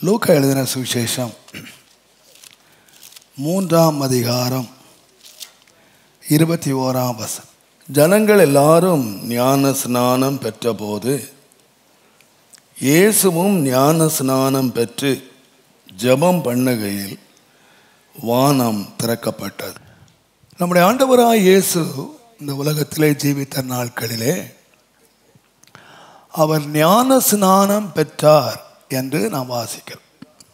லூக்கா எழுதின சுவிசேஷம் மூன்றாம் அதிகாரம் இருபத்தி ஓராம் வசனம் ஜனங்கள் எல்லாரும் ஞான ஸ்நானம் பெற்றபோது இயேசுவும் ஞான ஸ்நானம் பெற்று ஜெபம் பண்ணுகையில் வானம் திறக்கப்பட்டது நம்முடைய ஆண்டவராய் இயேசு இந்த உலகத்திலே ஜீவித்த நாட்களிலே அவர் ஞான ஸ்நானம் பெற்றார் என்று நாம் வாசிக்கிறோம்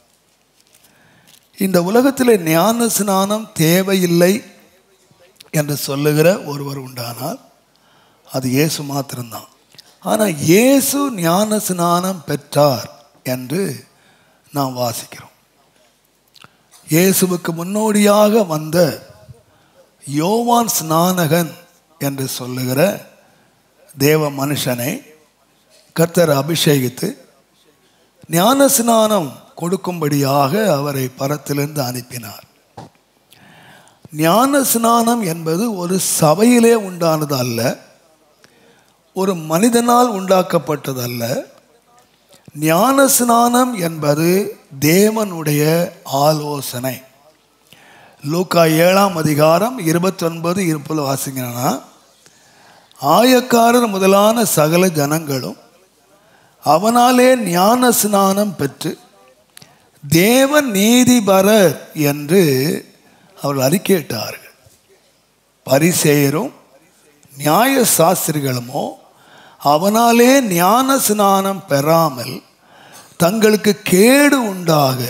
இந்த உலகத்தில் ஞான ஸ்நானம் தேவையில்லை என்று சொல்லுகிற ஒருவர் உண்டானால் அது இயேசு மாத்திரம்தான் ஆனால் இயேசு ஞான ஸ்நானம் பெற்றார் என்று நாம் வாசிக்கிறோம் இயேசுவுக்கு முன்னோடியாக வந்த யோவான் ஸ்நானகன் என்று சொல்லுகிற தேவ மனுஷனை கர்த்தர் அபிஷேகித்து ஞான ஸ்நானம் கொடுக்கும்படியாக அவரை பரத்திலிருந்து அனுப்பினார் ஞான ஸ்நானம் என்பது ஒரு சபையிலே உண்டானது அல்ல ஒரு மனிதனால் உண்டாக்கப்பட்டதல்ல ஞான ஸ்நானம் என்பது தேவனுடைய ஆலோசனை லூக்கா ஏழாம் அதிகாரம் இருபத்தொன்பது இருப்பது வாசிங்கன்னா ஆயக்காரர் முதலான சகல ஜனங்களும் அவனாலே ஞான ஸ்நானம் பெற்று தேவன் நீதிபரர் என்று அவர்கள் அறிக்கையிட்டார்கள் பரிசேயரும் நியாய சாஸ்திரிகளுமோ அவனாலே ஞான ஸ்நானம் பெறாமல் தங்களுக்கு கேடு உண்டாக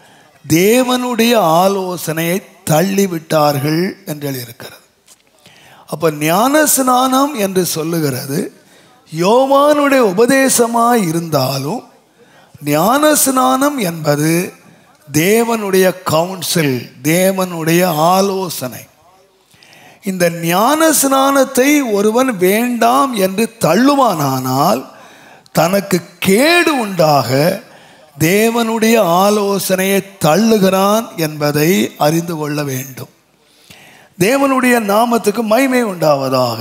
தேவனுடைய ஆலோசனையை தள்ளிவிட்டார்கள் என்று எழுதியிருக்கிறது அப்போ ஞான ஸ்நானம் என்று சொல்லுகிறது யோவானுடைய உபதேசமாய் இருந்தாலும் ஞான ஸ்நானம் என்பது தேவனுடைய கவுன்சில் தேவனுடைய ஆலோசனை இந்த ஞான ஸ்நானத்தை ஒருவன் வேண்டாம் என்று தள்ளுவானானால் தனக்கு கேடு உண்டாக தேவனுடைய ஆலோசனையை தள்ளுகிறான் என்பதை அறிந்து கொள்ள வேண்டும் தேவனுடைய நாமத்துக்கு மைமை உண்டாவதாக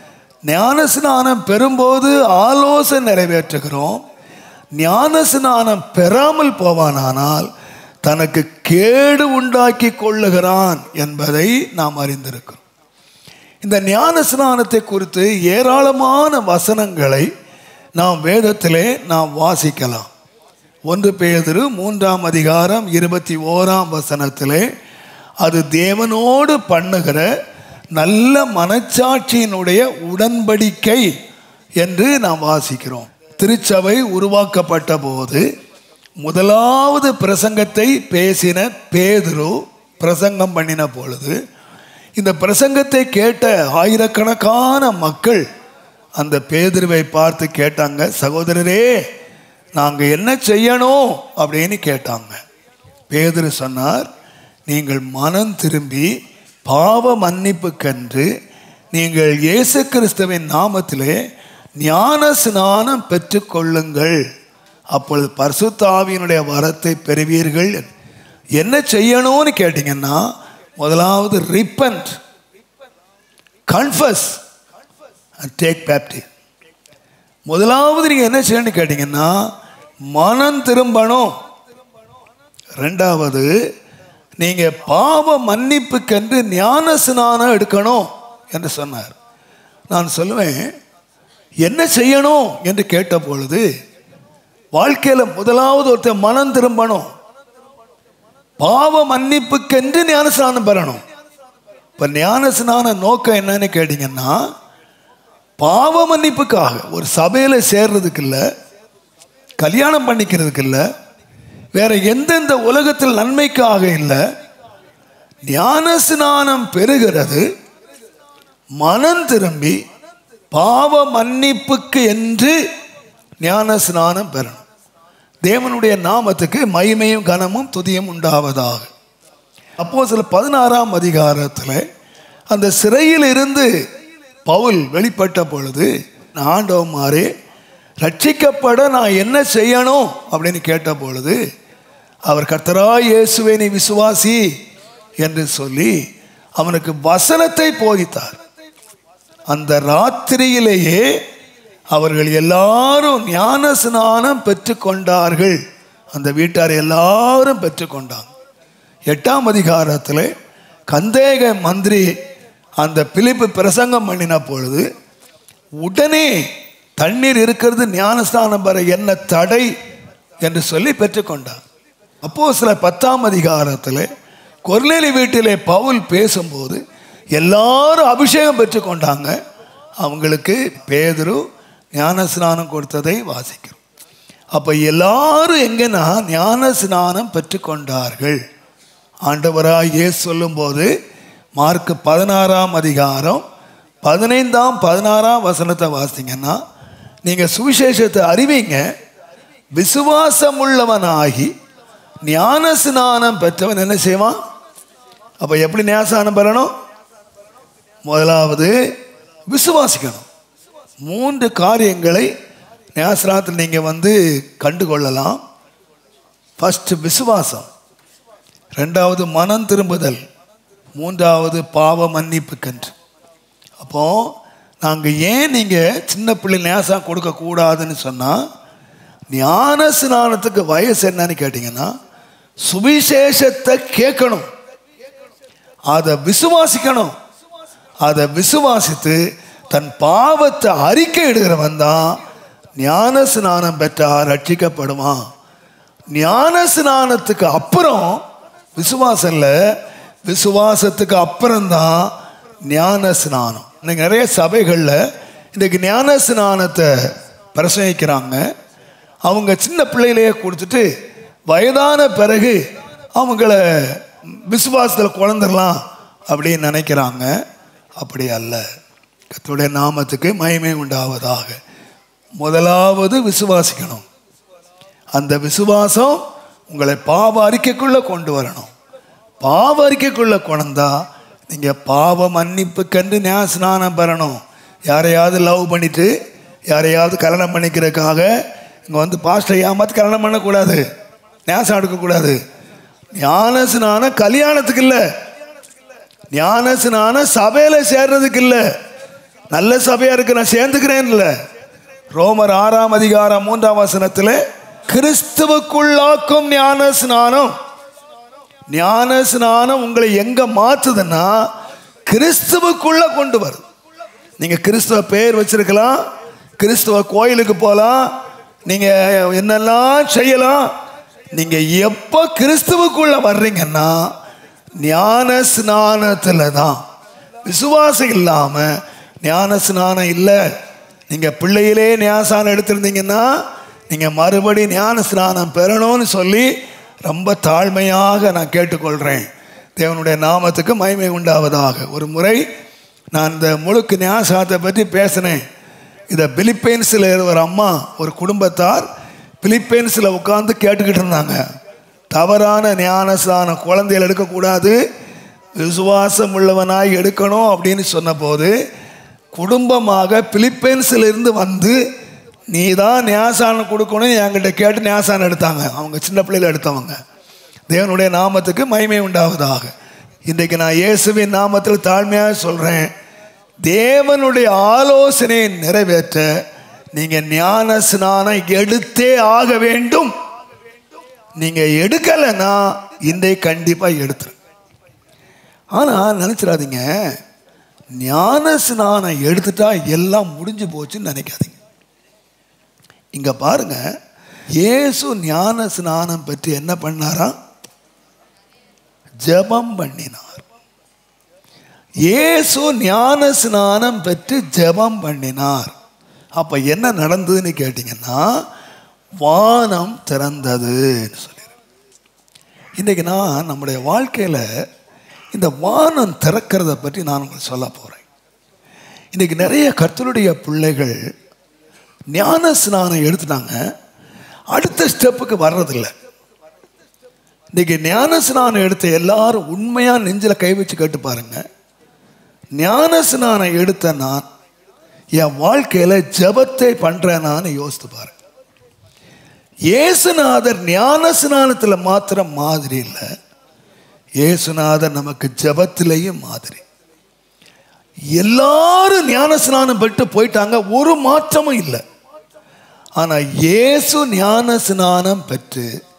ஞான ஸ்நானம் பெறும்போது ஆலோசனை நிறைவேற்றுகிறோம் ஞான ஸ்நானம் பெறாமல் போவானானால் தனக்கு கேடு உண்டாக்கி கொள்ளுகிறான் என்பதை நாம் அறிந்திருக்கிறோம் இந்த ஞான ஸ்நானத்தை குறித்து ஏராளமான வசனங்களை நாம் வேதத்திலே நாம் வாசிக்கலாம் ஒன்று பேதிரு மூன்றாம் அதிகாரம் இருபத்தி ஓராம் வசனத்திலே அது தேவனோடு பண்ணுகிற நல்ல மனச்சாட்சியினுடைய உடன்படிக்கை என்று நாம் வாசிக்கிறோம் திருச்சபை உருவாக்கப்பட்ட போது முதலாவது பிரசங்கத்தை பேசின பேதுரு பிரசங்கம் பண்ணின பொழுது இந்த பிரசங்கத்தை கேட்ட ஆயிரக்கணக்கான மக்கள் அந்த பேதுருவை பார்த்து கேட்டாங்க சகோதரரே நாங்கள் என்ன செய்யணும் அப்படின்னு கேட்டாங்க பேதுரு சொன்னார் நீங்கள் மனம் திரும்பி பாவ மன்னிப்புக்கென்று நீங்கள் இயேசு கிறிஸ்துவின் நாமத்திலே ஞான ஸ்நானம் பெற்றுக்கொள்ளுங்கள் அப்பொழுது பரிசுத்தாவியினுடைய வரத்தை பெறுவீர்கள் என்ன செய்யணும்னு கேட்டிங்கன்னா முதலாவது ரிப்பன்ட் கன்ஃபஸ் டேக் பேப்டி முதலாவது நீங்கள் என்ன செய்யணும்னு கேட்டிங்கன்னா மனம் திரும்பணும் ரெண்டாவது நீங்கள் பாவ மன்னிப்புக்கென்று ஞான ஸ்நானம் எடுக்கணும் என்று சொன்னார் நான் சொல்லுவேன் என்ன செய்யணும் என்று கேட்ட பொழுது வாழ்க்கையில் முதலாவது ஒருத்தர் மனம் திரும்பணும் பாவ மன்னிப்புக்கென்று ஞான ஸ்நானம் பெறணும் இப்போ ஞான ஸ்நான நோக்கம் என்னன்னு கேட்டிங்கன்னா பாவ மன்னிப்புக்காக ஒரு சபையில் சேர்றதுக்கு இல்லை கல்யாணம் பண்ணிக்கிறதுக்கு இல்லை வேற எந்தெந்த உலகத்தில் நன்மைக்காக இல்லை ஞான ஸ்நானம் பெறுகிறது மனம் திரும்பி பாவ மன்னிப்புக்கு என்று ஞான ஸ்நானம் பெறணும் தேவனுடைய நாமத்துக்கு மகிமையும் கனமும் துதியும் உண்டாவதாக அப்போ சில பதினாறாம் அதிகாரத்தில் அந்த சிறையில் இருந்து பவுல் வெளிப்பட்ட பொழுது ஆண்டவமாரே ரட்சிக்கப்பட நான் என்ன செய்யணும் அப்படின்னு கேட்ட பொழுது அவர் கர்த்தராய் இயேசுவை நீ விசுவாசி என்று சொல்லி அவனுக்கு வசனத்தை போதித்தார் அந்த ராத்திரியிலேயே அவர்கள் எல்லாரும் ஞான ஸ்நானம் பெற்றுக்கொண்டார்கள் அந்த வீட்டார் எல்லாரும் பெற்றுக்கொண்டாங்க எட்டாம் அதிகாரத்தில் கந்தேக மந்திரி அந்த பிலிப்பு பிரசங்கம் பண்ணின பொழுது உடனே தண்ணீர் இருக்கிறது ஞானஸ்தானம் பெற என்ன தடை என்று சொல்லி பெற்றுக்கொண்டார் அப்போ சில பத்தாம் அதிகாரத்தில் கொர்லேலி வீட்டிலே பவுல் பேசும்போது எல்லாரும் அபிஷேகம் பெற்றுக்கொண்டாங்க அவங்களுக்கு பேதுரு ஞானஸ்நானம் கொடுத்ததை வாசிக்கிறோம் அப்போ எல்லாரும் எங்கன்னா ஞான ஸ்நானம் பெற்றுக்கொண்டார்கள் ஆண்டவராக இயேசு சொல்லும்போது மார்க் பதினாறாம் அதிகாரம் பதினைந்தாம் பதினாறாம் வசனத்தை வாசிங்கன்னா நீங்கள் சுவிசேஷத்தை அறிவிங்க விசுவாசம் உள்ளவனாகி ஞான ஸ்நானம் பெற்றவன் என்ன செய்வான் அப்போ எப்படி ஞானஸ்நானம் பெறணும் முதலாவது விசுவாசிக்கணும் மூன்று காரியங்களை ஞானஸ்நானத்தில் நீங்கள் வந்து கண்டுகொள்ளலாம் ஃபஸ்ட்டு விசுவாசம் ரெண்டாவது மனம் திரும்புதல் மூன்றாவது பாவ மன்னிப்புக்கன்று அப்போ நாங்கள் ஏன் நீங்கள் சின்ன பிள்ளை நேசம் கொடுக்கக்கூடாதுன்னு சொன்னால் ஞான ஸ்நானத்துக்கு வயசு என்னன்னு கேட்டிங்கன்னா சுவிசேஷத்தை கேட்கணும் அதை விசுவாசிக்கணும் அதை விசுவாசித்து தன் பாவத்தை அறிக்கை இடுகிறவன் தான் ஞான ஸ்நானம் பெற்றால் ரட்சிக்கப்படுவான் ஞான ஸ்நானத்துக்கு அப்புறம் விசுவாசம் இல்லை விசுவாசத்துக்கு அப்புறம்தான் ஞான ஸ்நானம் இன்னைக்கு நிறைய சபைகளில் இன்றைக்கு ஞான ஸ்நானத்தை பிரசங்கிக்கிறாங்க அவங்க சின்ன பிள்ளையிலேயே கொடுத்துட்டு வயதான பிறகு அவங்கள விசுவாசத்தில் குழந்துடலாம் அப்படின்னு நினைக்கிறாங்க அப்படி அல்ல கர்த்தருடைய நாமத்துக்கு மகிமை உண்டாவதாக முதலாவது விசுவாசிக்கணும் அந்த விசுவாசம் உங்களை பாவ அறிக்கைக்குள்ளே கொண்டு வரணும் பாவ அறிக்கைக்குள்ளே கொண்டா நீங்கள் பாவ மன்னிப்பு கண்டு ஞான ஸ்நானம் பெறணும் யாரையாவது லவ் பண்ணிட்டு யாரையாவது கல்யாணம் பண்ணிக்கிறதுக்காக இங்கே வந்து பாஸ்டர் ஏமாத்து கல்யாணம் பண்ணக்கூடாது ஞாசம் எடுக்கக்கூடாது ஞான ஸ்நானம் கல்யாணத்துக்கு இல்லை ஞான ஸ்நானம் சபையில் சேர்றதுக்கு இல்லை நல்ல சபையாக இருக்கு நான் சேர்ந்துக்கிறேன் இல்லை ரோமர் ஆறாம் அதிகாரம் மூன்றாம் வசனத்தில் கிறிஸ்துவுக்குள்ளாக்கும் ஞான ஸ்நானம் ஞான ஸ்நானம் உங்களை எங்க மாத்துதுன்னா கிறிஸ்துவுக்குள்ள கொண்டு வருது நீங்க கிறிஸ்துவ பேர் வச்சிருக்கலாம் கிறிஸ்துவ கோயிலுக்கு போகலாம் நீங்க என்னெல்லாம் செய்யலாம் நீங்க எப்போ கிறிஸ்துவுக்குள்ள வர்றீங்கன்னா ஞான ஸ்நானத்தில் தான் விசுவாசம் இல்லாம ஞான ஸ்நானம் இல்லை நீங்க பிள்ளையிலே ஞானஸ்நானம் எடுத்திருந்தீங்கன்னா நீங்க மறுபடி ஞான ஸ்நானம் பெறணும்னு சொல்லி ரொம்ப தாழ்மையாக நான் கேட்டுக்கொள்கிறேன் தேவனுடைய நாமத்துக்கு மகிமை உண்டாவதாக ஒரு முறை நான் இந்த முழுக்கு ஞானஸ்நானத்தை பற்றி பேசினேன் இதை பிலிப்பைன்ஸில் ஒரு அம்மா ஒரு குடும்பத்தார் பிலிப்பைன்ஸில் உட்காந்து கேட்டுக்கிட்டு இருந்தாங்க தவறான ஞானஸ்தானம் குழந்தைகள் எடுக்கக்கூடாது விசுவாசம் உள்ளவனாய் எடுக்கணும் அப்படின்னு சொன்னபோது குடும்பமாக பிலிப்பைன்ஸில் இருந்து வந்து நீ தான் ஞாசானம் கொடுக்கணும் என்கிட்ட கேட்டு ஞாசானம் எடுத்தாங்க அவங்க சின்ன பிள்ளையில எடுத்தவங்க தேவனுடைய நாமத்துக்கு மகிமை உண்டாவதாக இன்றைக்கு நான் இயேசுவின் நாமத்தில் தாழ்மையாக சொல்கிறேன் தேவனுடைய ஆலோசனையை நிறைவேற்ற நீங்கள் ஞான ஸ்நானம் எடுத்தே ஆக வேண்டும் நீங்கள் எடுக்கலைன்னா இன்றைக்கு கண்டிப்பாக எடுத்துரு ஆனால் நினச்சிடாதீங்க ஞான ஸ்நானம் எடுத்துட்டா எல்லாம் முடிஞ்சு போச்சுன்னு நினைக்காதீங்க இங்க பாருங்க இயேசு ஞான ஸ்நானம் பற்றி என்ன பண்ணாரா ஜெபம் பண்ணினார் இயேசு ஞான ஸ்நானம் பெற்று ஜெபம் பண்ணினார் அப்ப என்ன நடந்ததுன்னு கேட்டீங்கன்னா வானம் திறந்ததுன்னு சொல்லி இன்னைக்கு நான் நம்முடைய வாழ்க்கையில் இந்த வானம் திறக்கிறத பற்றி நான் உங்களுக்கு சொல்ல போகிறேன் இன்னைக்கு நிறைய கர்த்தருடைய பிள்ளைகள் ஞான ஸ்நானம் எடுத்துட்டாங்க அடுத்த ஸ்டெப்புக்கு வர்றதில்லை இன்னைக்கு ஞான ஸ்நானம் எடுத்த எல்லாரும் உண்மையாக நெஞ்சில் கை வச்சு கேட்டு பாருங்க ஞான ஸ்நானம் எடுத்த நான் என் வாழ்க்கையில் ஜபத்தை பண்ணுறேனான்னு யோசித்து பாருங்க இயேசுநாதர் ஞான ஸ்நானத்தில் மாத்திரம் மாதிரி இல்லை இயேசுநாதர் நமக்கு ஜபத்திலேயும் மாதிரி எல்லாரும் ஞான ஸ்நானம் பெற்று போயிட்டாங்க ஒரு மாற்றமும் இல்லை ஆனால் இயேசு ஞான ஸ்நானம் பெற்று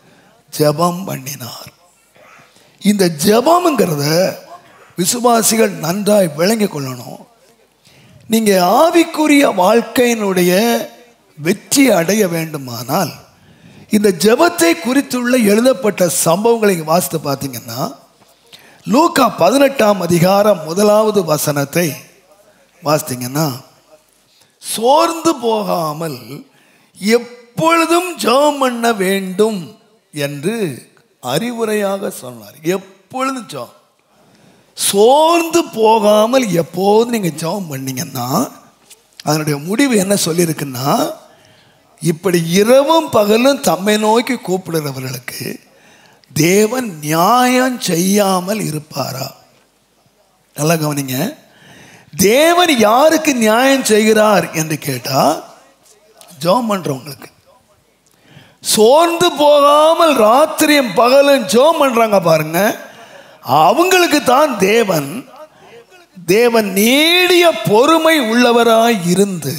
ஜெபம் பண்ணினார் இந்த ஜெபம்ங்கிறத விசுவாசிகள் நன்றாய் விளங்கிக் கொள்ளணும் நீங்க ஆவிக்குரிய வாழ்க்கையினுடைய வெற்றி அடைய வேண்டுமானால் இந்த ஜெபத்தை குறித்துள்ள எழுதப்பட்ட சம்பவங்களை இங்க வாசித்து பார்த்தீங்கன்னா லூக்கா பதினெட்டாம் அதிகாரம் முதலாவது வசனத்தை வாசித்தீங்கன்னா சோர்ந்து போகாமல் எப்பொழுதும் ஜெபம் பண்ண வேண்டும் என்று அறிவுரையாக சொன்னார் எப்பொழுதும் ஜெபம் சோர்ந்து போகாமல் எப்போதும் நீங்கள் ஜெபம் பண்ணீங்கன்னா அதனுடைய முடிவு என்ன சொல்லியிருக்குன்னா இப்படி இரவும் பகலும் தம்மை நோக்கி கூப்பிடுறவர்களுக்கு தேவன் நியாயம் செய்யாமல் இருப்பாரா நல்லா கவனிங்க தேவன் யாருக்கு நியாயம் செய்கிறார் என்று கேட்டா ஜெபம் பண்றவங்களுக்கு சோர்ந்து போகாமல் ராத்திரியும் பகலும் ஜெபம் பண்றாங்க பாருங்க அவங்களுக்கு தான் தேவன் தேவன் நீடிய பொறுமை உள்ளவராய் இருந்து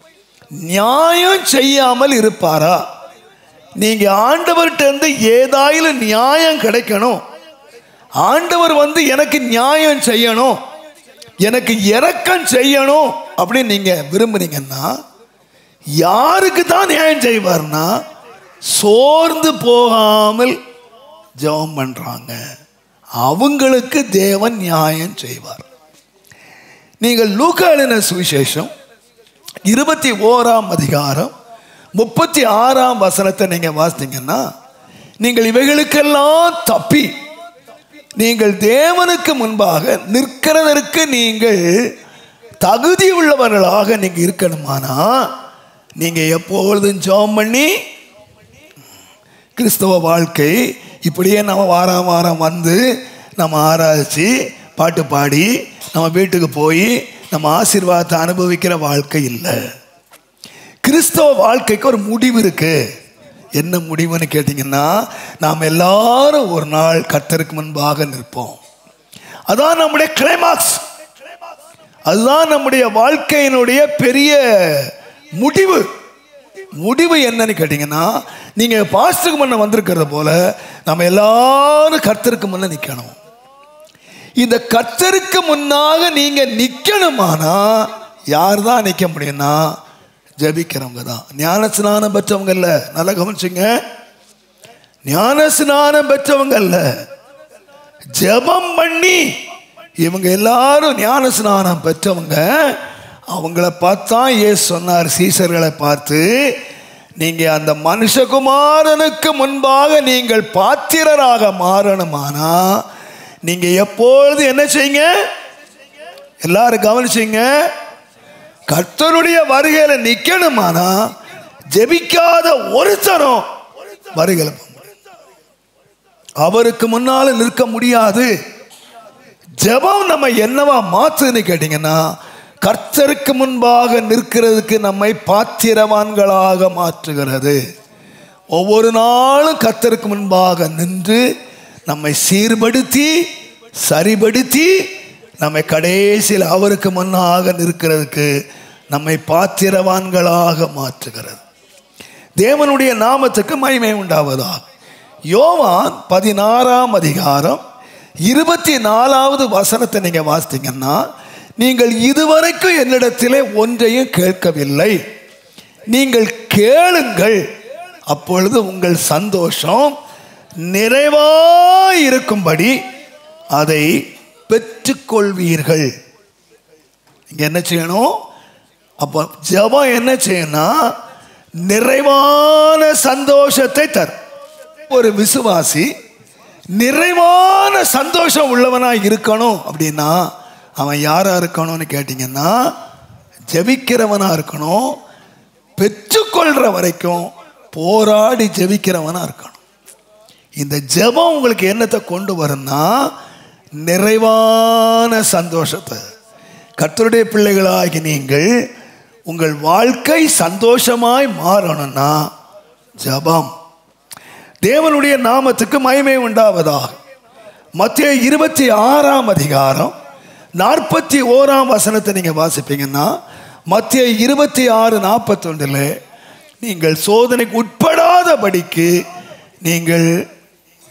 நியாயம் செய்யாமல் இருப்பாரா நீங்க ஆண்டவர்கிட்ட இருந்து ஏதாயிலும் நியாயம் கிடைக்கணும் ஆண்டவர் வந்து எனக்கு நியாயம் செய்யணும் எனக்கு இரக்கம் செய்யணும் அப்படின்னு நீங்க விரும்புனீங்கன்னா யாருக்கு தான் நியாயம் செய்வார்னா சோர்ந்து போகாமல் ஜெபம் பண்றாங்க அவங்களுக்கு தேவன் நியாயம் செய்வார் நீங்கள் லூக்காளின சுவிசேஷம் இருபத்தி ஓராம் அதிகாரம் முப்பத்தி ஆறாம் வசனத்தை நீங்க வாசித்தீங்கன்னா நீங்கள் இவைகளுக்கெல்லாம் தப்பி நீங்கள் தேவனுக்கு முன்பாக நிற்கிறதற்கு நீங்கள் தகுதி உள்ளவர்களாக நீங்க இருக்கணுமானா நீங்க எப்பொழுதும் ஜெபம் பண்ணி கிறிஸ்தவ வாழ்க்கை இப்படியே நம்ம வாரம் வாரம் வந்து நம்ம ஆராய்ச்சி பாட்டு பாடி நம்ம வீட்டுக்கு போய் நம்ம ஆசீர்வாதத்தை அனுபவிக்கிற வாழ்க்கை இல்லை கிறிஸ்தவ வாழ்க்கைக்கு ஒரு முடிவு இருக்கு என்ன முடிவுன்னு கேட்டிங்கன்னா நாம் எல்லாரும் ஒரு நாள் கர்த்தருக்கு முன்பாக நிற்போம் அதான் நம்முடைய கிளைமாக்ஸ் அதுதான் நம்முடைய வாழ்க்கையினுடைய பெரிய முடிவு முடிவு என்னன்னு கேட்டிங்கன்னா நீங்கள் பாஸ்டுக்கு முன்ன வந்திருக்கிறத போல நம்ம எல்லாரும் கர்த்தருக்கு முன்ன நிற்கணும் இந்த கர்த்தருக்கு முன்னாக நீங்க நிக்கணுமானா யார் தான் நிக்க முடியும்னா ஜபிக்கிறவங்க தான் ஞான ஸ்நானம் பெற்றவங்க இல்ல நல்லா கவனிச்சுங்க ஞான ஸ்நானம் பெற்றவங்க இல்ல ஜெபம் பண்ணி இவங்க எல்லாரும் ஞான ஸ்நானம் பெற்றவங்க அவங்கள பார்த்தா ஏசு சொன்னார் சீசர்களை பார்த்து நீங்க அந்த மனுஷகுமாரனுக்கு முன்பாக நீங்கள் பாத்திரராக மாறணுமானா நீங்க எப்பொழுது என்ன செய்யுங்க எல்லாரும் கவனிச்சிங்க கர்த்தருடைய வருகையில நிக்கணுமானா ஜெபிக்காத ஒருத்தரும் வருகையில போக முடியாது. அவருக்கு முன்னால நிற்க முடியாது ஜெபம் நம்ம என்னவா மாத்துன்னு கேட்டீங்கன்னா கர்த்தருக்கு முன்பாக நிற்கிறதுக்கு நம்மை பாத்திரவான்களாக மாற்றுகிறது ஒவ்வொரு நாளும் கர்த்தருக்கு முன்பாக நின்று நம்மை சீர்படுத்தி சரிபடுத்தி நம்மை கடைசியில் அவருக்கு முன்னாக நிற்கிறதுக்கு நம்மை பாத்திரவான்களாக மாற்றுகிறது தேவனுடைய நாமத்துக்கு மகிமை உண்டாவதா யோவான் பதினாறாம் அதிகாரம் இருபத்தி நாலாவது வசனத்தை நீங்க வாசித்தீங்கன்னா நீங்கள் இதுவரைக்கும் என்னிடத்திலே ஒன்றையும் கேட்கவில்லை நீங்கள் கேளுங்கள் அப்பொழுது உங்கள் சந்தோஷம் நிறைவாயிருக்கும்படி அதை பெற்றுக்கொள்வீர்கள் இங்க என்ன செய்யணும் அப்போ ஜெபம் என்ன செய்யணும்னா நிறைவான சந்தோஷத்தை தரும் ஒரு விசுவாசி நிறைவான சந்தோஷம் உள்ளவனா இருக்கணும் அப்படின்னா அவன் யாரா இருக்கணும்னு கேட்டிங்கன்னா ஜெபிக்கிறவனா இருக்கணும் பெற்றுக்கொள்ற வரைக்கும் போராடி ஜெபிக்கிறவனா இருக்கணும் இந்த ஜெபம் உங்களுக்கு என்னத்தை கொண்டு வரும்னா நிறைவான சந்தோஷத்தை கர்த்தருடைய பிள்ளைகளாகி நீங்கள் உங்கள் வாழ்க்கை சந்தோஷமாய் மாறணும்னா ஜெபம் தேவனுடைய நாமத்துக்கு மகிமை உண்டாவதாக மத்திய இருபத்தி ஆறாம் அதிகாரம் நாற்பத்தி ஓராம் வசனத்தை நீங்க வாசிப்பீங்கன்னா மத்திய இருபத்தி ஆறு நாற்பத்தொன்றில் நீங்கள் சோதனைக்கு உட்படாதபடிக்கு நீங்கள்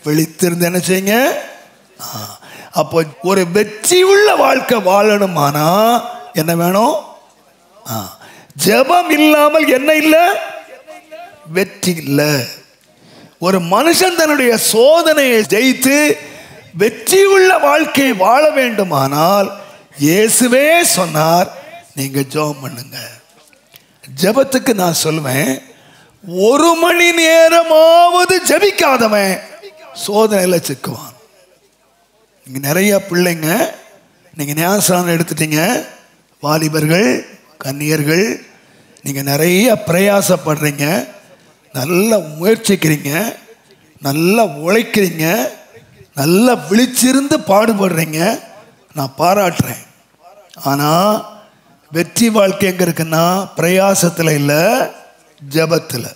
விழித்திருந்து என்ன செய்யுங்க ஆ, அப்போ ஒரு வெற்றி உள்ள வாழ்க்கை வாழணுமானா என்ன வேணும் ஆ, ஜெபம் இல்லாமல் என்ன இல்லை வெற்றி இல்லை ஒரு மனுஷன் தன்னுடைய சோதனையை ஜெயித்து வெற்றி உள்ள வாழ்க்கையை வாழ வேண்டுமானால் இயேசுவே சொன்னார் நீங்க ஜெபம் பண்ணுங்க ஜெபத்துக்கு நான் சொல்லுவேன் ஒரு மணி நேரமாவது ஜெபிக்காதவன் சோதனையில் சிக்குவான் இங்க நிறைய பிள்ளைங்க நீங்க ஞானஸ்தானம் எடுத்துட்டீங்க வாலிபர்கள் கன்னியர்கள் நீங்க நிறைய பிரயாசப்படுறீங்க நல்லா முயற்சிக்கிறீங்க நல்லா உழைக்கிறீங்க நல்லா விழிச்சிருந்து பாடுபடுறீங்க நான் பாராட்டுறேன் ஆனால் வெற்றி வாழ்க்கை எங்கே இருக்குன்னா பிரயாசத்தில் இல்லை ஜெபத்தில்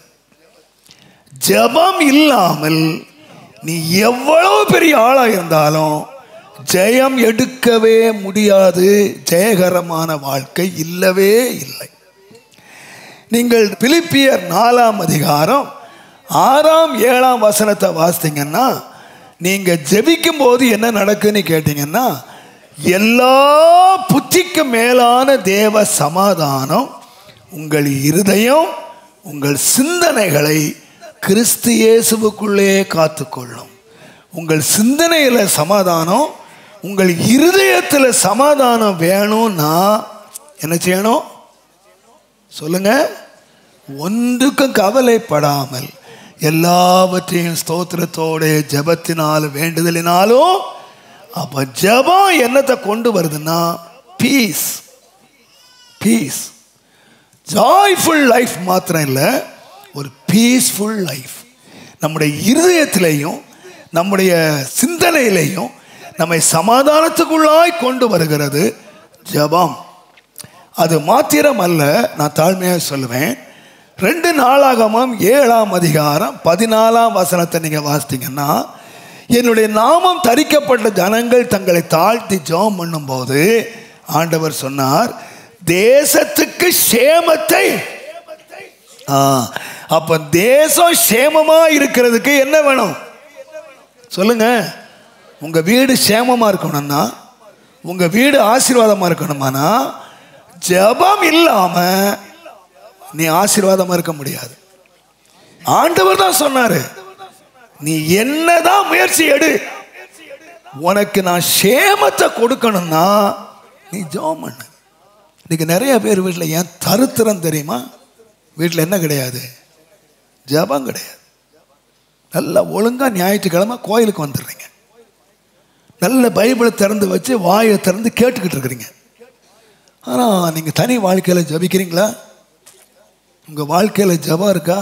ஜெபம் இல்லாமல் நீ எவ்வளவு பெரிய ஆளா இருந்தாலும் ஜெயம் எடுக்கவே முடியாது ஜெயகரமான வாழ்க்கை இல்லவே இல்லை நீங்கள் பிலிப்பியர் நாலாம் அதிகாரம் ஆறாம் ஏழாம் வசனத்தை வாசித்தீங்கன்னா நீங்க ஜெபிக்கும் போது என்ன நடக்குன்னு கேட்டீங்கன்னா எல்லா புத்திக்கும் மேலான தேவ சமாதானம் உங்கள் இருதயம் உங்கள் சிந்தனைகளை கிறிஸ்து இயேசுவுக்குள்ளே காத்துக்கொள்ளும் உங்கள் சிந்தனையில் சமாதானம் உங்கள் இருதயத்தில் சமாதானம் வேணும்னா என்ன செய்யணும் சொல்லுங்க ஒன்றுக்கும் கவலைப்படாமல் எல்லாவற்றையும் ஸ்தோத்திரத்தோட ஜெபத்தினாலும் வேண்டுதலினாலும் அப்ப ஜெபம் என்னத்தை கொண்டு வருதுன்னா பீஸ் பீஸ் ஜாய்ஃபுல் லைஃப் மாத்திரம் இல்லை ஒரு பீஸ்ஃபுல் லைஃப் நம்முடைய இருதயத்திலையும் நம்முடைய சிந்தனையிலையும் நம்மை சமாதானத்துக்குள்ளாய் கொண்டு வருகிறது ஜெபம் அது மாத்திரம் அல்ல நான் தாழ்மையாக சொல்லுவேன் ரெண்டு நாளாகமும் ஏழாம் அதிகாரம் பதினாலாம் வசனத்தை நீங்கள் வாசித்தீங்கன்னா என்னுடைய நாமம் தரிக்கப்பட்ட ஜனங்கள் தங்களை தாழ்த்தி ஜெபம் பண்ணும்போது ஆண்டவர் சொன்னார் தேசத்துக்கு சேமத்தை ஆ, அப்ப தேசம் சேமமா இருக்கிறதுக்கு என்ன வேணும் சொல்லுங்க உங்க வீடு சேமமா இருக்கணும்னா உங்க வீடு ஆசீர்வாதமா இருக்கணுமானா ஜெபம் இல்லாம நீ ஆசீர்வாதமா இருக்க முடியாது ஆண்டவர் தான் சொன்னாரு நீ என்னதான் முயற்சி எடு உனக்கு நான் சேமத்தை கொடுக்கணும்னா நீ ஜெபம் பண்ணு இன்னைக்கு நிறைய பேர் வீட்டில் ஏன் தருத்திரம் தெரியுமா வீட்டில் என்ன கிடையாது ஜெபம் கிடையாது நல்லா ஒழுங்காக ஞாயிற்றுக்கிழமை கோயிலுக்கு வந்துடுறீங்க நல்ல பைபிளை திறந்து வச்சு வாயை திறந்து கேட்டுக்கிட்டு இருக்கிறீங்க ஆனால் நீங்கள் தனி வாழ்க்கையில் ஜபிக்கிறீங்களா உங்கள் வாழ்க்கையில் ஜெபம் இருக்கா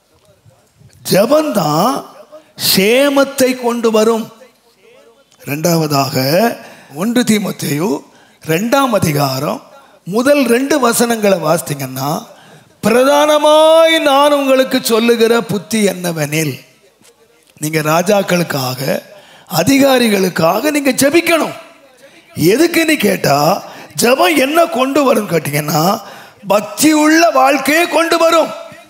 ஜெபந்தான் சேமத்தை கொண்டு வரும் ரெண்டாவதாக ஒன்று தீமத்தேயு ரெண்டாம் அதிகாரம் முதல் ரெண்டு வசனங்களை வாசித்தீங்கன்னா பிரதானமாய் நான் உங்களுக்கு சொல்லுகிற புத்தி என்னவெனில் நீங்க ராஜாக்களுக்காக அதிகாரிகளுக்காக நீங்க ஜெபிக்கணும் எதுக்குன்னு கேட்டா ஜெபம் என்ன கொண்டு வரும் கேட்டீங்கன்னா பக்தி உள்ள வாழ்க்கையை கொண்டு வரும்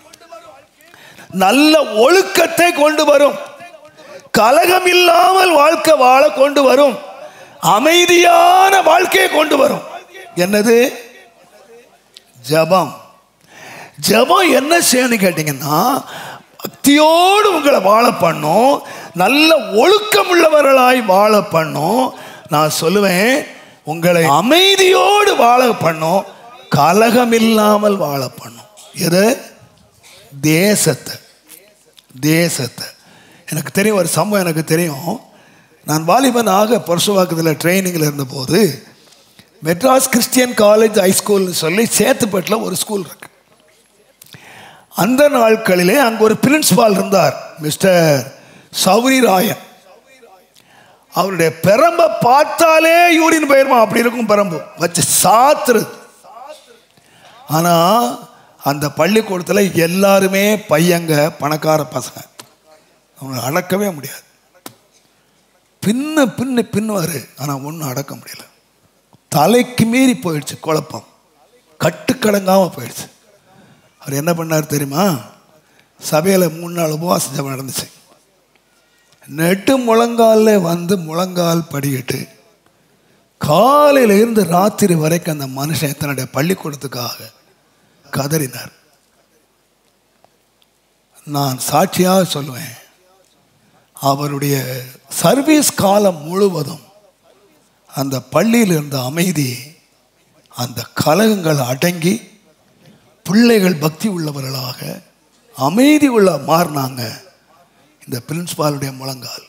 நல்ல ஒழுக்கத்தை கொண்டு வரும் கலகம் இல்லாமல் வாழ்க்கை வாழ கொண்டு வரும் அமைதியான வாழ்க்கையை கொண்டு வரும் என்னது ஜெபம் ஜெபம் என்ன செய்யணும் கேட்டீங்கன்னா பக்தியோடு உங்களை வாழ பண்ணும் நல்ல ஒழுக்கம் உள்ளவர்களாய் வாழ பண்ணும் நான் சொல்லுவேன் உங்களை அமைதியோடு வாழ பண்ணும் கலகம் இல்லாமல் வாழ பண்ணும் எது தேசத்தை தேசத்தை எனக்கு தெரியும் ஒரு சம்பவம் எனக்கு தெரியும் நான் வாலிபனாக பரசுவாக்கத்தில் ட்ரைனிங்கில் இருந்தபோது மெட்ராஸ் கிறிஸ்டியன் காலேஜ் ஹைஸ்கூல்னு சொல்லி சேத்துப்பட்டில் ஒரு ஸ்கூல் இருக்கு அந்த நாட்களிலே அங்கே ஒரு பிரின்சிபால் இருந்தார் மிஸ்டர் சௌரி ராயன் அவருடைய பெரம்பை பார்த்தாலே யூரின் போயிருமா அப்படி இருக்கும் பெரம்பு வச்சு சாத்துறது ஆனால் அந்த பள்ளிக்கூடத்தில் எல்லாருமே பையங்க பணக்கார பசங்க அவங்களை அடக்கவே முடியாது பின்ன பின்ன பின்னுவார் ஆனால் ஒன்றும் அடக்க முடியல தலைக்கு மீறி போயிடுச்சு குழப்பம் கட்டுக்கடங்காமல் போயிடுச்சு அவர் என்ன பண்ணார் தெரியுமா சபையில் மூணு நாள் உபவாச ஜெபம் நடந்துச்சு நெட்டு முழங்காலில் வந்து முழங்கால் படியிட்டு காலையில இருந்து ராத்திரி வரைக்கும் அந்த மனுஷன் தன்னுடைய பள்ளிக்கூடத்துக்காக கதறினார் நான் சாட்சியாக சொல்லுவேன் அவருடைய சர்வீஸ் காலம் முழுவதும் அந்த பள்ளியில் இருந்த அமைதி அந்த கலகங்கள் அடங்கி பிள்ளைகள் பக்தி உள்ளவர்களாக அமைதி உள்ள மாறினாங்க இந்த பிரின்ஸ்பாலுடைய முழங்கால்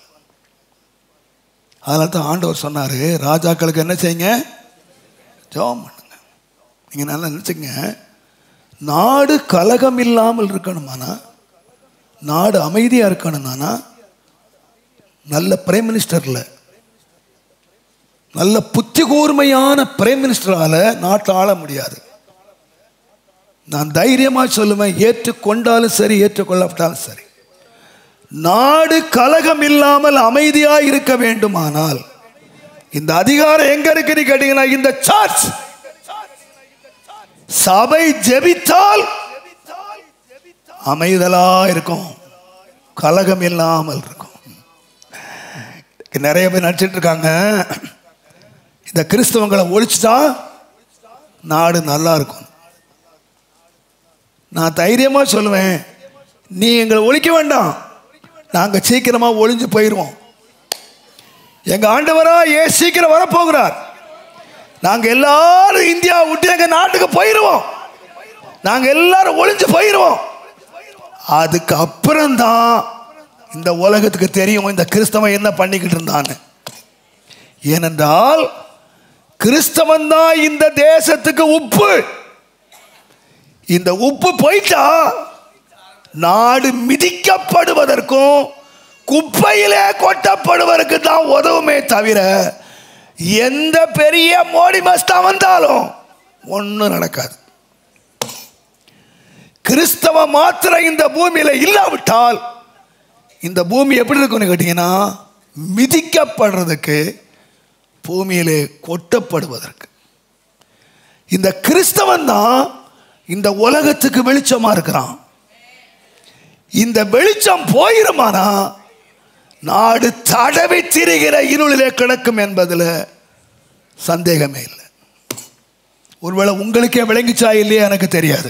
அதனால தான் ஆண்டவர் சொன்னார் ராஜாக்களுக்கு என்ன செய்யுங்க ஜெபம் பண்ணுங்க நீங்கள் நல்லா நினச்சிங்க நாடு கலகம் இல்லாமல் இருக்கணுமானா நாடு அமைதியாக இருக்கணும்னா நல்ல பிரைம் மினிஸ்டரில் நல்ல புத்தி கூர்மையான பிரைம் மினிஸ்டரால் நாட்டை ஆள முடியாது நான் தைரியமாக சொல்லுவேன் ஏற்றுக்கொண்டாலும் சரி ஏற்றுக்கொள்ளாவிட்டாலும் சரி நாடு கலகம் இல்லாமல் அமைதியாக இருக்க வேண்டுமானால் இந்த அதிகாரம் எங்க இருக்குன்னு கேட்டீங்கன்னா இந்த சர்ச் சபை ஜெபித்தால் அமைதலா இருக்கும் கலகம் இல்லாமல் இருக்கும் நிறைய பேர் நடிச்சிட்டு இருக்காங்க இந்த கிறிஸ்தவங்களை ஒழிச்சிட்டா நாடு நல்லா இருக்கும் நான் தைரியமா சொல்லுவேன் நீ எங்களை ஒழிக்க வேண்டாம் நாங்க சீக்கிரமா ஒளிஞ்சு போயிடுவோம் எங்க ஆண்டவரா ஏ சீக்கிரம் வரப்போகிறார் நாங்க எல்லாரும் இந்தியா விட்டு எங்க நாட்டுக்கு போயிடுவோம் நாங்க எல்லாரும் ஒளிஞ்சு போயிடுவோம் அதுக்கு அப்புறம்தான் இந்த உலகத்துக்கு தெரியும் இந்த கிறிஸ்தவன் என்ன பண்ணிக்கிட்டு இருந்தான்னு ஏனென்றால் கிறிஸ்தவன் தான் இந்த தேசத்துக்கு உப்பு இந்த உப்பு போயிட்டா நாடு மிதிக்கப்படுவதற்கும் குப்பையிலே கொட்டப்படுவதற்கு தான் உதவுமே தவிர எந்த பெரிய மோடி மஸ்தா வந்தாலும் ஒன்றும் நடக்காது கிறிஸ்தவ மாத்திரம் இந்த பூமியில இல்லாவிட்டால் இந்த பூமி எப்படி இருக்கும்னு கேட்டீங்கன்னா மிதிக்கப்படுறதுக்கு பூமியிலே கொட்டப்படுவதற்கு இந்த கிறிஸ்தவன் தான் இந்த உலகத்துக்கு வெளிச்சமா இருக்கிறான் இந்த வெளிச்சம் போயிருமானா நாடு தடவி திரிகிற இருளிலே கிடக்கும் என்பதில் சந்தேகமே இல்லை ஒருவேளை உங்களுக்கே விளங்கிச்சா இல்லையா எனக்கு தெரியாது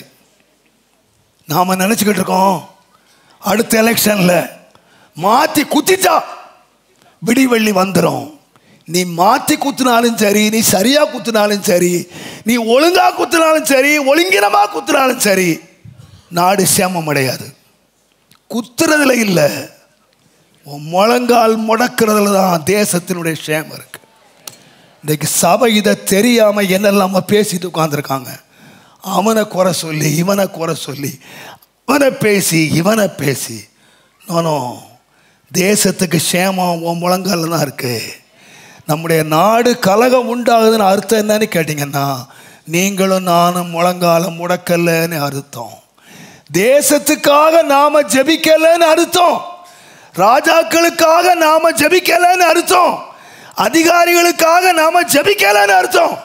நாம நினச்சிக்கிட்டு இருக்கோம் அடுத்த எலெக்ஷனில் மாற்றி குத்திட்டா விடிவெள்ளி வந்துடும் நீ மாற்றி குத்துனாலும் சரி நீ சரியா குத்துனாலும் சரி நீ ஒழுங்கா குத்துனாலும் சரி ஒழுங்கினமா குத்துனாலும் சரி நாடு சேமம் அடையாது குத்துறதுல இல்லை உன் முழங்கால் முடக்கிறதுல தான் தேசத்தினுடைய சேமம் இருக்கு இன்னைக்கு சபை இதை தெரியாம என்னெல்லாம பேசிட்டு உட்காந்துருக்காங்க அவனை குறை சொல்லி இவனை குறை சொல்லி அவனை பேசி இவனை பேசி நோனோ தேசத்துக்கு சேமம் உன் முழங்கால தான் இருக்கு நம்முடைய நாடு கலகம் உண்டாகுதுன்னு அர்த்தம் என்னன்னு கேட்டிங்கன்னா நீங்களும் நானும் முழங்கால முடக்கலன்னு அர்த்தம் தேசத்துக்காக நாம ஜெபிக்கலன்னு அர்த்தம் ராஜாக்களுக்காக நாம ஜெபிக்கலன்னு அர்த்தம் அதிகாரிகளுக்காக நாம ஜெபிக்கலன்னு அர்த்தம்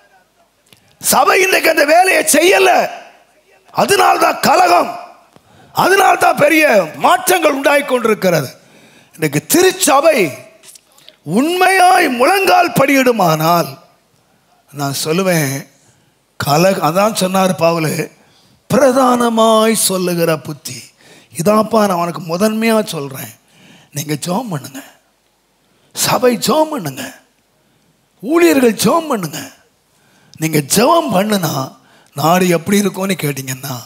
சபை இன்றைக்கு அந்த வேலையை செய்யல அதனால்தான் கலகம் அதனால்தான் பெரிய மாற்றங்கள் உண்டாகி கொண்டிருக்கிறது இன்னைக்கு திருச்சபை உண்மையாய் முழங்கால் படியிடுமானால் நான் சொல்லுவேன் கல அதான் சொன்னார் பாவலு பிரதானமாய் சொல்லுகிற புத்தி இதாப்பா நான் உனக்கு முதன்மையாக சொல்கிறேன் நீங்கள் ஜோம் பண்ணுங்க சபை ஜோம் பண்ணுங்க ஊழியர்கள் ஜோம் பண்ணுங்க நீங்கள் ஜெபம் பண்ணுனா நாடு எப்படி இருக்கும்னு கேட்டிங்கன்னா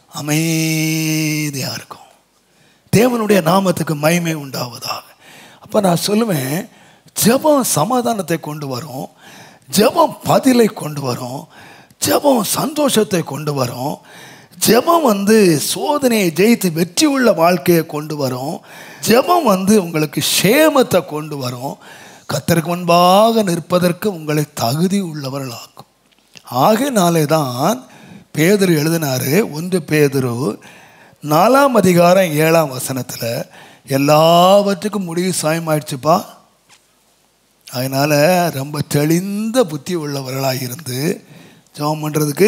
அமைதியாக இருக்கும் தேவனுடைய நாமத்துக்கு மகிமை உண்டாவதாக அப்போ நான் சொல்லுவேன் ஜெபம் சமாதானத்தை கொண்டு வரும் ஜெபம் பதிலை கொண்டு வரும் ஜெபம் சந்தோஷத்தை கொண்டு வரும் ஜெபம் வந்து சோதனையை ஜெயித்து வெற்றி உள்ள வாழ்க்கையை கொண்டு வரும் ஜெபம் வந்து உங்களுக்கு சேமத்தை கொண்டு வரும் கத்தருக்கு முன்பாக நிற்பதற்கு உங்களை தகுதி உள்ளவர்களாக்கும் ஆகையினாலே தான் பேதுரு எழுதினாரு ஒன்று பேதுரு நாலாம் அதிகாரம் ஏழாம் வசனத்தில் எல்லாவற்றுக்கும் முடிவு சாயமாயிடுச்சுப்பா அதனால் ரொம்ப தெளிந்த புத்தி உள்ளவர்களாக இருந்து ஜெபம் பண்ணுறதுக்கு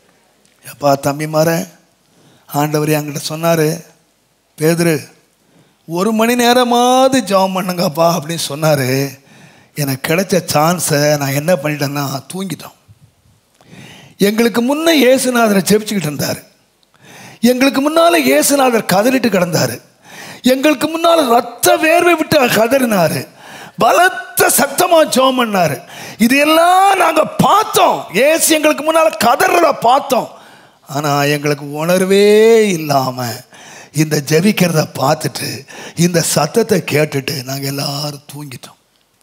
எப்பா தம்பி மாற ஆண்டவர் என்கிட்ட சொன்னார் பேதுரு ஒரு மணி நேரமாவது ஜெபம் பண்ணுங்கப்பா அப்படின்னு சொன்னார் எனக்கு கிடைச்ச சான்ஸை நான் என்ன பண்ணிட்டேன்னா தூங்கிட்டோம் எங்களுக்கு முன்ன இயேசுநாதரை ஜெபிச்சுக்கிட்டு இருந்தார் எங்களுக்கு முன்னால் இயேசுநாதர் கதறிட்டு கிடந்தார் எங்களுக்கு முன்னால் ரத்த வேர்வை விட்டு கதறினார் பலத்த சத்தமாக ஜோம் பண்ணார் இது எல்லாம் நாங்கள் பார்த்தோம் ஏசு எங்களுக்கு முன்னால் கதறத பார்த்தோம் ஆனால் எங்களுக்கு உணர்வே இல்லாமல் இந்த ஜெபிக்கிறத பார்த்துட்டு இந்த சத்தத்தை கேட்டுட்டு நாங்கள் எல்லாரும் தூங்கிட்டோம்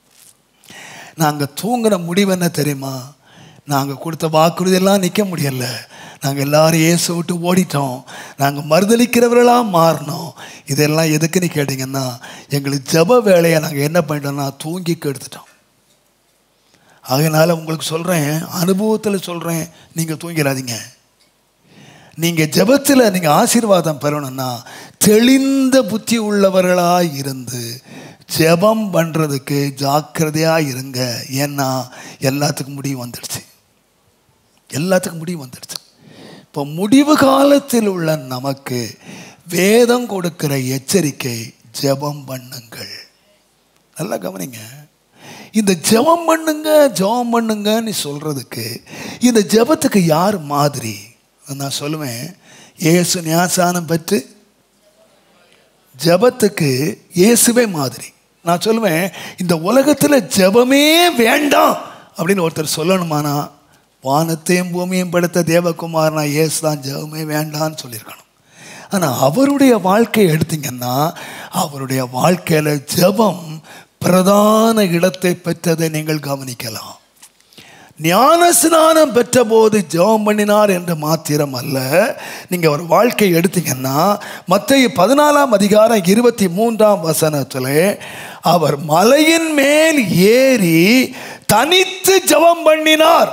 நாங்கள் தூங்கின முடிவு என்ன தெரியுமா நாங்கள் கொடுத்த வாக்குறுதியெல்லாம் நிற்க முடியல நாங்கள் எல்லாரும் இயேசு விட்டு ஓடிட்டோம் நாங்கள் மறுதளிக்கிறவர்களாக மாறினோம் இதெல்லாம் எதுக்குன்னு கேட்டிங்கன்னா எங்களுக்கு ஜப வேலையை நாங்கள் என்ன பண்ணிட்டோம்னா தூங்கி கெடுத்துட்டோம் அதனால் உங்களுக்கு சொல்கிறேன் அனுபவத்தில் சொல்கிறேன் நீங்கள் தூங்கிடாதீங்க நீங்கள் ஜபத்தில் நீங்கள் ஆசீர்வாதம் பெறணும்னா தெளிந்த புத்தி உள்ளவர்களாக இருந்து ஜெபம் பண்ணுறதுக்கு ஜாக்கிரதையாக இருங்க ஏன்னா எல்லாத்துக்கும் முடிவு வந்துடுச்சு எல்லாத்துக்கும் முடிவு வந்துடுச்சு இப்போ முடிவு காலத்தில் உள்ள நமக்கு வேதம் கொடுக்கிற எச்சரிக்கை ஜெபம் பண்ணுங்கள் நல்லா கவனிங்க இந்த ஜெபம் பண்ணுங்க ஜெபம் பண்ணுங்கன்னு சொல்றதுக்கு இந்த ஜெபத்துக்கு யார் மாதிரி நான் சொல்லுவேன் இயேசு ஞாசானம் பெற்று ஜெபத்துக்கு இயேசுவே மாதிரி நான் சொல்லுவேன் இந்த உலகத்தில் ஜெபமே வேண்டாம் அப்படின்னு ஒருத்தர் சொல்லணுமானா வானத்தையும் பூமியும் படுத்த தேவகுமாரனா இயேசு தான் ஜெபமே வேண்டான்னு சொல்லியிருக்கணும் ஆனால் அவருடைய வாழ்க்கையை எடுத்தீங்கன்னா அவருடைய வாழ்க்கையில் ஜெபம் பிரதான இடத்தை பெற்றதை நீங்கள் கவனிக்கலாம் ஞான ஸ்நானம் பெற்ற போது ஜெபம் பண்ணினார் என்று மாத்திரம் அல்ல நீங்கள் ஒரு வாழ்க்கை எடுத்தீங்கன்னா மத்திய பதினாலாம் அதிகாரம் இருபத்தி மூன்றாம் வசனத்தில் அவர் மலையின் மேல் ஏறி தனித்து ஜெபம் பண்ணினார்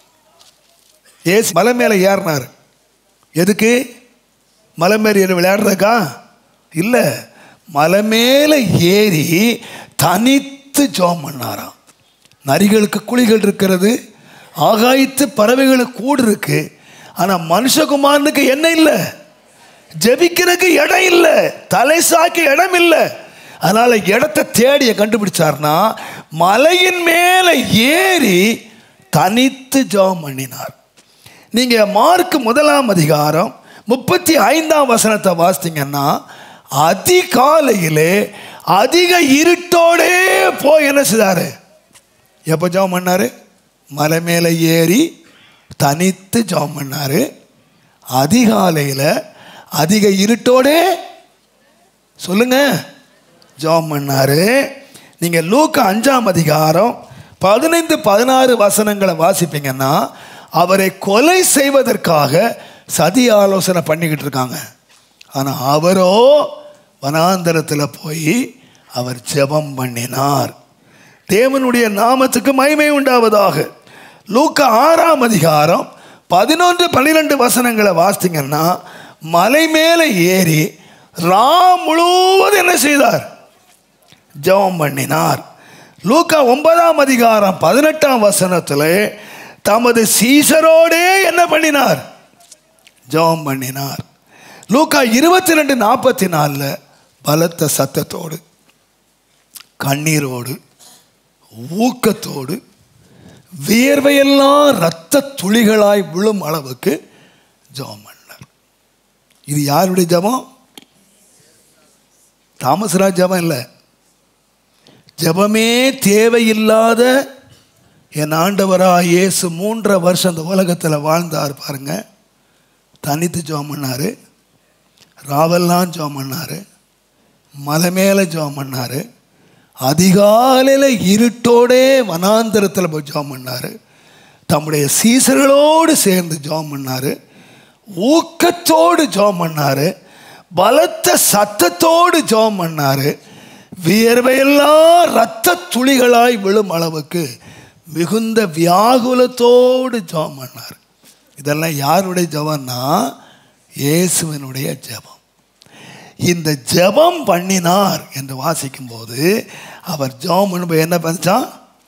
ஏசு மலை மேலே ஏறினார் எதுக்கு மலை மேலே ஏறி விளையாடுறதுக்கா இல்லை மலை மேலே ஏறி தனித்து ஜெபம் பண்ணாராம் நரிகளுக்கு குழிகள் இருக்கிறது ஆகாயத்து பறவைகளுக்கு கூடு இருக்கு ஆனால் மனுஷகுமாரனுக்கு என்ன இல்லை ஜெபிக்கிறதுக்கு இடம் இல்லை தலை சாக்க இடம் இல்லை அதனால் இடத்த தேடிய கண்டுபிடிச்சார்னா மலையின் மேலே ஏறி தனித்து ஜெபம் பண்ணினார் நீங்கள் மார்க் முதலாம் அதிகாரம் முப்பத்தி ஐந்தாம் வசனத்தை வாசித்தீங்கன்னா அதிகாலையிலே அதிக இருட்டோடே போய் என்ன செய்தாரு எப்போ ஜெபம் பண்ணாரு மலை மேலே ஏறி தனித்து ஜெபம் பண்ணாரு அதிகாலையில் அதிக இருட்டோடே சொல்லுங்க ஜெபம் பண்ணாரு நீங்கள் லூக்க அஞ்சாம் அதிகாரம் பதினைந்து பதினாறு வசனங்களை வாசிப்பீங்கன்னா அவரை கொலை செய்வதற்காக சதி ஆலோசனை பண்ணிக்கிட்டு இருக்காங்க ஆனால் அவரோ வனாந்தரத்தில் போய் அவர் ஜெபம் பண்ணினார் தேவனுடைய நாமத்துக்கு மகிமை உண்டாவதாக லூக்க ஆறாம் அதிகாரம் பதினொன்று பன்னிரெண்டு வசனங்களை வாசித்தீங்கன்னா மலை மேலே ஏறி ராம் முழுவதும் என்ன செய்தார் ஜெபம் பண்ணினார் லூக்கா ஒன்பதாம் அதிகாரம் பதினெட்டாம் வசனத்தில் தமது சீசரோடே என்ன பண்ணினார் ஜெபம் பண்ணினார் லூக்கா இருபத்தி ரெண்டு நாற்பத்தி நாலில் பலத்த சத்தத்தோடு கண்ணீரோடு ஊக்கத்தோடு வியர்வையெல்லாம் இரத்த துளிகளாய் விழும் அளவுக்கு ஜெபம் பண்ணார் இது யாருடைய ஜெபம் தாமஸ்ராஜ் ஜெபம் இல்லை ஜெபமே தேவையில்லாத என் ஆண்டவராக இயேசு மூன்றரை வருஷம் அந்த உலகத்தில் வாழ்ந்தார் பாருங்க தனித்து ஜெபம் பண்ணார் ராவெல்லாம் ஜெபம் பண்ணார் மலை மேலே ஜெபம் பண்ணார் அதிகாலையில் இருட்டோடே வனாந்தரத்தில் போய் ஜெபம் பண்ணார் தம்முடைய சீசர்களோடு சேர்ந்து ஜெபம் பண்ணார் ஊக்கத்தோடு ஜெபம் பண்ணார் பலத்த சத்தத்தோடு ஜெபம் பண்ணார் வியர்வையெல்லாம் இரத்த துளிகளாய் விழும் அளவுக்கு மிகுந்த வியாகுலத்தோடு ஜெபம் பண்ணார் இதெல்லாம் யாருடைய ஜெபம்னா இயேசுவனுடைய ஜெபம் இந்த ஜெபம் பண்ணினார் என்று வாசிக்கும்போது அவர் ஜெபம் பண்ணும்போது என்ன பண்ணிச்சான்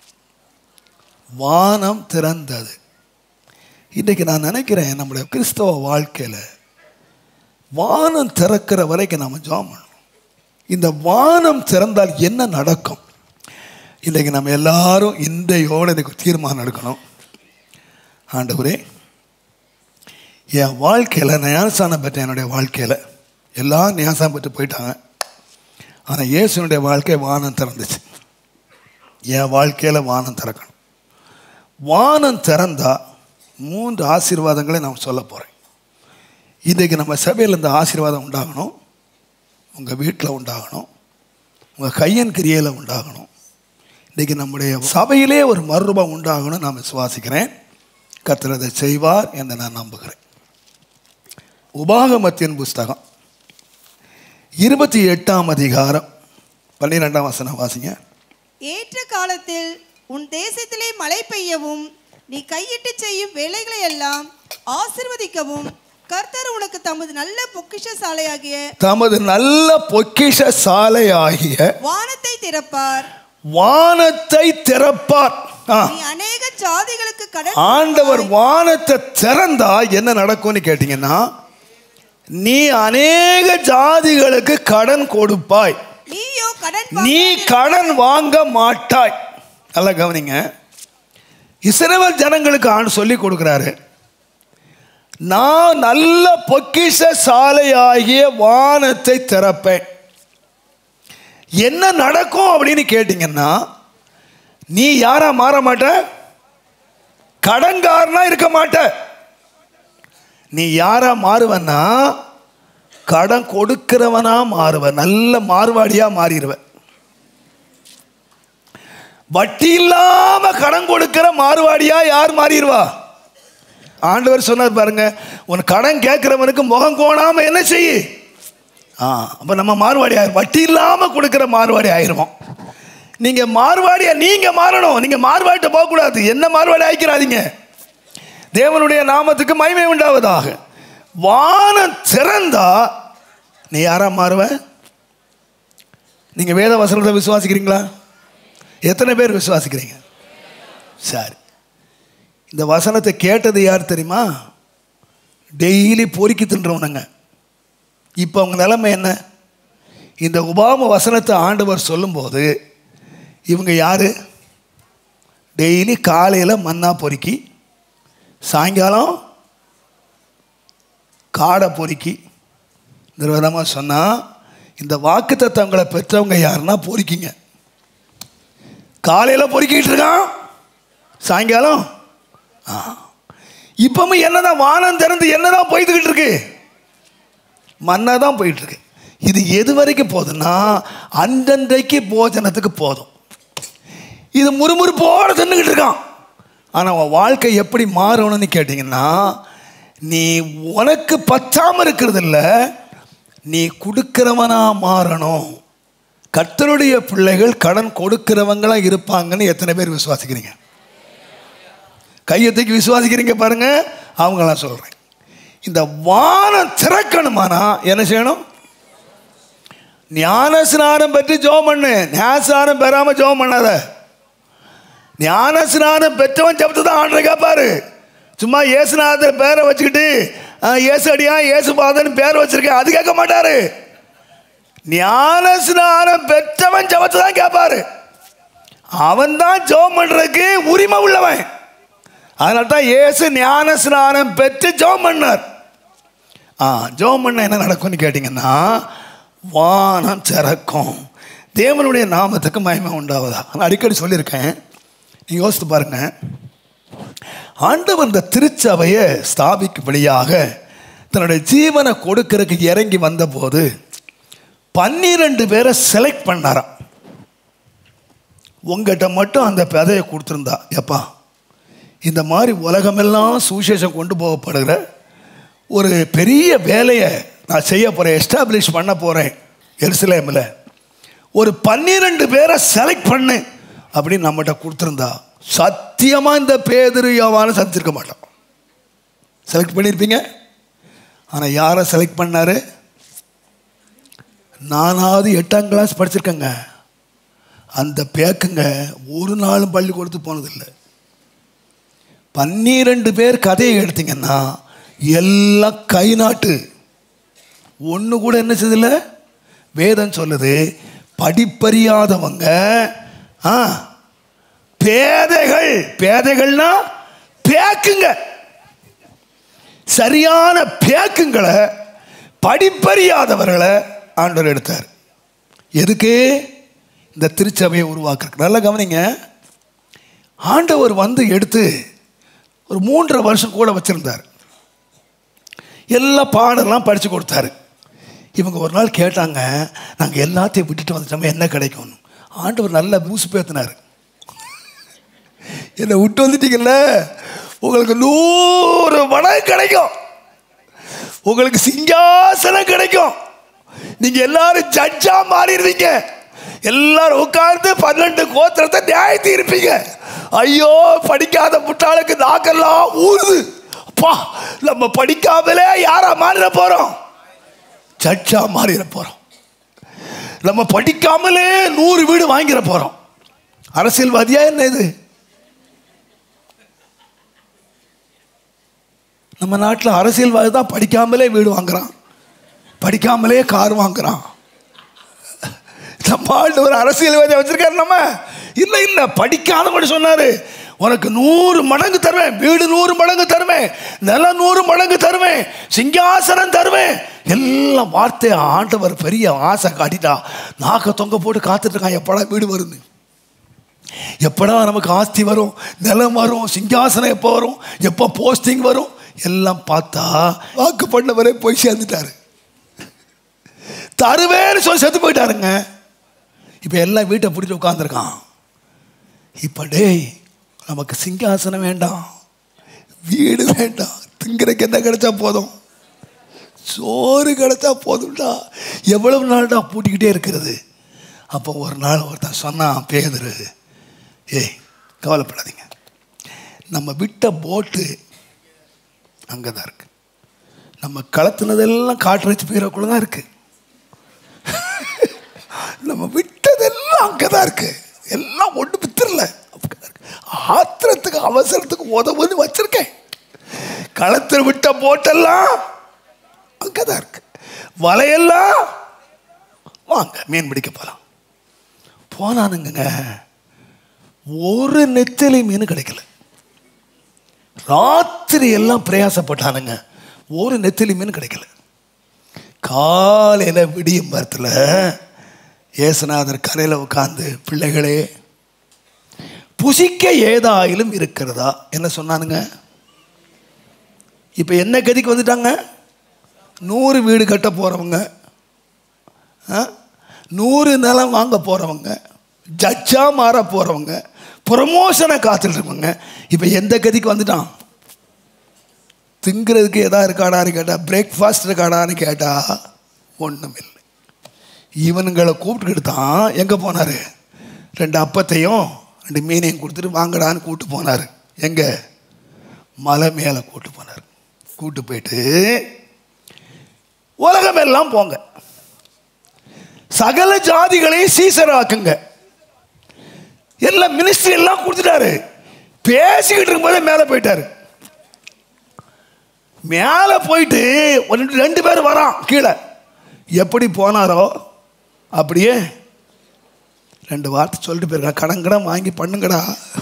வானம் திறந்தது இன்றைக்கு நான் நினைக்கிறேன் நம்முடைய கிறிஸ்தவ வாழ்க்கையில் வானம் திறக்கிற வரைக்கும் நம்ம ஜெபம் பண்ணணும் இந்த வானம் திறந்தால் என்ன நடக்கும் இன்றைக்கு நம்ம எல்லாரும் இன்றையோடு எனக்கு தீர்மானம் எடுக்கணும் ஆண்டவரே என் வாழ்க்கையில் ஞானஸ்தானம் பெற்றேன் என்னுடைய வாழ்க்கையில் எல்லாம் ஞானஸ்தானம் பெற்று போயிட்டாங்க ஆனால் இயேசுனுடைய வாழ்க்கை வானம் திறந்துச்சு என் வாழ்க்கையில் வானம் திறக்கணும் வானம் திறந்தா மூன்று ஆசீர்வாதங்களை நான் சொல்ல போகிறேன் இன்றைக்கு நம்ம சபையில் இந்த ஆசீர்வாதம் உண்டாகணும் உங்கள் வீட்டில் உண்டாகணும் உங்கள் கையன் கிரியையில் உண்டாகணும் இன்றைக்கி நம்முடைய சபையிலே ஒரு மறுரூபம் உண்டாகணும் நான் விசுவாசிக்கிறேன் கர்த்தர் அதை செய்வார் என்று நான் நம்புகிறேன் உபாகமத்தின் புஸ்தகம் இருபத்தி எட்டாம் அதிகாரம் பன்னிரெண்டாம் வசனம் வாசிங்க ஏற்ற காலத்தில் உன் தேசத்திலே மழை பெய்யவும் நீ கையிட்டு செய்யும் வேலைகளை எல்லாம் ஆசிர்வதிக்கவும் கர்த்தர் உனக்கு தமது நல்ல பொக்கிஷ சாலையாகிய தமது நல்ல பொக்கிஷ சாலையாகிய வானத்தை திறப்பார் வானத்தை திறப்பார் ஆ, நீ அநேக ஜாதிகளுக்கு கடன் ஆண்டவர் வானத்தை திறந்தா என்ன நடக்கும்னு கேட்டீங்கன்னா நீ அநேக ஜாதிகளுக்கு கடன் கொடுப்பாய் நீயோ கடன் நீ கடன் வாங்க மாட்டாய் நல்லா கவனிங்க இஸ்ரவேல் ஜனங்களுக்கு ஆண்டு சொல்லி கொடுக்குறாரு நான் நல்ல பொக்கிஷ சாலையாகிய வானத்தை திறப்பேன் என்ன நடக்கும் அப்படின்னு கேட்டீங்கன்னா நீ யாரா மாற மாட்ட கடன்காரனா இருக்க மாட்ட நீ யாரா மாறுவன்னா கடன் கொடுக்கிறவனா மாறுவ நல்ல மாறுவாடியா மாறிடுவ வட்டி இல்லாம கடன் கொடுக்கிற மாறுவாடியா யார் மாறிடுவா ஆண்டவர் சொன்னார் பாருங்க உன் கடன் கேட்கிறவனுக்கு முகம் கோணாம என்ன செய்யு ஆ அப்போ நம்ம மாறுவாடி ஆயிரும் வட்டி இல்லாமல் கொடுக்குற மாறுவாடி ஆயிருவோம் நீங்கள் மாறுவாடியா நீங்கள் மாறணும் நீங்கள் மாறுவாடிட்ட போகக்கூடாது என்ன மாறுவாடி ஆயிக்கிறாதீங்க தேவனுடைய நாமத்துக்கு மகிமை உண்டாவதாக வானம் திறந்தா நீ யாரா மாறுவ நீங்கள் வேத வசனத்தை விசுவாசிக்கிறீங்களா எத்தனை பேர் விசுவாசிக்கிறீங்க சரி இந்த வசனத்தை கேட்டது யார் தெரியுமா டெய்லி பொறுக்கி தின்றவனுங்க இப்போ அவங்க நிலைமை என்ன இந்த உபாம வசனத்தை ஆண்டவர் சொல்லும்போது இவங்க யார் டெய்லி காலையில் மண்ணா பொறுக்கி சாயங்காலம் காடை பொறுக்கி நிர்வாகமாக சொன்னால் இந்த வாக்கு தத்தவங்களை பெற்றவங்க யாருன்னா பொறுக்கிங்க காலையில் பொறுக்கிட்டு இருக்கான் சாயங்காலம் ஆ இப்பவும் என்னதான் வானம் திறந்து என்னதான் போய்த்துக்கிட்டு இருக்கு மண்ணா தான் போயிட்டு இருக்கு இது எது வரைக்கும் போகுதுன்னா அன்றன்றைக்கு போஜனத்துக்கு போதும் இது முறுமுறுப்போட தின்னுக்கிட்டு இருக்கான் ஆனால் உன் வாழ்க்கை எப்படி மாறணும்னு கேட்டிங்கன்னா நீ உனக்கு பச்சாமல் இருக்கிறது இல்ல நீ கொடுக்கிறவனா மாறணும் கர்த்தருடைய பிள்ளைகள் கடன் கொடுக்கிறவங்களா இருப்பாங்கன்னு எத்தனை பேர் விசுவாசிக்கிறீங்க கையத்துக்கு விசுவாசிக்கிறீங்க பாருங்க அவங்களாம் சொல்கிறேன் இந்த வானம் திறக்கணுமானா என்ன செய்யணும் ஞான ஸ்நானம் பெற்று ஜோம் பண்ணு ஞானஸ்நானம் பெறாம ஜோம் பண்ணாத ஞான ஸ்நானம் பெற்றவன் ஜபத்தை தான் ஆண்டு கேட்பாரு சும்மா இயேசுநாதர் பேரை வச்சுக்கிட்டு ஆ, இயேசு அடியா இயேசு பாதன் பேர் வச்சிருக்கேன் அது கேட்க மாட்டாரு ஞான ஸ்நானம் பெற்றவன் ஜபத்தை தான் கேட்பாரு அவன் தான் ஜோம் பண்றதுக்கு உரிமை உள்ளவன் அதனால தான் இயேசு ஞான ஸ்நானம் பெற்று ஜோம் பண்ணார் ஆ ஜோம் பண்ண என்ன நடக்கும்னு கேட்டிங்கன்னா வானம் திறக்கும் தேவனுடைய நாமத்துக்கு மகிமை உண்டாவதா நான் அடிக்கடி சொல்லியிருக்கேன் நீ யோசித்து பாருங்க ஆண்டவர் இந்த திருச்சபையை ஸ்தாபிக்கும்படியாக தன்னுடைய ஜீவனை கொடுக்கறதுக்கு இறங்கி வந்தபோது பன்னிரெண்டு பேரை செலக்ட் பண்ணாராம் உங்ககிட்ட மட்டும் அந்த பதவியை கொடுத்துருந்தா எப்பா இந்த மாதிரி உலகமெல்லாம் சுவிசேஷம் கொண்டு போகப்படுகிற ஒரு பெரிய வேலையை நான் செய்ய போகிறேன் எஸ்டாப்ளிஷ் பண்ண போகிறேன் எருசலேமில் ஒரு பன்னிரெண்டு பேரை செலக்ட் பண்ணு அப்படின்னு நம்மகிட்ட கொடுத்துருந்தா சத்தியமாக இந்த பேதிரு யோவான சந்திருக்க மாட்டோம் செலக்ட் பண்ணியிருப்பீங்க ஆனால் யாரை செலக்ட் பண்ணாரு நானாவது எட்டாம் கிளாஸ் படிச்சிருக்கேங்க அந்த பேக்குங்க ஒரு நாளும் பள்ளிக்கூடத்து போனதில்லை பன்னிரெண்டு பேர் கதையை எடுத்தீங்கன்னா எல்லாம் கை நாட்டு ஒன்று கூட என்ன செய்தில்ல வேதம் சொல்லுது படிப்பறியாதவங்க ஆ பேதைகள் பேதைகள்னா பேக்குங்க சரியான பேக்குங்களை படிப்பறியாதவர்களை ஆண்டவர் எடுத்தார் எதுக்கு இந்த திருச்சபையை உருவாக்குறதுக்கு நல்லா கவனிங்க ஆண்டவர் வந்து எடுத்து ஒரு மூன்றரை வருஷம் கூட வச்சிருந்தார் எல்லா பாடெல்லாம் படித்து கொடுத்தாரு இவங்க ஒரு நாள் கேட்டாங்க நாங்கள் எல்லாத்தையும் விட்டுட்டு வந்துட்டோமே என்ன கிடைக்கும்னு ஆண்டவர் நல்ல மூசு பேத்தினார் என்னை விட்டு வந்துட்டீங்கல்ல உங்களுக்கு நூறு மடங்கு கிடைக்கும் உங்களுக்கு சிங்காசனம் கிடைக்கும் நீங்க எல்லாரும் ஜட்ஜா மாறிடுவீங்க எல்லாரும் உட்கார்ந்து பன்னெண்டு கோத்திரத்தை நியாயத்தி இருப்பீங்க ஐயோ படிக்காத முட்டாளுக்கு நாக்கெல்லாம் ஊறுது அப்பா நம்ம படிக்காமலே யாரா மாறிட போறோம் ஜட்ஜா மாறிட போறோம் நம்ம படிக்காமலே நூறு வீடு வாங்கிட போறோம் அரசியல்வாதியா என்ன இது நம்ம நாட்டில் அரசியல்வாதி தான் படிக்காமலே வீடு வாங்குறான் படிக்காமலே கார் வாங்குறான் நம்ம ஆண்டு ஒரு அரசியல்வாதியை வச்சிருக்காரு நம்ம இல்லை இல்லை படிக்காதவங்க சொன்னாரு உனக்கு நூறு மடங்கு தருவேன் வீடு நூறு மடங்கு தருவேன் நிலம் நூறு மடங்கு தருவேன் சிங்காசனம் தருவேன் எல்லாம் வார்த்தை ஆண்டவர் பெரிய ஆசை காட்டிட்டா நாக்க தொங்க போட்டு காத்துட்டு இருக்கான் எப்படா வீடு வருது எப்படா நமக்கு ஆஸ்தி வரும் நிலம் வரும் சிங்காசனம் எப்போ வரும் எப்போ போஸ்டிங் வரும் எல்லாம் பார்த்தா வாக்கு பண்ணவரே போய் சேர்ந்துட்டாரு தருவேன்னு சொல்லி செத்து போயிட்டாருங்க இப்போ எல்லாம் வீட்டை பிடிச்சி உட்காந்துருக்கான் இப்போ டேய் நமக்கு சிங்காசனம் வேண்டாம் வீடு வேண்டாம் திங்கிறக்கு என்ன கிடைச்சா போதும் சோறு கிடைச்சா போதும்டா எவ்வளவு நாள்டா பூட்டிக்கிட்டே இருக்கிறது அப்போ ஒரு நாள் ஒருத்தன் சொன்னான் பேதுரு ஏய் கவலைப்படாதீங்க நம்ம விட்ட போட்டு அங்கே தான் இருக்கு நம்ம கலத்துனதெல்லாம் காற்றடிச்சு போயிடக்குள்ள தான் இருக்கு நம்ம விட்டதெல்லாம் அங்கே தான் இருக்கு எல்லாம் ஒன்று வித்துறல ஆத்திரத்துக்கு அவசரத்துக்கு உதவுன்னு வச்சிருக்கேன் களத்தில் விட்ட போட்டெல்லாம் அங்கே தான் இருக்கு வலையெல்லாம் வாங்க மீன் பிடிக்க போகலாம் போனானுங்க ஒரு நெத்திலி மீன் கிடைக்கல ராத்திரி எல்லாம் பிரயாசப்பட்டானுங்க ஒரு நெத்திலி மீன் கிடைக்கல காலையில் விடியும் மரத்தில் ஏசுநாதர் கரையில் உட்காந்து பிள்ளைகளே புசிக்க ஏதாயிலும் இருக்கிறதா என்ன சொன்னானுங்க இப்போ என்ன கதிக்கு வந்துட்டாங்க நூறு வீடு கட்ட போகிறவங்க நூறு நிலம் வாங்க போகிறவங்க ஜட்ஜா மாற போகிறவங்க ப்ரமோஷனை காத்துட்டு இருக்கவங்க இப்போ எந்த கதிக்கு வந்துட்டான் திங்கிறதுக்கு எதா இருக்காடான்னு கேட்டால் பிரேக்ஃபாஸ்ட் இருக்காடான்னு கேட்டால் ஒன்றும் இல்லை இவனுங்களை கூப்பிட்டுக்கிட்டு தான் எங்கே போனார் ரெண்டு அப்பத்தையும் ரெண்டு மீனையும் கொடுத்துட்டு வாங்கடான்னு கூப்பிட்டு போனார் எங்கே மலை மேலே கூப்பிட்டு போனார் கூப்பிட்டு போயிட்டு உலகமெல்லாம் போங்க சகல ஜாதிகளையும் சீசராக்குங்க எல்லாம் மினிஸ்ட்ரி எல்லாம் கொடுத்துட்டாரு பேசிக்கிட்டு இருக்கும்போதே மேலே போயிட்டாரு மேலே போயிட்டு ஒரு ரெண்டு- ரெண்டு பேர் வரான் கீழே எப்படி போனாரோ அப்படியே ரெண்டு வார்த்தை சொல்லிட்டு போயிருக்கா கடன் கடன் வாங்கி பண்ணுங்கடா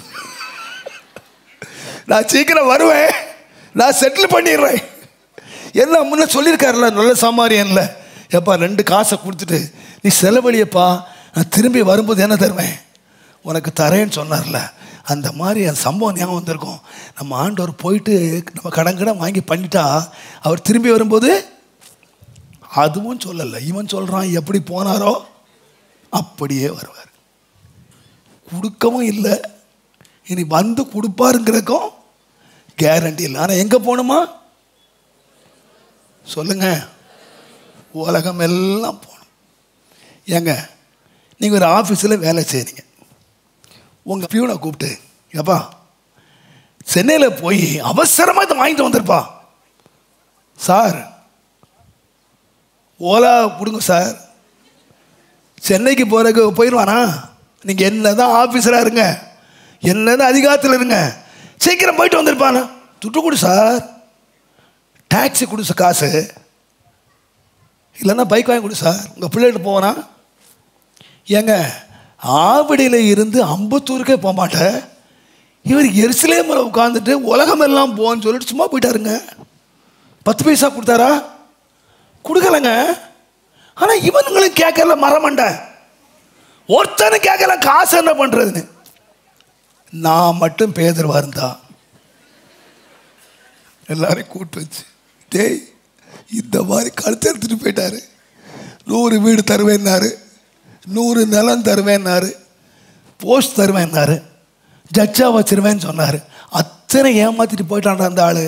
நான் சீக்கிரம் வருவேன் நான் செட்டில் பண்ணிடுறேன் எல்லாம் முன்ன சொல்லியிருக்காருல்ல நல்ல சாமாரியன்ல எப்பா ரெண்டு காசை கொடுத்துட்டு நீ செலவழியப்பா நான் திரும்பி வரும்போது என்ன தருவேன் உனக்கு தரேன்னு சொன்னார்ல அந்த மாதிரி அந்த சம்பவம் ஞாபகம் வந்திருக்கும் நம்ம ஆண்டவர் போயிட்டு நம்ம கடன் கடன் வாங்கி பண்ணிட்டா அவர் திரும்பி வரும்போது அதுவும் சொல்லலை இவன் சொல்கிறான் எப்படி போனாரோ அப்படியே வருவார் கொடுக்கவும் இல்லை இனி வந்து கொடுப்பாருங்கிறக்கும் கேரண்டி இல்லை ஆனால் எங்கே போகணுமா சொல்லுங்க உலகம் எல்லாம் போகணும் ஏங்க நீங்கள் ஒரு ஆஃபீஸில் வேலை செய்கிறீங்க உங்கள் பியூனை கூப்பிட்டு ஏப்பா சென்னையில் போய் அவசரமாக இதை வாங்கிட்டு வந்திருப்பா சார் ஓலா கொடுங்க சார் சென்னைக்கு போகிறதுக்கு போயிடுவானா நீங்கள் என்ன தான் ஆஃபீஸராக இருங்க என்ன தான் அதிகாரத்தில் இருங்க சீக்கிரம் போயிட்டு வந்திருப்பானா துட்டு கொடு சார் டாக்ஸி கொடு சார் காசு இல்லைன்னா பைக் வாங்கி கொடு சார் உங்கள் பிள்ளைகிட்ட போவனா ஏங்க ஆவடியில் இருந்து அம்பத்தூருக்கே போக மாட்டேன் இவர் எருசலேமில் உட்காந்துட்டு உலகம் எல்லாம் போன்னு சொல்லிட்டு சும்மா போயிட்டாருங்க பத்து பைசா கொடுத்தாரா கொடுக்கலங்க ஆனால் இவனுங்களும் கேட்கல மரமண்ட ஒருத்தனும் கேட்கல காசு என்ன பண்ணுறதுன்னு நான் மட்டும் பேதர்வா இருந்தா எல்லாரையும் கூப்பிட்டு வச்சு டேய் இந்த மாதிரி கழுத்து எடுத்துட்டு போயிட்டாரு நூறு வீடு தருவேன்னாரு நூறு நிலம் தருவேன்னாரு போஸ்ட் தருவேன்னாரு ஜட்ஜா வச்சிருவேன்னு சொன்னார் அத்தனை ஏமாத்திட்டு போயிட்டான்டா அந்த ஆளு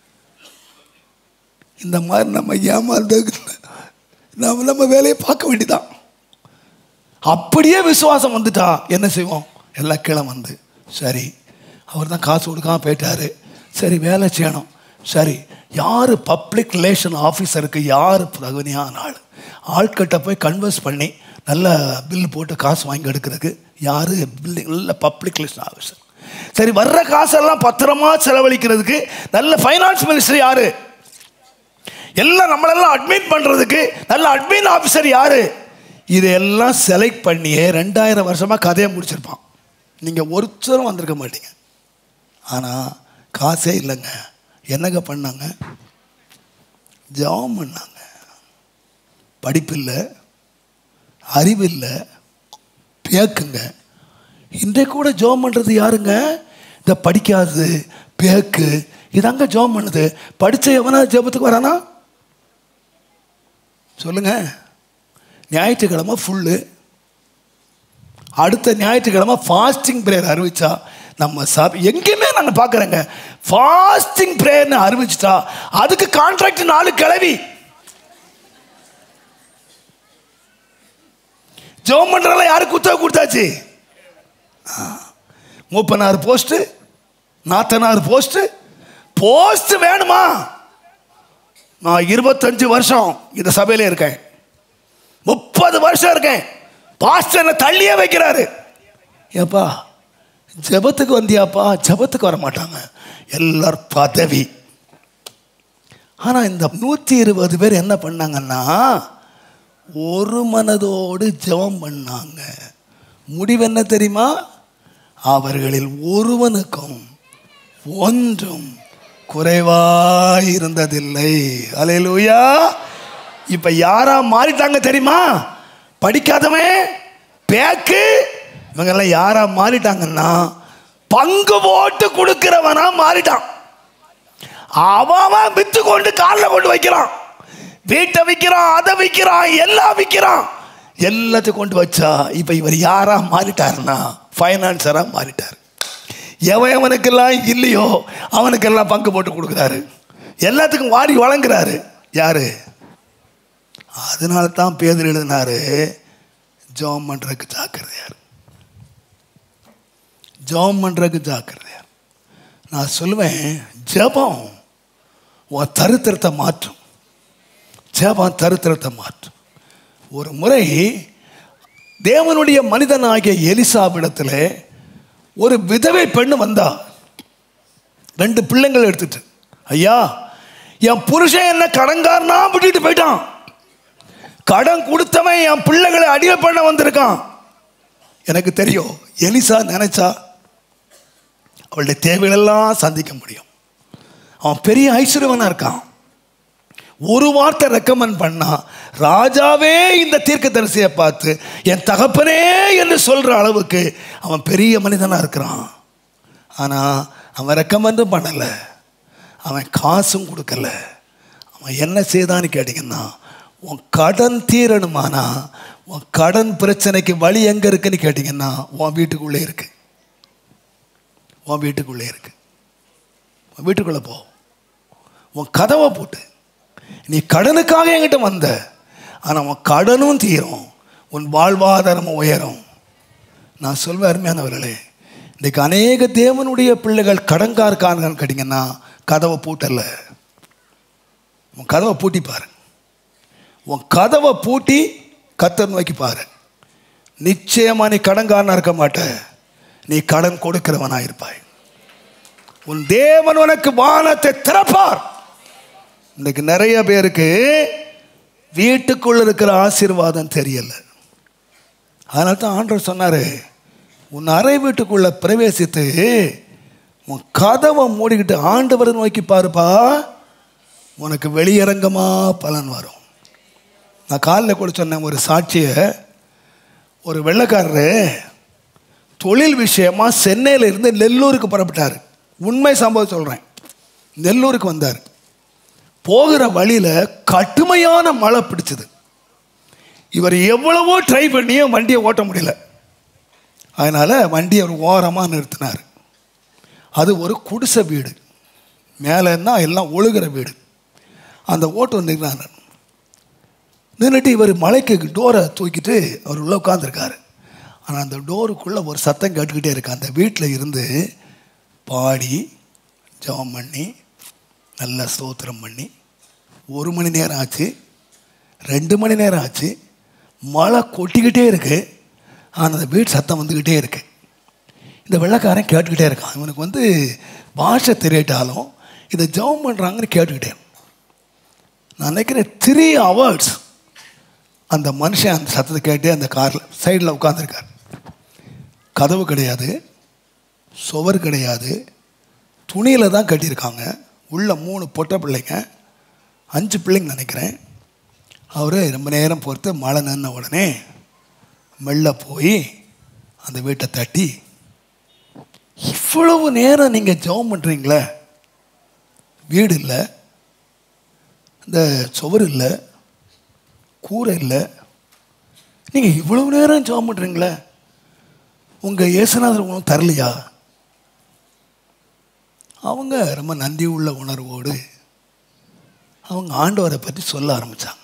இந்த மாதிரி நம்ம ஏமாந்து நம்ம நம்ம வேலையை பார்க்க வேண்டியதான் அப்படியே விசுவாசம் வந்துட்டா என்ன செய்வோம் எல்லாம் கீழே வந்து சரி அவர் தான் காசு கொடுக்காம போயிட்டாரு சரி வேலை செய்யணும் சரி யார் பப்ளிக் ரிலேஷன் ஆஃபீஸருக்கு யார் தகுதியான ஆள் ஆட்கிட்ட போய் கன்வர்ஸ் பண்ணி நல்ல பில் போட்டு காசு வாங்கி எடுக்கிறதுக்கு யார் பில்லிங் நல்ல பப்ளிக் ரிலேஷன் ஆஃபீஸர் சரி வர்ற காசெல்லாம் பத்திரமா செலவழிக்கிறதுக்கு நல்ல ஃபைனான்ஸ் மினிஸ்டர் யார் எல்லாம் நம்மளெல்லாம் அட்மிட் பண்ணுறதுக்கு நல்ல அட்மின் ஆஃபீஸர் யார் இதையெல்லாம் செலக்ட் பண்ணியே ரெண்டாயிரம் வருஷமாக கதையை முடிச்சிருப்பான் நீங்கள் ஒருத்தரும் வந்திருக்க மாட்டீங்க ஆனால் காசே இல்லைங்க என்னங்க பண்ணாங்க ஜெபம் பண்ணாங்க படிப்பு இல்லை அறிவு இல்லை பேக்குங்க இன்றைக்கு கூட ஜெபம் பண்ணுறது யாருங்க இந்த படிக்காதது பேக்கு இதாங்க ஜெபம் பண்ணுது படித்த எவனா ஜெபத்துக்கு வரானா சொல்லுங்க ஞாயிற்றுக்கிழமை ஃபுல்லு அடுத்த ஞாயிற்றுக்கிழமை ஃபாஸ்டிங் ப்ரேயர் அறிவிச்சா நம்ம சபை எங்கேயுமே நாங்கள் பார்க்குறோங்க ஃபாஸ்டிங் ப்ரேயர்னு அறிவிச்சிட்டா அதுக்கு கான்ட்ராக்ட் நாலு கிளவி ஜெபம் பண்ணுறதெல்லாம் யாருக்கு குத்தகை கொடுத்தாச்சு ஆ. மூப்பனார் போஸ்ட்டு நாத்தனார் போஸ்ட்டு போஸ்ட் வேணுமா நான் இருபத்தஞ்சு வருஷம் இந்த சபையில இருக்கேன் முப்பது வருஷம் இருக்கேன் பாஸ்டர் என்னை தள்ளியே வைக்கிறாரு ஏப்பா ஜெபத்துக்கு வந்தியாப்பா ஜெபத்துக்கு வர மாட்டாங்க எல்லாரும் பதவி ஆனால் இந்த நூற்றி இருபது பேர் என்ன பண்ணாங்கன்னா ஒரு மனதோடு ஜெபம் பண்ணாங்க முடிவு என்ன தெரியுமா அவர்களில் ஒருவனுக்கும் ஒன்றும் குறைவாயிருந்ததில்லை அலையலூயா இப்ப யாரா மாறிட்டாங்க தெரியுமா படிக்காதவன் பேக்கு இவங்கெல்லாம் யாரா மாறிட்டாங்கன்னா பங்கு போட்டு கொடுக்கிறவனா மாறிட்டான் அவன் அவன் வித்து கொண்டு காலில் கொண்டு வைக்கிறான் வீட்டை விற்கிறான் அதை விற்கிறான் எல்லாம் விற்கிறான் எல்லாத்தையும் கொண்டு வச்சா இப்போ இவர் யாரா மாறிட்டாருன்னா ஃபைனான்சராக மாறிட்டார் எவன் எவனுக்கெல்லாம் இல்லையோ அவனுக்கெல்லாம் பங்கு போட்டு கொடுக்குறாரு எல்லாத்துக்கும் வாரி வழங்குறாரு யாரு அதனால தான் பேதர் எழுதினாரு ஜோம் பண்ணுறதுக்கு ஜாக்கிரதையார் ஜோம் பண்ணுறதுக்கு ஜாக்கிரதையார் நான் சொல்லுவேன் ஜெபம் உன் தரித்திரத்தை மாற்றும் ஜெபம் தரித்திரத்தை மாற்றும் ஒரு முறை தேவனுடைய மனிதனாகிய எலிசாவிடத்தில் ஒரு விதவை பெண்ணு வந்தா ரெண்டு பிள்ளைங்கள் எடுத்துட்டு ஐயா என் புருஷன் என்ன கடன்காரனா விட்டுட்டு போயிட்டான் கடன் கொடுத்தவன் என் பிள்ளைகளை அடிமை பண்ண வந்திருக்கான் எனக்கு தெரியும் எலிசா நினைச்சா அவளுடைய தேவைகளெல்லாம் சந்திக்க முடியும் அவன் பெரிய ஐஸ்வர்யவனா இருக்கான் ஒரு வார்த்தை ரெக்கமெண்ட் பண்ணா ராஜாவே இந்த தீர்க்கதரிசியை பார்த்து என் தகப்பனே என்று சொல்ற அளவுக்கு அவன் பெரிய மனிதனா இருக்கிறான் ஆனா அவன் ரெக்கமெண்டும் பண்ணல அவன் காசும் கொடுக்கல அவன் என்ன செய்தான்னு கேட்டிங்கன்னா உன் கடன் தீரணுமானா உன் கடன் பிரச்சனைக்கு வழி எங்க இருக்குன்னு கேட்டிங்கன்னா உன் வீட்டுக்குள்ளே இருக்கு உன் வீட்டுக்குள்ளே இருக்கு உன் வீட்டுக்குள்ளே போ உன் கதவை போட்டு நீ கடனுக்காக என்கிட்ட வந்த ஆனால் உன் கடனும் தீரும் உன் வாழ்வாதாரமும் உயரும் நான் சொல்வேன் அருமையானவர்களே இன்றைக்கு அநேக தேவனுடைய பிள்ளைகள் கடன்காரக்காரங்கன்னு கேட்டிங்கன்னா கதவை பூட்டல உன் கதவை பூட்டி பாரு உன் கதவை பூட்டி கத்தர் நோக்கி பாரு நிச்சயமா நீ கடன்காரனா இருக்க மாட்ட நீ கடன் கொடுக்கிறவனா இருப்பாய் உன் தேவன் உனக்கு வானத்தை திறப்பார் இன்னைக்கு நிறைய பேருக்கு வீட்டுக்குள்ள இருக்கிற ஆசீர்வாதம் தெரியல அதனால தான் ஆண்டவர் சொன்னாரு உன் அறை வீட்டுக்குள்ள பிரவேசித்து உன் கதவை மூடிக்கிட்டு ஆண்டவரை நோக்கி பாருப்பா உனக்கு வெளியரங்கமா பலன் வரும் நான் காலைல கூட சொன்னேன் ஒரு சாட்சியை ஒரு வெள்ளைக்காரரு தொழில் விஷயமா சென்னையில இருந்து நெல்லூருக்கு புறப்பட்டார் உண்மை சம்பவம் சொல்கிறேன் நெல்லூருக்கு வந்தார் போகிற வழியில் கடுமையான மழை பிடிச்சது இவர் எவ்வளவோ ட்ரை பண்ணியும் வண்டியை ஓட்ட முடியல அதனால் வண்டியை ஒரு ஓரமாக நிறுத்தினார் அது ஒரு குடிசை வீடு மேலேன்னா எல்லாம் ஒழுகிற வீடு அந்த ஓட்டு வந்துக்கிறார் நின்றுட்டு இவர் மலைக்கு டோரை தூக்கிட்டு அவர் உள்ளே உட்காந்துருக்காரு ஆனால் அந்த டோருக்குள்ளே ஒரு சத்தம் கேட்டுக்கிட்டே இருக்கு அந்த வீட்டில் இருந்து பாடி ஜெபம் பண்ணி நல்லா ஸ்தோத்திரம் பண்ணி ஒரு மணி நேரம் ஆச்சு ரெண்டு மணி நேரம் ஆச்சு மழை கொட்டிக்கிட்டே இருக்கு ஆனால் அந்த வீட்டு சத்தம் வந்துக்கிட்டே இருக்கு இந்த வெள்ளைக்காரன் கேட்டுக்கிட்டே இருக்கான் இவனுக்கு வந்து பாஷை தெரியட்டாலும் இதை ஜெபம் பண்ணுறாங்கன்னு கேட்டுக்கிட்டே நான் நினைக்கிறேன் த்ரீ ஹவர்ஸ் அந்த மனுஷன் அந்த சத்தத்தை கேட்டு அந்த காரில் சைடில் உட்காந்துருக்கார் கதவு கிடையாது சுவர் கிடையாது துணியில் தான் கட்டியிருக்காங்க உள்ள மூணு பொட்டை பிள்ளைங்க அஞ்சு பிள்ளைங்க நினைக்கிறேன் அவர் ரொம்ப நேரம் பொறுத்து மழை நின்ன உடனே மெல்ல போய் அந்த வீட்டை தட்டி இவ்வளவு நேரம் நீங்கள் ஜெபம் பண்ணுறீங்களே வீடு இல்லை இந்த சுவர் இல்லை கூரை இல்லை நீங்கள் இவ்வளவு நேரம் ஜெபம் பண்ணுறீங்களே உங்கள் இயேசுநாதர் உணவு தரலையா அவங்க ரொம்ப நன்றி உள்ள உணர்வோடு அவங்க ஆண்டவரை பற்றி சொல்ல ஆரம்பித்தாங்க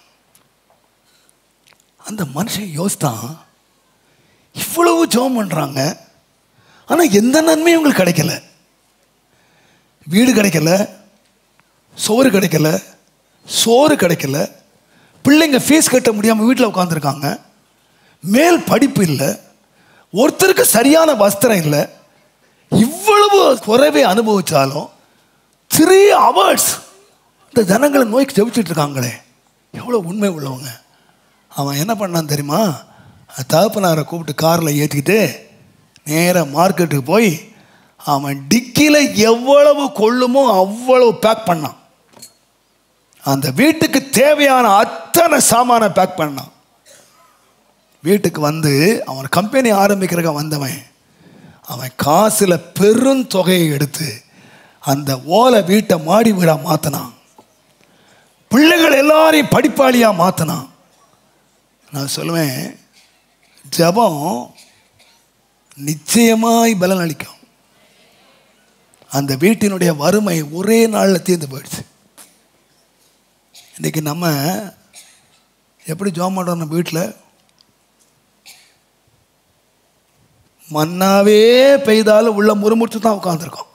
அந்த மனுஷன் யோசித்தான் இவ்வளவு ஜெபம் பண்ணுறாங்க ஆனால் எந்த நன்மையும் இவங்களுக்கு கிடைக்கல வீடு கிடைக்கல சோறு கிடைக்கல சோறு கிடைக்கல பிள்ளைங்க ஃபீஸ் கட்ட முடியாமல் வீட்டில் உட்காந்துருக்காங்க மேல் படிப்பு இல்லை ஒருத்தருக்கு சரியான வஸ்திரம் இல்லை இவ்வளவு குறைவை அனுபவிச்சாலும் த்ரீ ஹவர்ஸ் இந்த ஜனங்களை நோய்க்கு ஜெபிச்சுட்டு இருக்காங்களே எவ்வளோ உண்மை உள்ளவங்க அவன் என்ன பண்ணான் தெரியுமா தகப்பனாரை கூப்பிட்டு காரில் ஏற்றிக்கிட்டு நேராக மார்க்கெட்டுக்கு போய் அவன் டிக்கியில் எவ்வளவு கொள்ளுமோ அவ்வளவு பேக் பண்ணான் அந்த வீட்டுக்கு தேவையான அத்தனை சாமானை பேக் பண்ணான் வீட்டுக்கு வந்து அவன் கம்பெனி ஆரம்பிக்கிறக்க வந்தவன் அவன் காசில் பெரும் தொகையை எடுத்து அந்த ஓலை வீட்டை மாடி வீடாக மாற்றினான் பிள்ளைகள் எல்லாரையும் படிப்பாளியாக மாற்றினான் நான் சொல்லுவேன் ஜபம் நிச்சயமாய் பலன் அளிக்கும் அந்த வீட்டினுடைய வறுமை ஒரே நாளில் தீர்ந்து போயிடுச்சு இன்றைக்கி நம்ம எப்படி ஜோம் பண்ணுறோம் நம்ம வீட்டில் மண்ணாவே பெய்தாலும் உள்ள முறுமுறுத்து தான் உட்காந்துருக்கோம்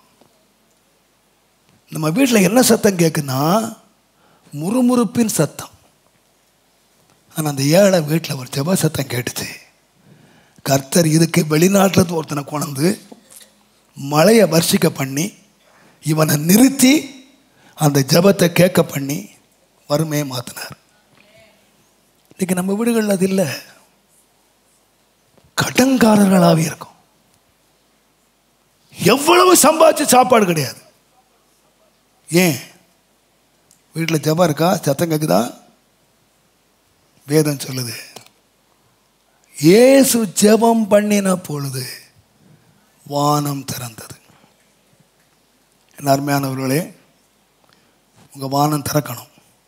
நம்ம வீட்டில் என்ன சத்தம் கேட்குன்னா முறுமுறுப்பின் சத்தம் ஆனால் அந்த ஏழை வீட்டில் ஒரு ஜெப சத்தம் கேட்டுச்சு கர்த்தர் இதுக்கு வெளிநாட்டில் ஒருத்தனை கொண்டு மழையை வர்ஷிக்க பண்ணி இவனை நிறுத்தி அந்த ஜெபத்தை கேட்க பண்ணி வறுமையை மாற்றினார் இன்னைக்கு நம்ம வீடுகளில் அது இல்லை கடன்காரர்களாகவே இருக்கும் எவ்வளவு சம்பாதிச்சு சாப்பாடு கிடையாது ஏன் வீட்டில் ஜபம் இருக்கா சத்தம் கேட்குதா வேதம் சொல்லுது இயேசு ஜெபம் பண்ணின பொழுது வானம் திறந்தது என் அருமையானவர்களே உங்கள் வானம் திறக்கணும்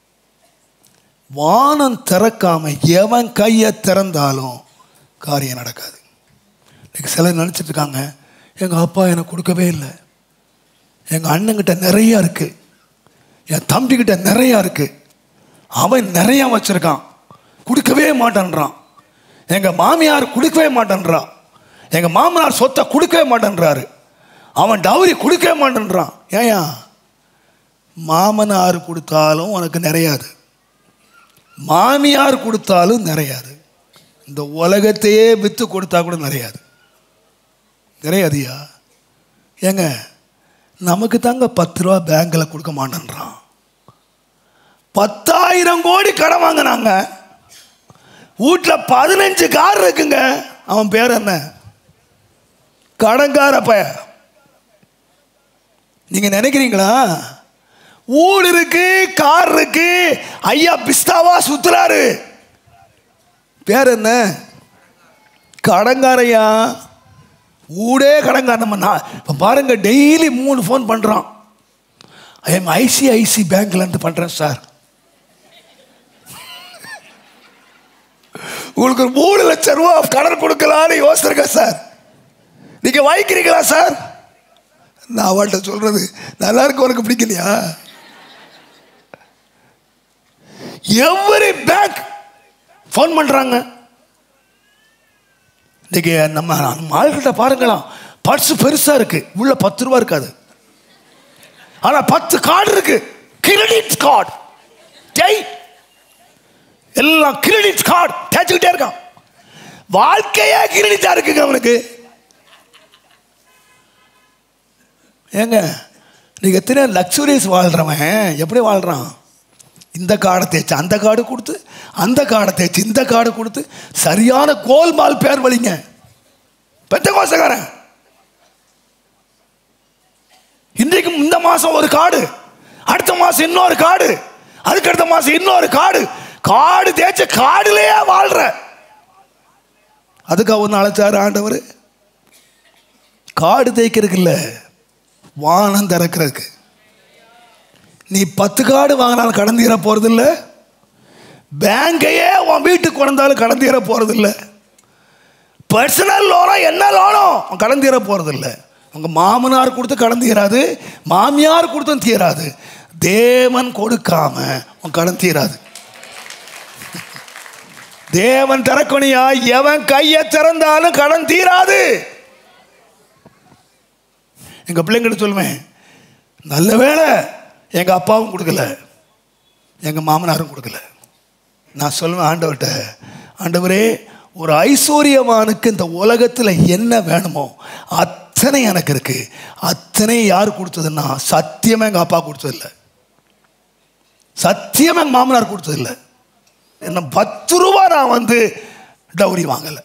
வானம் திறக்காம எவன் கையை திறந்தாலும் காரியம் நடக்காது இன்னைக்கு சிலர் நினச்சிட்டு இருக்காங்க எங்கள் அப்பா எனக்கு கொடுக்கவே இல்லை எங்கள் அண்ணங்கிட்ட நிறையா இருக்குது என் தம்பிக்கிட்ட நிறையா இருக்குது அவன் நிறையா வச்சுருக்கான் கொடுக்கவே மாட்டேன்றான் எங்கள் மாமியார் கொடுக்கவே மாட்டேன்றா எங்கள் மாமனார் சொத்தை கொடுக்கவே மாட்டேன்றாரு அவன் டவுரி கொடுக்கவே மாட்டேன்றான் ஏயா மாமனார் கொடுத்தாலும் உனக்கு நிறையாது மாமியார் கொடுத்தாலும் நிறையாது இந்த உலகத்தையே விற்று கொடுத்தா கூட நிறையாது நிறையாதியா ஏங்க நமக்கு தாங்க பத்து ரூபா பேங்கில் கொடுக்க மாட்டேன்றான் பத்தாயிரம் கோடி கடன் வாங்கினாங்க வீட்டில் பதினஞ்சு கார் இருக்குங்க அவன் பேர் என்ன கடன்கார பய நீங்க நினைக்கிறீங்களா ஊடு இருக்கு கார் இருக்கு ஐயா பிஸ்தாவா சுத்துறாரு பேர் என்ன கடங்காரையா ஊடே கடங்கார நம்ம நான் இப்போ பாருங்க டெய்லி மூணு ஃபோன் பண்ணுறான் ஐ எம் ஐசிஐசி பேங்க்லேருந்து பண்ணுறேன் சார் உங்களுக்கு ஒரு மூணு லட்சம் ரூபா கடன் கொடுக்கலான்னு யோசிச்சிருக்கேன் சார் நீங்க வாங்கிக்கிறீங்களா சார் நான் அவள்கிட்ட சொல்றது நல்லா இருக்கு உனக்கு பிடிக்கலையா எவ்வரி பேங்க் ஃபோன் பண்றாங்க இன்னைக்கு நம்ம நம்ம ஆள்கிட்ட பாருங்களா பர்ஸ் பெருசா இருக்கு உள்ள பத்து ரூபா இருக்காது ஆனா பத்து கார்டு இருக்கு கிரெடிட் கார்டு ஜெய் எல்லாம் கிரெடிட் கார்டு தேய்ச்சிக்கிட்டே இருக்கான் வாழ்க்கையே கிரெடிட்டா இருக்குங்க அவனுக்கு ஏங்க நீங்க எத்தனை லக்ஸுரியஸ் வாழ்றவன் எப்படி வாழ்றான் இந்த காடை தேய்ச்சி அந்த காடு கொடுத்து அந்த காடை தேய்ச்சி இந்த காடு கொடுத்து சரியான கோல்மால் பேர் வழிங்க பெத்த கோசக்காரன் இன்றைக்கு இந்த மாசம் ஒரு காடு அடுத்த மாசம் இன்னொரு காடு அதுக்கு அடுத்த மாசம் இன்னொரு காடு காடு தேய்ச்ச காடுலயே வாழ்ற அதுக்கு அவர் அழைச்சாரு ஆண்டவர் காடு தேய்க்கிறதுக்கு இல்ல வானம் திறக்கிறதுக்கு நீ பத்து காடு வாங்கினாலும் கடந்தீர போறது இல்ல பேங்கையே உன் வீட்டுக்கு கொண்டாலும் கடந்தீர போறது இல்ல பர்சனல் லோனோ என்ன லோனோ கடந்தீர போறது இல்ல உங்க மாமனார் கொடுத்து கடன் தீராது மாமியார் கொடுத்தும் தீராது தேவன் கொடுக்காம உன் கடன் தீராது தேவன் திறக்கணியா எவன் கையை திறந்தாலும் கடன் தீராது எங்க பிள்ளைங்கிட்ட சொல்லுவேன் நல்ல வேளை எங்க அப்பாவும் கொடுக்கல எங்க மாமனாரும் கொடுக்கல நான் சொல்லுவேன் ஆண்டவர்கிட்ட ஆண்டவரே ஒரு ஐஸ்வர்யவானுக்கு இந்த உலகத்தில் என்ன வேணுமோ அத்தனை எனக்கு இருக்கு அத்தனை யார் கொடுத்ததுன்னா சத்தியமா எங்க அப்பா கொடுத்ததில்லை சத்தியமா எங்க மாமனார் கொடுத்ததில்லை என்ன பத்து ரூபா நான் வந்து டவுரி வாங்கலை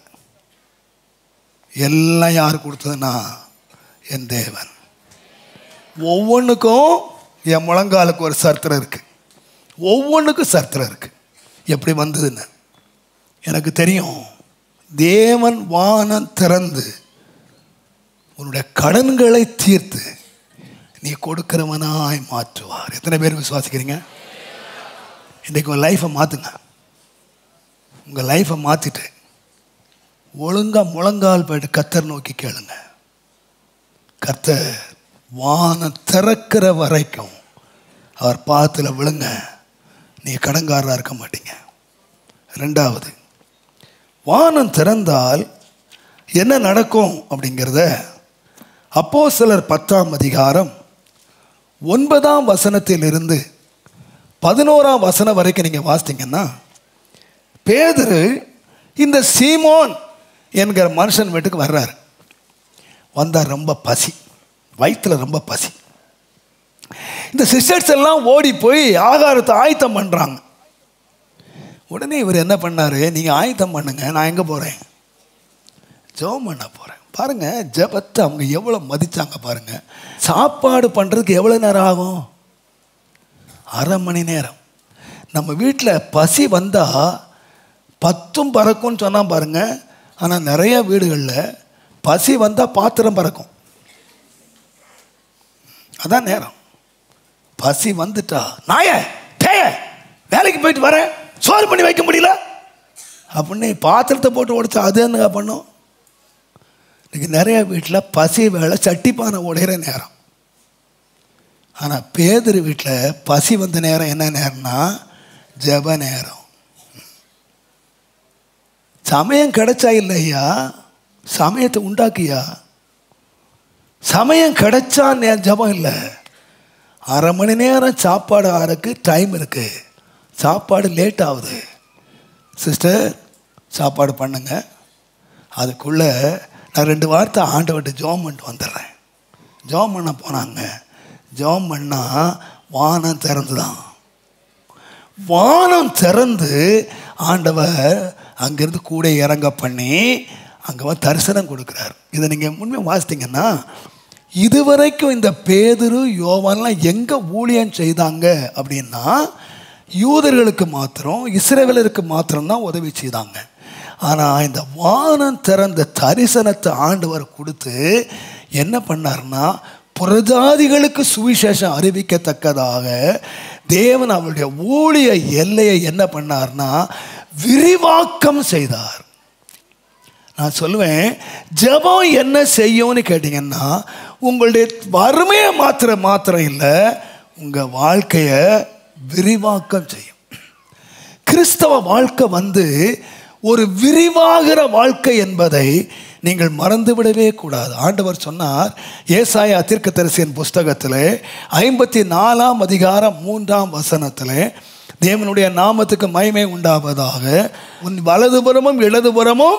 எல்லாம் யார் கொடுத்ததுன்னா என் தேவன் ஒவ்வொன்றுக்கும் என் முழங்காலுக்கு ஒரு சரித்திரம் இருக்கு ஒவ்வொன்றுக்கும் சரித்திரம் இருக்கு எப்படி வந்ததுன்னு எனக்கு தெரியும் தேவன் வானம் திறந்து உன்னுடைய கடன்களை தீர்த்து நீ கொடுக்கிறவனாய் மாற்றுவார் எத்தனை பேர் விசுவாசிக்கிறீங்க இன்றைக்கு உங்கள் லைஃப்பை மாற்றுங்க உங்கள் லைஃப்பை மாற்றிட்டு ஒழுங்காக முழங்கால் போயிட்டு கத்தர் நோக்கி கேளுங்க கர்த்தர் வானம் திறக்கிற வரைக்கும் அவர் பாத்தில் விழுங்க நீ கடன்காரராக இருக்க மாட்டீங்க ரெண்டாவது வானம் திறந்தால் என்ன நடக்கும் அப்படிங்கிறத அப்போ சிலர் பத்தாம் அதிகாரம் ஒன்பதாம் வசனத்திலிருந்து பதினோராம் வசனம் வரைக்கும் நீங்கள் வாசித்தீங்கன்னா பேதுரு இந்த சீமோன் என்கிற மனுஷன் வீட்டுக்கு வர்றாரு வந்தார் ரொம்ப பசி வயிற்றில் ரொம்ப பசி இந்த சிஸ்டர்ஸ் எல்லாம் ஓடி போய் ஆகாரத்தை ஆயத்தம் பண்ணுறாங்க உடனே இவர் என்ன பண்ணாரு நீங்கள் ஆயத்தம் பண்ணுங்க நான் எங்கே போகிறேன் ஜெபம் பண்ண போகிறேன் பாருங்க ஜெபத்தை அவங்க எவ்வளோ மதிச்சாங்க பாருங்க சாப்பாடு பண்ணுறதுக்கு எவ்வளோ நேரம் ஆகும் அரை மணி நேரம் நம்ம வீட்டில் பசி வந்தால் பத்தும் பறக்கும்னு சொன்னால் பாருங்க ஆனால் நிறைய வீடுகளில் பசி வந்தால் பாத்திரம் பறக்கும் அதான் நேரம் பசி வந்துட்டா நாய பேய வேலைக்கு போயிட்டு வரேன் சோறு பண்ணி வைக்க முடியல அப்படின்னு பாத்திரத்தை போட்டு உடைச்சா அது என்னங்க பண்ணும் இன்னைக்கு நிறைய வீட்டில் பசி வேலை சட்டிப்பானை உடையிற நேரம் ஆனால் பேதர் வீட்டில் பசி வந்த நேரம் என்ன நேரம்னா ஜெப நேரம் சமயம் கிடைச்சா இல்லையா சமயத்தை உண்டாக்கியா சமயம் கிடைச்சா நே ஜபம் இல்லை அரை மணி நேரம் சாப்பாடு ஆறக்கு டைம் இருக்கு சாப்பாடு லேட் ஆகுது சிஸ்டர் சாப்பாடு பண்ணுங்க அதுக்குள்ள நான் ரெண்டு வார்த்தை ஆண்டவர்கிட்ட ஜோம் பண்ணிட்டு வந்துடுறேன் ஜோம் பண்ண போனாங்க ஜோம் பண்ணால் வானம் திறந்துதான் வானம் திறந்து ஆண்டவர் அங்கிருந்து கூட இறங்க பண்ணி அங்கே வந்து தரிசனம் கொடுக்குறார் இதை நீங்கள் உண்மையை வாசித்தீங்கன்னா இதுவரைக்கும் இந்த பேதுரு யோவான்லாம் எங்கே ஊழியம் செய்தாங்க அப்படின்னா யூதர்களுக்கு மாத்திரம் இஸ்ரேவேலருக்கு மாத்திரம்தான் உதவி செய்தாங்க ஆனால் இந்த வானம் திறந்த தரிசனத்தை ஆண்டவர் கொடுத்து என்ன பண்ணார்னா புறஜாதிகளுக்கு சுவிசேஷம் அறிவிக்கத்தக்கதாக தேவன் அவருடைய ஊழிய எல்லையை என்ன பண்ணார்னா விரிவாக்கம் செய்தார் நான் சொல்லுவேன் ஜெபம் என்ன செய்யும்னு கேட்டிங்கன்னா உங்களுடைய வறுமையை மாத்திர மாத்திரம் இல்லை உங்கள் வாழ்க்கையை விரிவாக்கம் செய்யும் கிறிஸ்தவ வாழ்க்கை வந்து ஒரு விரிவாகிற வாழ்க்கை என்பதை நீங்கள் மறந்துவிடவே கூடாது ஆண்டவர் சொன்னார் ஏசாயா தீர்க்கதரிசியின் புஸ்தகத்தில் ஐம்பத்தி நாலாம் அதிகாரம் மூன்றாம் வசனத்தில் தேவனுடைய நாமத்துக்கு மகிமை உண்டாவதாக உன் வலதுபுறமும் இடதுபுறமும்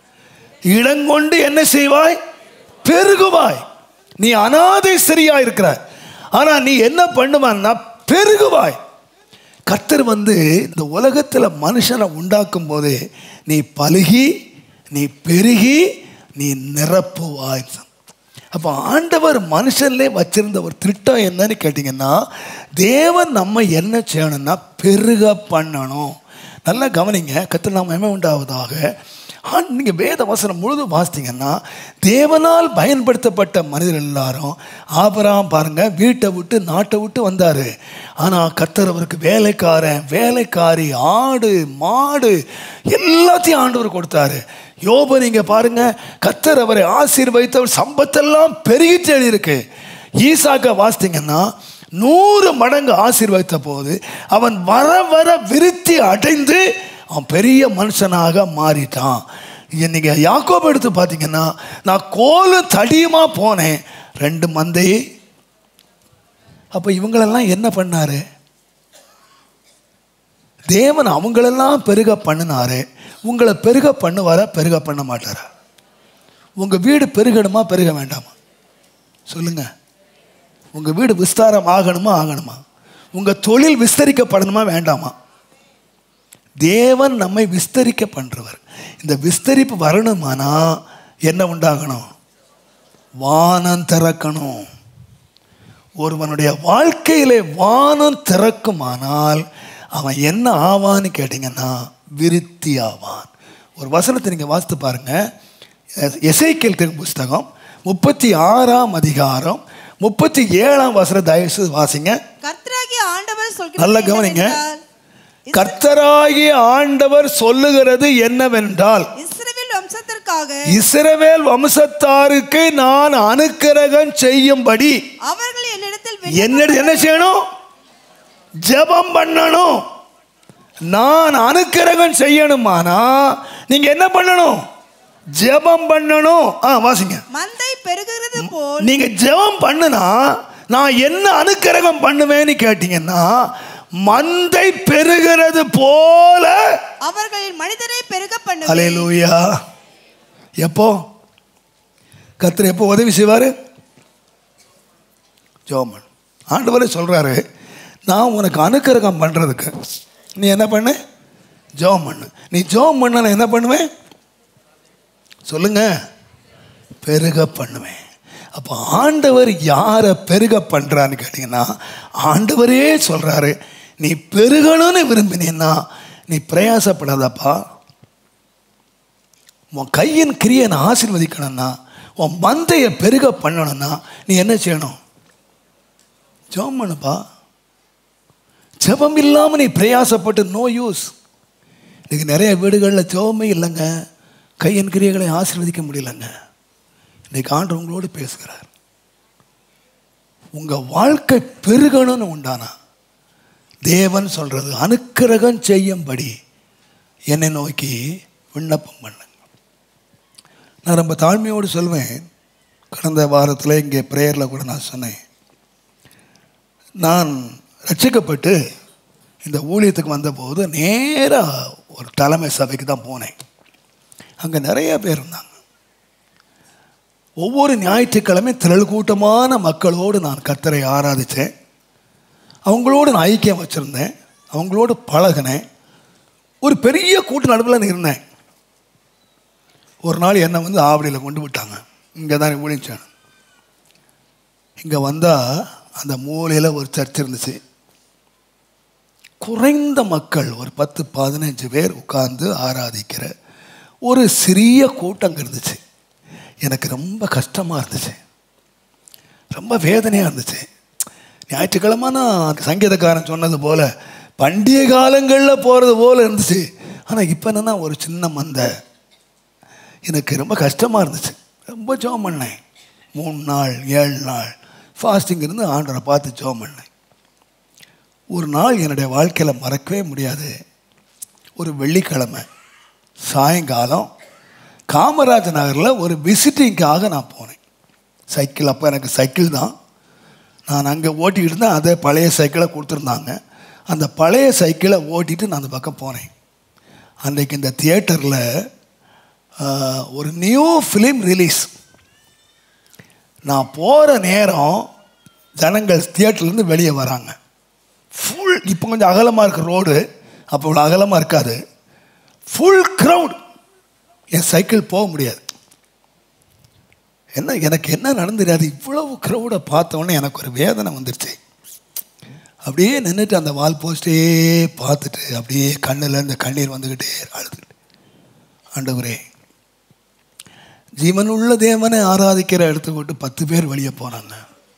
இடங்கொண்டு என்ன செய்வாய் பெருகுவாய் நீ அனாதை சரியா இருக்கிற ஆனா நீ என்ன பண்ணுவான்னா பெருகுவாய் கர்த்தர் வந்து இந்த உலகத்தில் மனுஷனை உண்டாக்கும் போதே நீ பலுகி நீ பெருகி நீ நிரப்புவாய் அப்போ ஆண்டவர் மனுஷன்லே வச்சிருந்த ஒரு திட்டம் என்னன்னு கேட்டிங்கன்னா தேவன் நம்ம என்ன செய்யணும்னா பெருக பண்ணணும் நல்லா கவனிங்க கத்திர நாம் எமை உண்டாவதாக ஆண் நீங்கள் வேத வசனம் முழுதும் வாசித்தீங்கன்னா தேவனால் பயன்படுத்தப்பட்ட மனிதர் எல்லாரும் ஆபராம் பாருங்க வீட்டை விட்டு நாட்டை விட்டு வந்தார் ஆனால் கர்த்தர் அவருக்கு வேலைக்காரன் வேலைக்காரி ஆடு மாடு எல்லாத்தையும் ஆண்டவர் கொடுத்தாரு யோபு நீங்கள் பாருங்க கர்த்தர் அவரை ஆசீர்வதித்தவர் சம்பத்தெல்லாம் பெருகிட்டு எழுதியிருக்கு ஈசாக்க வாசித்தீங்கன்னா நூறு மடங்கு ஆசீர்வதித்த போது அவன் வர வர விருத்தி அடைந்து அவன் பெரிய மனுஷனாக மாறிட்டான் இன்னைக்கு யாக்கோபு எடுத்து பார்த்தீங்கன்னா நான் கோலு தடியுமா போனேன் ரெண்டு மந்தையை அப்போ இவங்களெல்லாம் என்ன பண்ணாரு தேவன் அவங்களெல்லாம் பெருக பண்ணினாரு உங்களை பெருக பண்ணுவாரா பெருக பண்ண மாட்டாரா உங்கள் வீடு பெருகணுமா பெருக வேண்டாமா சொல்லுங்க உங்கள் வீடு விஸ்தாரம் ஆகணுமா ஆகணுமா உங்கள் தொழில் விஸ்தரிக்கப்படணுமா வேண்டாமா தேவன் நம்மை விஸ்தரிக்க பண்ணுறவர் இந்த விஸ்தரிப்பு வரணுமானா என்ன உண்டாகணும் வானம் திறக்கணும் ஒருவனுடைய வாழ்க்கையிலே வானம் திறக்குமானால் அவன் என்ன ஆவான்னு கேட்டிங்கன்னா விருத்தி ஆவான் ஒரு வசனத்தை நீங்கள் வாசித்து பாருங்க எசைக்கேல் புஸ்தகம் முப்பத்தி ஆறாம் அதிகாரம் முப்பத்தி ஏழாம் வசனம் தயவுசெய்து வாசிங்க கர்த்தராகிய ஆண்டவர் சொல்கிறார் நல்லா கவனிங்க. என்னவென்றால், கர்த்தராகிய ஆண்டவர் சொல்லுகிறது என்னவென்றால் இஸ்ரவேல் வம்சத்திற்காக இஸ்ரவேல் வம்சத்தாருக்கு நான் அனுக்கிரகம் செய்யும்படி அவர்கள் என்னிடத்தில் என்ன என்ன செய்யணும் ஜெபம் பண்ணணும் நான் அனுக்கிரகம் செய்யணுமானா நீங்க என்ன பண்ணணும் ஜெபம் பண்ணணும் ஆ வாசிங்க மந்தை பெருகிறது போல் நீங்க ஜெபம் பண்ணுனா நான் என்ன அனுக்கிரகம் பண்ணுவேன்னு கேட்டீங்கன்னா மந்தை பெருகிறது போல அவர்களின் மனிதரை பெருக பண்ணுவேன் அலையலூயா எப்போ கர்த்தர் எப்போ உதவி செய்வார் ஜோமன் ஆண்டவரே சொல்கிறாரு நான் உனக்கு அனுக்கிரகம் பண்ணுறதுக்கு நீ என்ன பண்ணு ஜோம் பண்ணு நீ ஜோம் பண்ண நான் என்ன பண்ணுவேன் சொல்லுங்க பெருக பண்ணுவேன் அப்போ ஆண்டவர் யாரை பெருக பண்ணுறான்னு கேட்டிங்கன்னா ஆண்டவரே சொல்கிறாரு நீ பெருகணும்னு விரும்பினீன்னா நீ பிரயாசப்படாதப்பா உன் கையின் கிரியை நான் ஆசீர்வதிக்கணும்னா உன் மந்தையை பெருக பண்ணணும்னா நீ என்ன செய்யணும் ஜெபம் பண்ணுப்பா ஜெபம் இல்லாமல் நீ பிரயாசப்பட்டு நோ யூஸ் இன்னைக்கு நிறைய வீடுகளில் ஜெபமே இல்லைங்க கையின் கிரியைகளை ஆசீர்வதிக்க முடியலங்க இன்னைக்கு ஆண்டு உங்களோடு பேசுகிறார் உங்கள் வாழ்க்கை பெருகணும்னு உண்டானா தேவன் சொல்றது அனுக்கிரகம் செய்யும்படி என்னை நோக்கி விண்ணப்பம் பண்ணுங்க நான் ரொம்ப தாழ்மையோடு சொல்வேன் கடந்த வாரத்தில் இங்கே ப்ரேயரில் கூட நான் சொன்னேன் நான் ரட்சிக்கப்பட்டு இந்த ஊழியத்துக்கு வந்தபோது நேராக ஒரு தலைமை சபைக்கு தான் போனேன் அங்கே நிறைய பேர் இருந்தாங்க ஒவ்வொரு ஞாயிற்றுக்கிழமை திரள் கூட்டமான மக்களோடு நான் கர்த்தரை ஆராதித்தேன் அவங்களோடு நான் ஐக்கியம் வச்சுருந்தேன் அவங்களோடு பழகினேன் ஒரு பெரிய கூட்டு நடுவில் நான் இருந்தேன் ஒரு நாள் என்னை வந்து ஆவடியில் கொண்டு விட்டாங்க இங்கே தான் ஊழிச்சேன் இங்கே வந்தால் அந்த மூலையில் ஒரு சர்ச் இருந்துச்சு குறைந்த மக்கள் ஒரு பத்து பதினஞ்சு பேர் உட்கார்ந்து ஆராதிக்கிற ஒரு சிறிய கூட்டம் இருந்துச்சு எனக்கு ரொம்ப கஷ்டமாக இருந்துச்சு ரொம்ப வேதனையாக இருந்துச்சு ஞாயிற்றுக்கிழமைனா சங்கீதக்காரன் சொன்னது போல் பண்டிகை காலங்களில் போகிறது போல் இருந்துச்சு ஆனால் இப்போ என்னன்னா ஒரு சின்ன மந்தை எனக்கு ரொம்ப கஷ்டமாக இருந்துச்சு ரொம்ப ஜோம் பண்ணேன் மூணு நாள் ஏழு நாள் ஃபாஸ்டிங் இருந்து ஆண்டரை பார்த்து ஜோம் பண்ணேன் ஒரு நாள் என்னுடைய வாழ்க்கையில் மறக்கவே முடியாது ஒரு வெள்ளிக்கிழமை சாயங்காலம் காமராஜ நகரில் ஒரு விசிட்டிங்காக நான் போனேன் சைக்கிள் அப்போ எனக்கு சைக்கிள் தான் நான் அங்கே ஓட்டிக்கிட்டு இருந்தேன் அதே பழைய சைக்கிளை கொடுத்துருந்தாங்க அந்த பழைய சைக்கிளை ஓட்டிட்டு நான் அந்த பக்கம் போனேன் அன்றைக்கு இந்த தியேட்டரில் ஒரு நியூ ஃபிலிம் ரிலீஸ் நான் போகிற நேரம் ஜனங்கள் தியேட்டர்லேருந்து வெளியே வராங்க ஃபுல் இப்போ கொஞ்சம் அகலமாக இருக்க ரோடு அப்போ இவ்வளோ அகலமாக இருக்காது ஃபுல் க்ரௌட் என் சைக்கிள் போக முடியாது என்ன எனக்கு என்ன நடந்துரு அது இவ்வளவு க்ரௌடை பார்த்தோன்னே எனக்கு ஒரு வேதனை வந்துருச்சு அப்படியே நின்றுட்டு அந்த வால் போஸ்டே பார்த்துட்டு அப்படியே கண்ணில் இந்த கண்ணீர் வந்துக்கிட்டே அழுதுகிட்டு ஆண்டவரே ஜீவனுள்ள தேவனை ஆராதிக்கிற இடத்த விட்டு பத்து பேர் வெளியே போனாங்க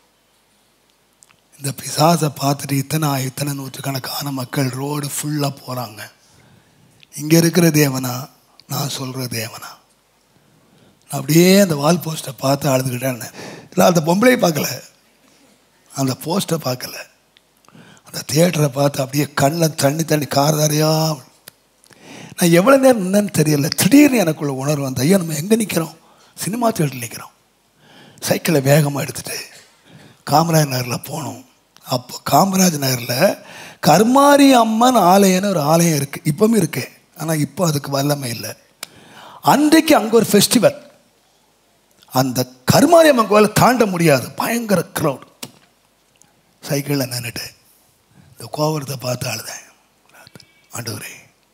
இந்த பிசாசை பார்த்துட்டு இத்தனை இத்தனை நூற்றுக்கணக்கான மக்கள் ரோடு ஃபுல்லாக போகிறாங்க இங்கே இருக்கிற தேவனா நான் சொல்கிற தேவனா நான் அப்படியே அந்த வால் போஸ்ட்டை பார்த்து அழுதுகிட்டேன் இல்லை அந்த பொம்பளையை பார்க்கல அந்த போஸ்ட்டை பார்க்கல அந்த தியேட்டரை பார்த்து அப்படியே கண்ணில் தண்ணி தண்ணி காரதாரியா நான் எவ்வளோ நேரம் நின்னேன்னு தெரியல திடீர்னு எனக்குள்ள உணர்வு வந்து ஐயா நம்ம எங்கே நிற்கிறோம் சினிமா தியேட்டர் நிற்கிறோம் சைக்கிளை வேகமாக எடுத்துகிட்டு காமராஜ் நகரில் போனோம் அப்போ காமராஜ் நகரில் கருமாரி அம்மன் ஆலயம்னு ஒரு ஆலயம் இருக்குது இப்போவும் இருக்கு ஆனால் இப்போ அதுக்கு வல்லமை இல்லை அன்றைக்கு அங்கே ஒரு ஃபெஸ்டிவல் அந்த கருமாரி அம்மன் கோயிலை தாண்ட முடியாது பயங்கர க்ரௌட் சைக்கிளில் நின்றுட்டு இந்த கோபுரத்தை பார்த்து அழுதேன் ஆண்டவரே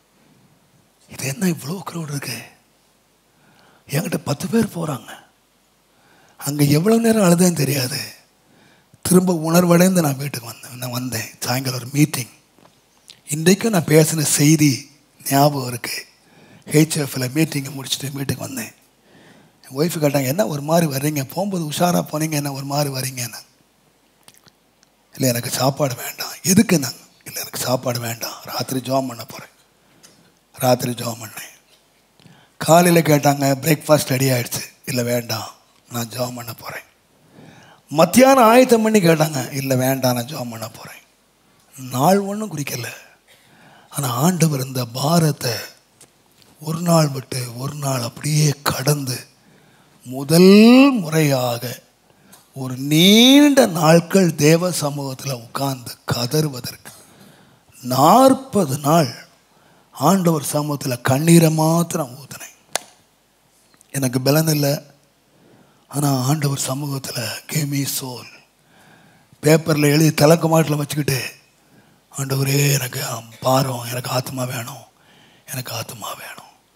இது என்ன இவ்வளோ க்ரௌட் இருக்கு என்கிட்ட பத்து பேர் போகிறாங்க அங்கே எவ்வளோ நேரம் அழுதேன்னு தெரியாது திரும்ப உணர்வடைந்து நான் வீட்டுக்கு வந்தேன் நான் வந்தேன் சாயங்காலம் ஒரு மீட்டிங் இன்றைக்கும் நான் பேசின செய்தி ஞாபகம் இருக்குது ஹெச்எஃப்பில் மீட்டிங்கை முடிச்சுட்டு வீட்டுக்கு வந்தேன் என் ஒய்ஃபு கேட்டாங்க என்ன ஒரு மாதிரி வர்றீங்க போகும்போது உஷாராக போனீங்க என்ன ஒரு மாதிரி வரீங்கன்னு இல்லை எனக்கு சாப்பாடு வேண்டாம் எதுக்கு நான் இல்லை எனக்கு சாப்பாடு வேண்டாம் ராத்திரி ஜாம் பண்ண போகிறேன் ராத்திரி ஜாம் பண்ணேன் காலையில் கேட்டாங்க பிரேக்ஃபாஸ்ட் ரெடி ஆயிடுச்சு இல்லை வேண்டாம் நான் ஜாம் பண்ண போகிறேன் மத்தியானம் ஆயத்தம் பண்ணி கேட்டாங்க இல்லை வேண்டாம் நான் ஜாம் பண்ண போகிறேன் நாள் ஒன்றும் குறிக்கல ஆனால் ஆண்டவர் இந்த பாரத்தை ஒரு நாள் விட்டு ஒரு நாள் அப்படியே கடந்து முதல் முறையாக ஒரு நீண்ட நாட்கள் தேவ சமூகத்தில் உட்கார்ந்து கதறுவதற்கு நாற்பது நாள் ஆண்டவர் சமூகத்தில் கண்ணீரை மாத்திரம் ஊற்றினேன் எனக்கு பலன் இல்லை ஆனால் ஆண்டவர் சமூகத்தில் கேமி சோல் பேப்பரில் எழுதி தலைக்கு மாட்டில் வச்சுக்கிட்டு ஆண்டவரே எனக்கு பாரம் எனக்கு ஆத்மா வேணும் எனக்கு ஆத்மா வேணும்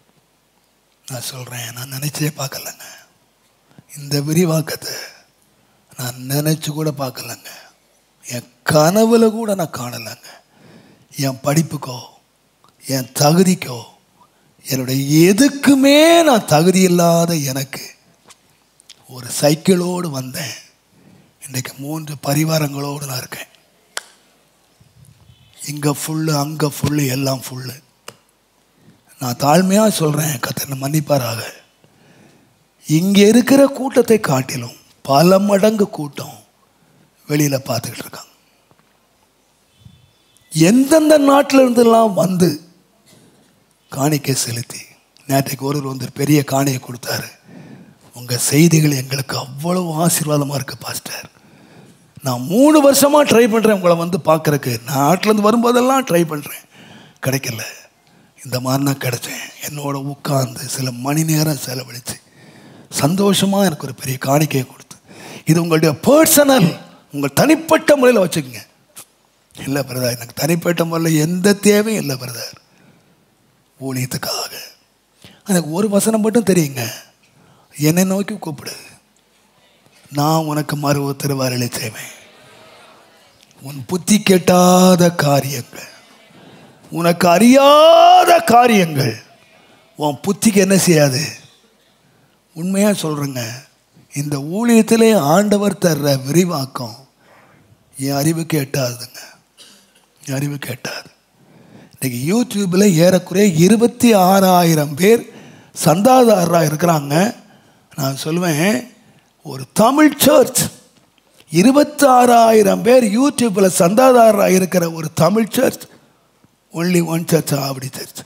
நான் சொல்கிறேன் நான் நினச்சே பார்க்கலங்க இந்த விரிவாக்கத்தை நான் நினச்சி கூட பார்க்கலங்க என் கனவுல கூட நான் காணலைங்க என் படிப்புக்கோ என் தகுதிக்கோ என்னுடைய எதுக்குமே நான் தகுதி இல்லாத எனக்கு ஒரு சைக்கிளோடு வந்தேன் இன்றைக்கு மூன்று பரிவாரங்களோடு நான் இருக்கேன் இங்கே ஃபுல்லு அங்கே ஃபுல்லு எல்லாம் ஃபுல்லு நான் தாழ்மையாக சொல்கிறேன் கத்தனை மன்னிப்பாராக இங்கே இருக்கிற கூட்டத்தை காட்டிலும் பல மடங்கு கூட்டம் வெளியில் பார்த்துக்கிட்டு இருக்காங்க எந்தெந்த நாட்டில் இருந்தெல்லாம் வந்து காணிக்கை செலுத்தி நேற்றைக்கு ஒருவர் வந்து பெரிய காணியை கொடுத்தாரு உங்கள் செய்திகள் எங்களுக்கு அவ்வளவு ஆசீர்வாதமாக இருக்குது பாஸ்டர் நான் மூணு வருஷமாக ட்ரை பண்ணுறேன் உங்களை வந்து பார்க்குறக்கு நாட்டிலேருந்து வரும்போதெல்லாம் ட்ரை பண்ணுறேன் கிடைக்கல இந்த மாதிரி நான் கிடைச்சேன் என்னோட உட்கார்ந்து சில மணி நேரம் செலவழித்து சந்தோஷமாக எனக்கு ஒரு பெரிய காணிக்கையை கொடுத்து இது உங்களுடைய பர்சனல் உங்கள் தனிப்பட்ட முறையில் வச்சுக்கோங்க இல்லை பிரதர் எனக்கு தனிப்பட்ட முறையில் எந்த தேவையும் இல்லை பிரதர் ஊழியத்துக்காக எனக்கு ஒரு வசனம் மட்டும் தெரியுங்க என்னை நோக்கி கூப்பிடு நான் உனக்கு மறு உத்தரவாரிலை செய்வேன் உன் புத்தி கெட்டாத காரியங்கள் உனக்கு அறியாத காரியங்கள் உன் புத்திக்கு என்ன செய்யாது உண்மையாக சொல்கிறேங்க இந்த ஊழியத்திலே ஆண்டவர் தர்ற விரிவாக்கம் என் அறிவுக்கு எட்டாதுங்க என் அறிவுக்கு எட்டாது இன்னைக்கு யூடியூப்பில் ஏறக்குறைய இருபத்தி ஆறாயிரம் பேர் சந்தாதாரராக இருக்கிறாங்க நான் சொல்லுவேன் ஒரு தமிழ் சர்ச் இருபத்தாறாயிரம் பேர் யூடியூப்பில் சந்தாதாரராக இருக்கிற ஒரு Tamil church only one church Avadi church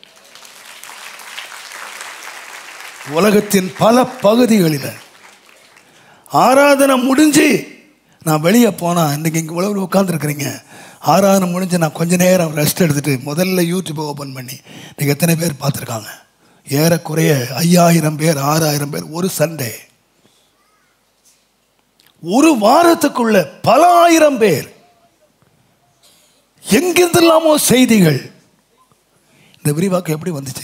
உலகத்தின் பல பகுதிகளில் ஆராதனை முடிஞ்சு நான் வெளியே போனால் இன்றைக்கி இங்கே உழவு உட்காந்துருக்குறீங்க ஆராதனை முடிஞ்சு நான் கொஞ்ச நேரம் ரெஸ்ட் எடுத்துட்டு முதல்ல யூடியூப்பை ஓப்பன் பண்ணி இன்றைக்கி எத்தனை பேர் பார்த்துருக்காங்க ஏறக்குறைய ஐயாயிரம் பேர் ஆறாயிரம் பேர் ஒரு சண்டே ஒரு வாரத்துக்குள்ள பல ஆயிரம் பேர் எங்கிருந்தெல்லாமோ செய்திகள் இந்த விரிவாக்கம் எப்படி வந்துச்சு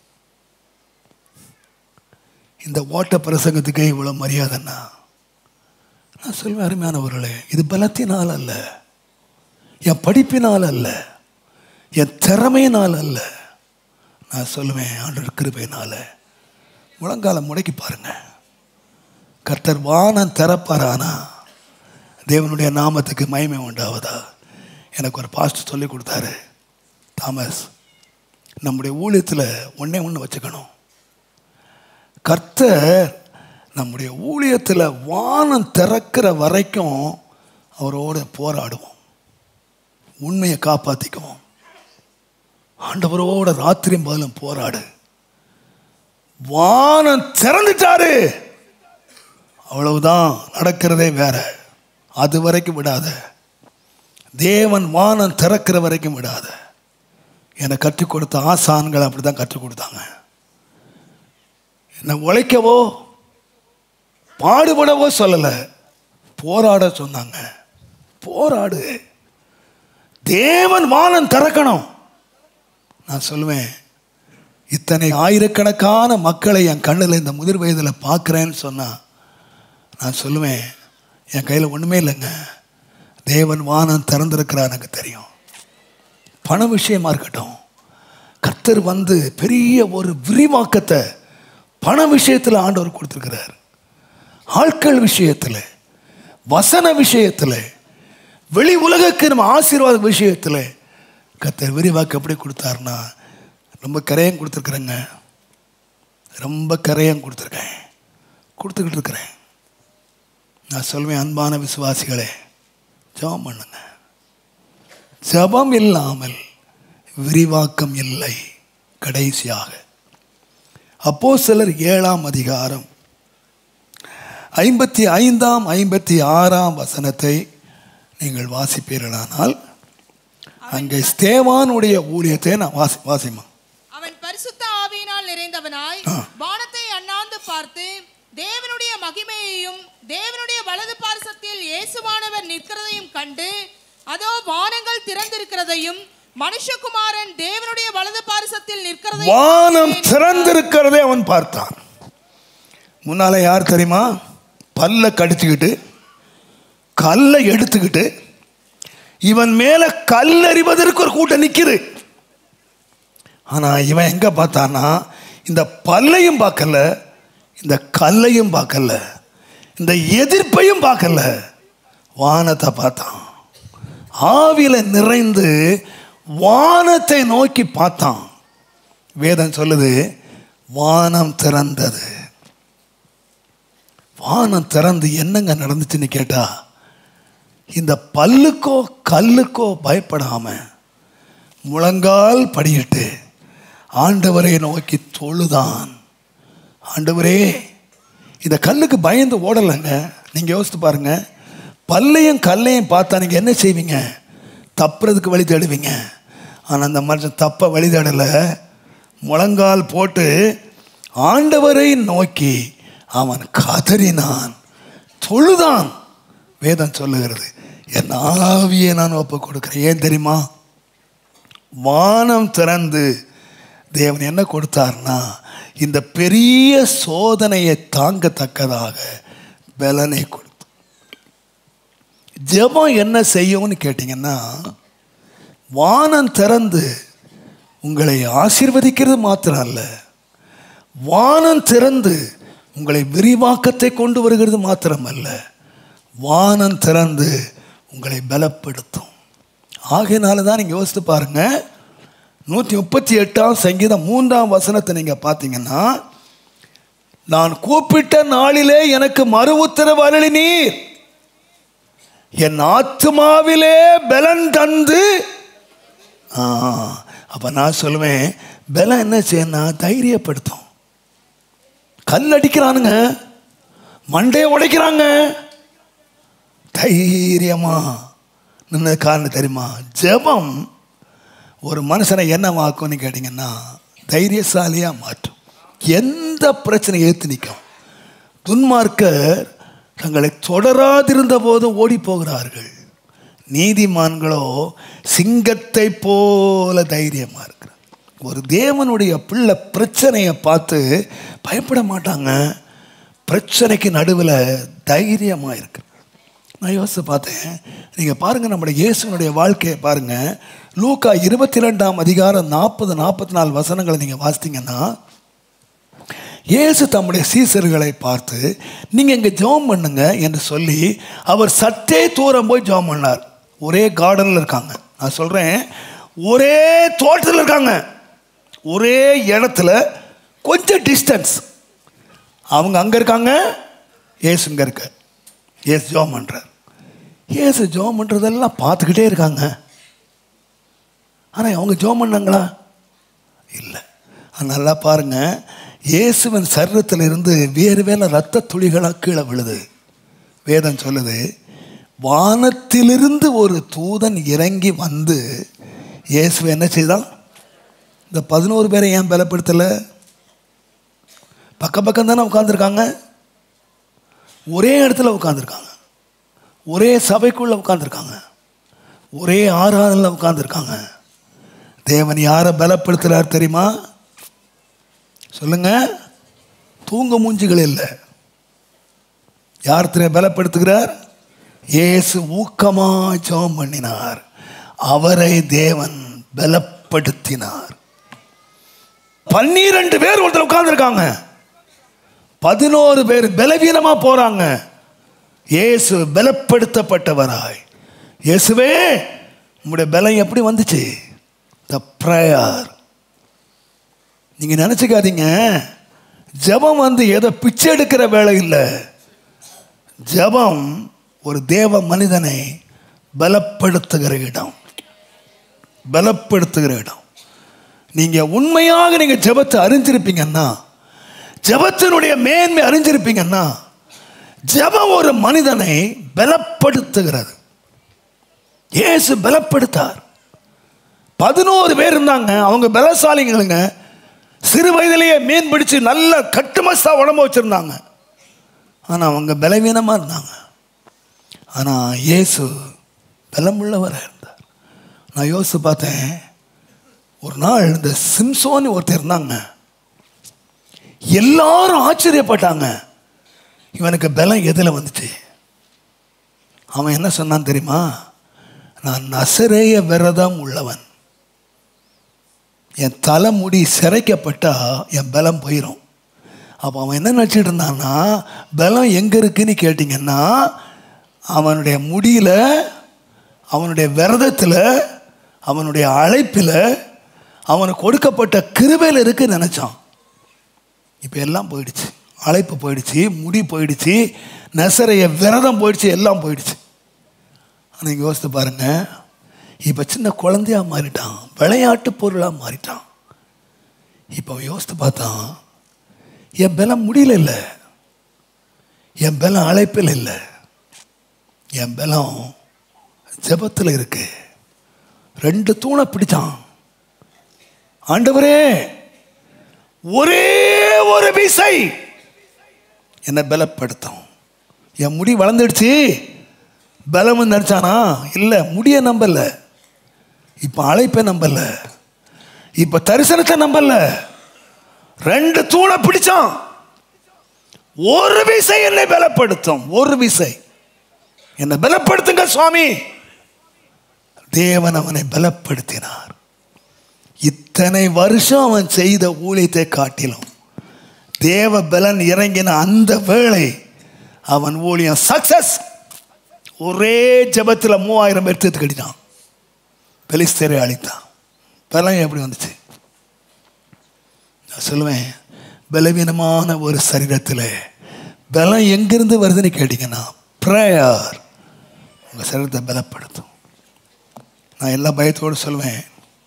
இந்த ஓட்ட பிரசங்கத்துக்கே இவ்வளோ மரியாதைன்னா நான் சொல்வேன் அருமையானவர்களே இது பலத்தினால் அல்ல என் படிப்பினால் அல்ல என் திறமையினால் அல்ல நான் சொல்லுவேன் ஆண்டவர் கிருபையினால் முழங்காலம் முடக்கி பாருங்க கர்த்தர் வானம் திறப்பாரானா தேவனுடைய நாமத்துக்கு மகிமை உண்டாவதா எனக்கு ஒரு பாஸ்ட் சொல்லி கொடுத்தாரு தாமஸ் நம்முடைய ஊழியத்தில் ஒன்றே ஒன்று வச்சுக்கணும் கர்த்தர் நம்முடைய ஊழியத்தில் வானம் திறக்கிற வரைக்கும் அவரோட போராடுவோம் உண்மையை காப்பாற்றிக்குவோம் ஆண்டவரோட ராத்திரியும் பதிலும் போராடு வானம் திறந்துட்டாரு அவ்வளவுதான் நடக்கிறதே வேற அது வரைக்கும் விடாத தேவன் வானம் திறக்கிற வரைக்கும் விடாத எனக்கு கற்றுக் கொடுத்த ஆசான்கள் அப்படி தான் கற்றுக் கொடுத்தாங்க என்னை உழைக்கவோ பாடுபடவோ சொல்லலை போராட சொன்னாங்க போராடு தேவன் வானம் திறக்கணும் நான் சொல்லுவேன் இத்தனை ஆயிரக்கணக்கான மக்களை என் கண்ணில் இந்த முதிர் வயதில் பார்க்குறேன்னு சொன்னால் நான் சொல்லுவேன் என் கையில் ஒன்றுமே இல்லைங்க தேவன் வானம் திறந்திருக்கிறார் எனக்கு தெரியும் பண விஷயமா இருக்கட்டும் கர்த்தர் வந்து பெரிய ஒரு விரிவாக்கத்தை பண விஷயத்தில் ஆண்டவர் கொடுத்துருக்கிறார் ஆட்கள் விஷயத்தில் வசன விஷயத்தில் வெளி உலகக்கு நம்ம ஆசீர்வாத விஷயத்தில் கர்த்தர் விரிவாக்க எப்படி கொடுத்தாருன்னா ரொம்ப கரையம் கொடுத்துருக்குறேங்க ரொம்ப கரையம் கொடுத்துருக்கேன் கொடுத்துக்கிட்டு இருக்கிறேன் நான் சொல்வேன் அன்பான விசுவாசிகளே ஜெபம் பண்ணுங்க ஜெபம் இல்லாமல் விரிவாக்கம் இல்லை கடைசியாக அப்போ சிலர் ஏழாம் அதிகாரம் ஐம்பத்தி ஐந்தாம் ஐம்பத்தி ஆறாம் வசனத்தை நீங்கள் வாசிப்பீர்களானால் அங்கே ஸ்தேவானுடைய ஊழியத்தை நான் வாசி வாசிமா அவன் பரிசுத்த ஆவியினால் நிறைந்தவனாய் வானத்தை அண்ணாந்து பார்த்து தேவனுடைய மகிமையையும் தேவனுடைய வலது பார்சத்தில் இயேசுவானவர் நிற்கிறதையும் கண்டு அதோ வானங்கள் திறந்திருக்கிறதையும் மனுஷகுமாரன் தேவனுடைய வலது பார்சத்தில் நிற்கிறதையும் வானம் பார்த்தேன். திறந்திருக்கிறதை அவன் பார்த்தான் முன்னால யார் தெரியுமா பல்ல கடிச்சுக்கிட்டு கல்லை எடுத்துக்கிட்டு இவன் மேல கல்லறிவதற்கு ஒரு கூட்டம் நிக்குது ஆனா இவன் எங்க பார்த்தான்னா இந்த பல்லையும் பார்க்கல இந்த கல்லையும் பார்க்கல இந்த எதிர்ப்பையும் பார்க்கல வானத்தை பார்த்தான் ஆவியில நிறைந்து வானத்தை நோக்கி பார்த்தான் வேதம் சொல்லுது வானம் திறந்தது வானம் திறந்து என்னங்க நடந்துச்சுன்னு கேட்டா இந்த பல்லுக்கோ கல்லுக்கோ பயப்படாம முழங்கால் படியிட்டு ஆண்டவரை நோக்கி தொழுதான் ஆண்டவரே இந்த கல்லுக்கு பயந்து ஓடலைங்க நீங்கள் யோசித்து பாருங்க பல்லையும் கல்லையும் பார்த்தா நீங்கள் என்ன செய்வீங்க தப்புறதுக்கு வழி தேடுவீங்க ஆனால் அந்த மனுஷன் தப்ப வழி தேடலை முழங்கால் போட்டு ஆண்டவரை நோக்கி அவன் கதறினான் தொழுதான் வேதம் சொல்லுகிறது என் ஆவியை நான் ஒப்பு கொடுக்குறேன் ஏன் தெரியுமா வானம் திறந்து தேவன் என்ன கொடுத்தார்னா இந்த பெரிய சோதனையை தாங்கத்தக்கதாக பலனை கொடுத்து ஜெபம் என்ன செய்யும்னு கேட்டிங்கன்னா வானம் திறந்து உங்களை ஆசீர்வதிக்கிறது மாத்திரம் அல்ல வானம் திறந்து உங்களை விரிவாக்கத்தை கொண்டு வருகிறது மாத்திரமல்ல வானம் திறந்து உங்களை பலப்படுத்தும் ஆகையினால தான் நீங்கள் யோசித்து பாருங்க நூற்றி முப்பத்தி எட்டாம் சங்கீதம் மூன்றாம் வசனத்தை நீங்கள் பார்த்தீங்கன்னா நான் கூப்பிட்ட நாளிலே எனக்கு மறு உத்தரவு அருளினீர் என் ஆத்மாவிலே பலன் தந்து ஆ அப்போ நான் சொல்லுவேன் பலம் என்ன செய்யணும் தைரியப்படுத்தும் கல் அடிக்கிறானுங்க மண்டையை உடைக்கிறாங்க தைரியமா நின்ன காரணம் தெரியுமா ஜெபம் ஒரு மனுஷனை என்னவாக்கும்னு கேட்டிங்கன்னா தைரியசாலியாக மாற்றும் எந்த பிரச்சனையை ஏற்று நிற்கும் துன்மார்க்கர் தங்களை தொடராதிருந்த போதும் ஓடி போகிறார்கள் நீதிமான்களோ சிங்கத்தை போல தைரியமாக இருக்கிறார் ஒரு தேவனுடைய பிள்ளை பிரச்சனையை பார்த்து பயப்பட மாட்டாங்க பிரச்சனைக்கு நடுவில் தைரியமாக இருக்கு நான் யோசித்து பார்த்தேன் நீங்கள் பாருங்கள் நம்முடைய இயேசுனுடைய வாழ்க்கையை பாருங்கள் லூக்கா இருபத்தி ரெண்டாம் அதிகாரம் நாற்பது நாற்பத்தி நாலு வசனங்களை நீங்கள் வாசித்தீங்கன்னா இயேசு தம்முடைய சீசர்களை பார்த்து நீங்கள் இங்கே ஜெபம் பண்ணுங்க என்று சொல்லி அவர் சற்றே தூரம் போய் ஜெபம் பண்ணார் ஒரே கார்டனில் இருக்காங்க நான் சொல்கிறேன் ஒரே தோட்டத்தில் இருக்காங்க ஒரே இடத்துல கொஞ்சம் டிஸ்டன்ஸ் அவங்க அங்கே இருக்காங்க ஏசு இங்கே இருக்க ஏசு ஜோம் பண்ணுறார் ஏசு ஜோம் பண்ணுறதெல்லாம் பார்த்துக்கிட்டே இருக்காங்க ஆனால் அவங்க ஜோம் பண்ணாங்களா இல்லை நல்லா பாருங்க இயேசுவின் சரீரத்தில் இருந்து வேறு வேலை ரத்த துளிகளாக கீழே விழுது வேதம் சொல்லுது வானத்திலிருந்து ஒரு தூதன் இறங்கி வந்து இயேசுவை என்ன செய்தான் இந்த பதினோரு பேரை ஏன் பலப்படுத்தலை பக்கம் பக்கம் தானே உட்காந்துருக்காங்க ஒரே இடத்துல உட்காந்துருக்காங்க ஒரே சபைக்குள்ளே உட்காந்துருக்காங்க ஒரே ஆராதனில் உட்காந்துருக்காங்க தேவன் யாரை பலப்படுத்துகிறார் தெரியுமா சொல்லுங்க தூங்க மூஞ்சிகள் இல்லை யார் திரை பலப்படுத்துகிறார் இயேசு ஊக்கமா ஜெபம் பண்ணினார் அவரை தேவன் பலப்படுத்தினார் பன்னிரண்டு பேர் ஒருத்தர் உட்கார்ந்துருக்காங்க பதினோரு பேர் பலவீனமா போறாங்க இயேசு பலப்படுத்தப்பட்டவராய் இயேசுவே உங்களுடைய பலம் எப்படி வந்துச்சு த ப்ரேயர் நீங்க நினைச்சுக்காதீங்க ஜெபம் வந்து ஏதோ பிச்சை எடுக்கிற வேலை இல்லை ஜெபம் ஒரு தேவ மனிதனை பலப்படுத்துகிற இடம் பலப்படுத்துகிற இடம் நீங்க உண்மையாக நீங்க ஜெபத்தை அறிஞ்சிருப்பீங்கன்னா ஜெபத்தினுடைய மேன்மை அறிஞ்சிருப்பீங்கன்னா ஜெபம் ஒரு மனிதனை பலப்படுத்துகிறது இயேசு பலப்படுத்தார் பதினோரு பேர் இருந்தாங்க அவங்க பலசாலிங்களுங்க சிறு வயதிலேயே மீன் பிடிச்சு நல்ல கட்டுமஸ்தா உடம்பு வச்சிருந்தாங்க ஆனால் அவங்க பலவீனமாக இருந்தாங்க ஆனால் இயேசு பலமுள்ளவராக இருந்தார் நான் யோசித்து பார்த்தேன் ஒரு நாள் இந்த சிம்சோன்னு ஒருத்தர் இருந்தாங்க எல்லாரும் ஆச்சரியப்பட்டாங்க இவனுக்கு பலம் எதில் வந்துச்சு அவன் என்ன சொன்னான் தெரியுமா நான் நசரேய விரதம் உள்ளவன் என் தலைமுடி சிரைக்கப்பட்டா என் பலம் போயிடும் அப்போ அவன் என்ன நினச்சிட்டு இருந்தான்னா பலம் எங்கே இருக்குன்னு கேட்டிங்கன்னா அவனுடைய முடியில் அவனுடைய விரதத்தில் அவனுடைய அழைப்பில் அவனுக்கு கொடுக்கப்பட்ட கிருபையில் இருக்குன்னு நினச்சான் இப்போ எல்லாம் போயிடுச்சு அழைப்பு போயிடுச்சு முடி போயிடுச்சு நெசரைய விரதம் போயிடுச்சு எல்லாம் போயிடுச்சு ஆனால் யோசித்து பாருங்க இப்போ சின்ன குழந்தையா மாறிட்டான் விளையாட்டு பொருளாக மாறிட்டான் இப்போ அவன் யோசித்து பார்த்தான் என் பலம் முடியல இல்லை என் பலம் அழைப்பில் இல்லை என் பலம் ஜெபத்தில் இருக்கு ரெண்டு தூணை பிடிச்சான் ஆண்டவரே ஒரே ஒரு விசை என்னை பலப்படுத்தும் என் முடி வளர்ந்துடுச்சு பலம் நினச்சானா இல்லை முடிய நம்பல இப்போ அழைப்பை நம்பல இப்போ தரிசனத்தை நம்பல ரெண்டு தூணை பிடிச்சான் ஒரு விசை என்னை பலப்படுத்தும் ஒரு விசை என்னை பலப்படுத்துங்க சுவாமி தேவன் அவனை பலப்படுத்தினார் இத்தனை வருஷம் அவன் செய்த ஊழியத்தை காட்டிலும் தேவ பலன் இறங்கின அந்த வேளை அவன் ஊழியம் சக்சஸ் ஒரே ஜெபத்தில் மூவாயிரம் பேர் தீர்த்து கட்டினான் பெலிஸ்தரை அழித்தான் பலம் எப்படி வந்துச்சு நான் சொல்லுவேன் பலவீனமான ஒரு சரீரத்தில் பலம் எங்கிருந்து வருதுன்னு கேட்டிங்கன்னா ப்ரேயர் உங்கள் சரீரத்தை பலப்படுத்தும் நான் எல்லா பயத்தோடு சொல்லுவேன்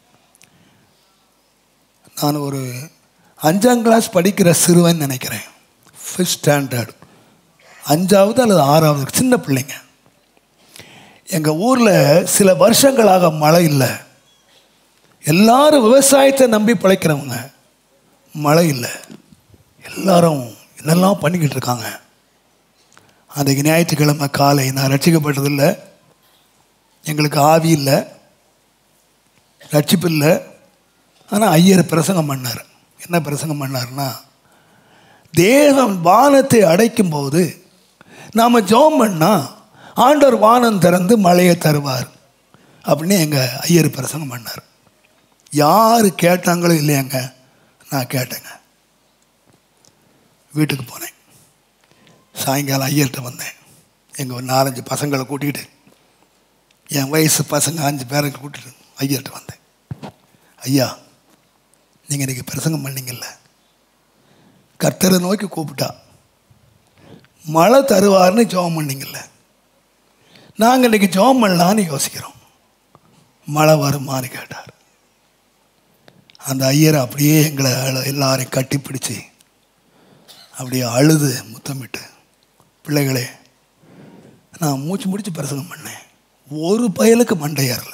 நான் ஒரு அஞ்சாம் கிளாஸ் படிக்கிற சிறுவன் நினைக்கிறேன் ஃபிஃப்த் ஸ்டாண்டர்ட் அஞ்சாவது அல்லது ஆறாவது சின்ன பிள்ளைங்க எங்கள் ஊரில் சில வருஷங்களாக மழை இல்லை எல்லாரும் விவசாயத்தை நம்பி பிழைக்கிறவங்க மழை இல்லை எல்லாரும் என்னெல்லாம் பண்ணிக்கிட்டு இருக்காங்க அன்றைக்கு ஞாயிற்றுக்கிழமை காலை நான் ரட்சிக்கப்பட்டதில்லை எங்களுக்கு ஆவி இல்லை ரட்சிப்பு இல்லை ஆனால் ஐயர் பிரசங்கம் பண்ணார் என்ன பிரசங்கம் பண்ணார்னா தேவன் வானத்தை அடைக்கும் போது நாம் ஜெபம் பண்ணால் ஆண்டவர் வானம் திறந்து மழையை தருவார் அப்படின்னு எங்கள் ஐயர் பிரசங்கம் பண்ணார் யார் கேட்டாங்களோ இல்லையாங்க நான் கேட்டேங்க வீட்டுக்கு போனேன் சாயங்காலம் ஐயர்கிட்ட வந்தேன் எங்கள் ஒரு நாலஞ்சு பசங்களை கூட்டிகிட்டு என் வயசு பசங்க அஞ்சு பேரை கூட்டிட்டு ஐயர்கிட்ட வந்தேன் ஐயா நீங்கள் இன்றைக்கி பிரசங்கம் பண்ணீங்கல்ல கர்த்தரை நோக்கி கூப்பிட்டா மழை தருவார்னு ஜெபம் பண்ணீங்கல்ல நாங்கள் இன்றைக்கி ஜெபம் பண்ணலான்னு யோசிக்கிறோம் மழை வருமான்னு கேட்டார் அந்த ஐயரை அப்படியே எங்களை அழ- எல்லாரையும் கட்டி பிடிச்சி அப்படியே அழுது முத்தமிட்டு பிள்ளைகளே நான் மூச்சு முடிச்சு பிரசங்கம் பண்ணேன் ஒரு பயலுக்கு மண்டை ஏறல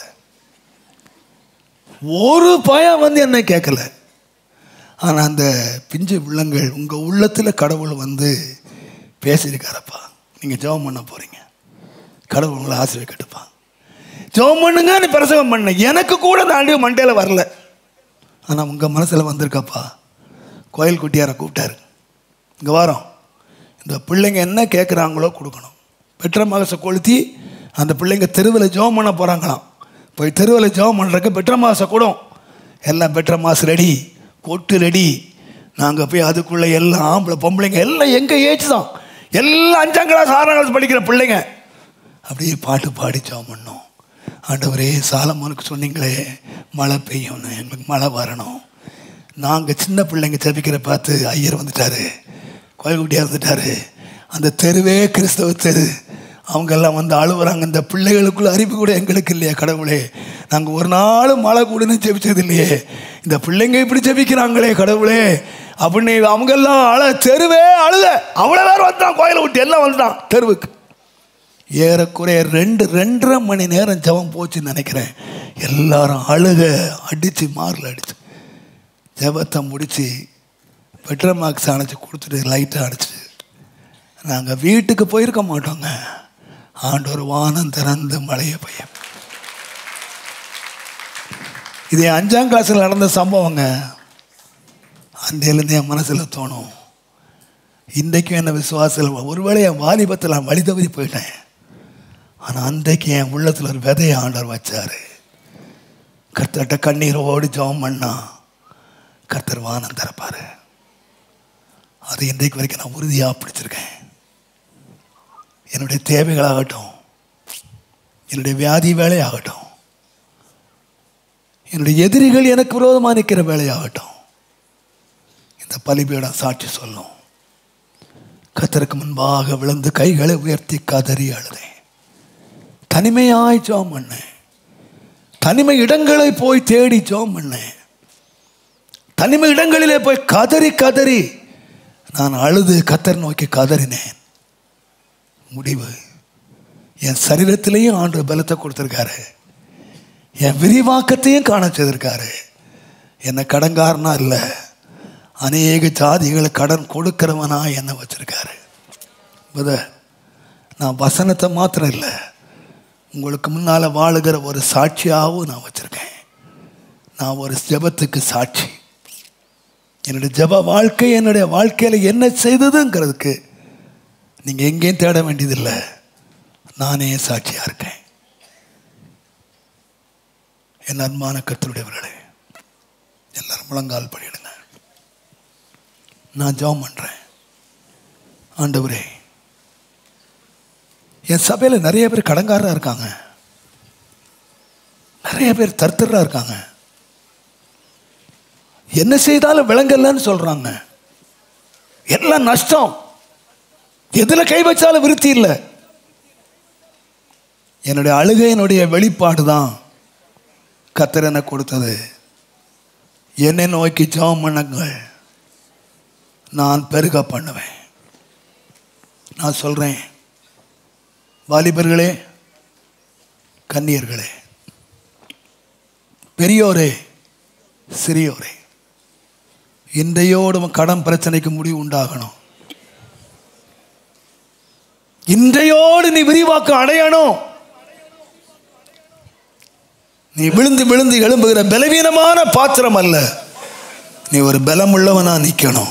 ஒரு பயம் வந்து என்ன கேட்கல ஆனால் அந்த பிஞ்சு உள்ளங்கள் உங்கள் உள்ளத்தில் கடவுள் வந்து பேசியிருக்காரப்பா நீங்கள் ஜெபம் பண்ண போகிறீங்க கடவுள் உங்களை ஆசீர்வதிக்கட்டுப்பா ஜெபம் பண்ணுங்கன்னு பிரசங்கம் பண்ணேன் எனக்கு கூட அந்த ஆண்டு மண்டையில் வரல ஆனால் உங்கள் மனசில் வந்திருக்காப்பா கோயில் குட்டியாரை கூப்பிட்டாரு இங்கே வரோம் இந்த பிள்ளைங்க என்ன கேட்குறாங்களோ கொடுக்கணும் பெற்ற மகசை கொளுத்தி அந்த பிள்ளைங்க தெருவில் ஜெபம் பண்ண போகிறாங்களாம் போய் தெருவில் ஜெபம் பண்ணுறக்கு பெற்ற மாசை கூடும் எல்லாம் பெற்ற மாசு ரெடி கொட்டு ரெடி நாங்கள் போய் அதுக்குள்ளே எல்லாம் ஆம்பளை பொம்பளைங்க எல்லாம் எங்கள் ஏஜ் தான் எல்லாம் அஞ்சாம் கிளாஸ் ஆறாம் கிளாஸ் படிக்கிற பிள்ளைங்க அப்படியே பாட்டு பாடி ஜெபம் பண்ணோம் ஆண்டவரே சாலமோனுக்கு சொன்னீங்களே மழை பெய்யும்னு எங்களுக்கு மழை வரணும் நாங்கள் சின்ன பிள்ளைங்க ஜெபிக்கிற பார்த்து ஐயர் வந்துட்டாரு கோயில்குட்டியாக வந்துட்டாரு அந்த தெருவே கிறிஸ்தவ தெரு அவங்கெல்லாம் வந்து அழுவுறாங்க இந்த பிள்ளைகளுக்குள்ள அறிவு கூட எங்களுக்கு இல்லையா கடவுளே நாங்கள் ஒரு நாள் மழை கூடன்னு ஜெபிச்சது இல்லையே இந்த பிள்ளைங்க இப்படி ஜெபிக்கிறாங்களே கடவுளே அப்படின்னு அவங்கெல்லாம் அழ தெருவே அழுத அவ்வளோ பேர் வந்துட்டான் கோயிலை விட்டு எல்லாம் வந்துட்டான் தெருவுக்கு ஏறக்குறைய ரெண்டு ரெண்டரை மணி நேரம் ஜெபம் போச்சுன்னு நினைக்கிறேன் எல்லாரும் அழுக அடித்து மாரில் அடிச்சு ஜெபத்தை முடித்து பெட்ரோல் மார்க்ஸ் அணைச்சி கொடுத்துட்டு லைட்டை அணைச்சிட்டு நாங்கள் வீட்டுக்கு போயிருக்க மாட்டோங்க ஆண்டவர் வானம் திறந்து மழையை பெய்யும் இது என் அஞ்சாம் கிளாஸில் நடந்த சம்பவங்க அன்றையிலேருந்து என் மனசில் தோணும் இன்றைக்கும் என்ன விசுவாசத்தில் ஒருவேளை என் வாலிபத்தில் நான் வழி தவறி போயிட்டேன் ஆனால் அன்றைக்கு என் உள்ளத்தில் ஒரு விதையை ஆண்டவர் வச்சார் கர்த்தர்கிட்ட கண்ணீரோடு ஜெபம் பண்ணா கர்த்தர் வானம் திறப்பாரு அது இன்றைக்கு வரைக்கும் நான் உறுதியாக பிடிச்சிருக்கேன் என்னுடைய தேவைகளாகட்டும் என்னுடைய வியாதி வேலையாகட்டும் என்னுடைய எதிரிகள் எனக்கு விரோதமாக நிற்கிற வேலையாகட்டும் இந்த பலிபீடம் சாட்சி சொல்லும் கத்தருக்கு முன்பாக விழுந்து கைகளை உயர்த்தி கதறி அழுதேன் தனிமையாய் ஜோம் பண்ணேன் தனிமை இடங்களை போய் தேடி ஜோம் பண்ணேன் தனிமை இடங்களிலே போய் கதறி கதறி நான் அழுது கத்தர் நோக்கி கதறினேன் முடிவு என் சரீரத்திலையும் ஆண்டு பலத்தை கொடுத்துருக்காரு என் விரிவாக்கத்தையும் காண செய்திருக்காரு என்னை கடன்காரனா இல்லை அநேக ஜாதிகளை கடன் கொடுக்கிறவனா என்ன வச்சிருக்காரு புத நான் வசனத்தை மாத்திரம் இல்லை உங்களுக்கு முன்னால் வாழுகிற ஒரு சாட்சியாகவும் நான் வச்சுருக்கேன் நான் ஒரு ஜெபத்துக்கு சாட்சி என்னுடைய ஜெப வாழ்க்கை என்னுடைய வாழ்க்கையில் என்ன செய்ததுங்கிறதுக்கு நீங்கள் எங்கேயும் தேட வேண்டியதில்லை நானே சாட்சியாக இருக்கேன் என் அன்பான கத்தருடையவர்களே எல்லாரும் முழங்கால் படியிடுங்க நான் ஜெபம் பண்ணுறேன் ஆண்டவரே என் சபையில் நிறைய பேர் கடங்காரராக இருக்காங்க நிறைய பேர் தர்த்தராக இருக்காங்க என்ன செய்தாலும் விளங்கலன்னு சொல்றாங்க எல்லாம் நஷ்டம் எதுல கை வச்சாலும் விருத்தி இல்லை என்னுடைய அழுகையினுடைய வெளிப்பாடு தான் கத்தர் எனக்கு கொடுத்தது என்னை நோக்கி ஜெபம் பண்ணுங்கள் நான் பெருக பண்ணுவேன் நான் சொல்றேன் வாலிபர்களே கன்னியர்களே பெரியோரே சிறியோரே இன்றையோடு உன் கடன் பிரச்சனைக்கு முடிவு உண்டாகணும் இன்றையோடு நீ விரிவாக்கம் அடையணும் நீ விழுந்து விழுந்து எழும்புகிற பலவீனமான பாத்திரம் அல்ல நீ ஒரு பலமுள்ளவனா நிக்கணும்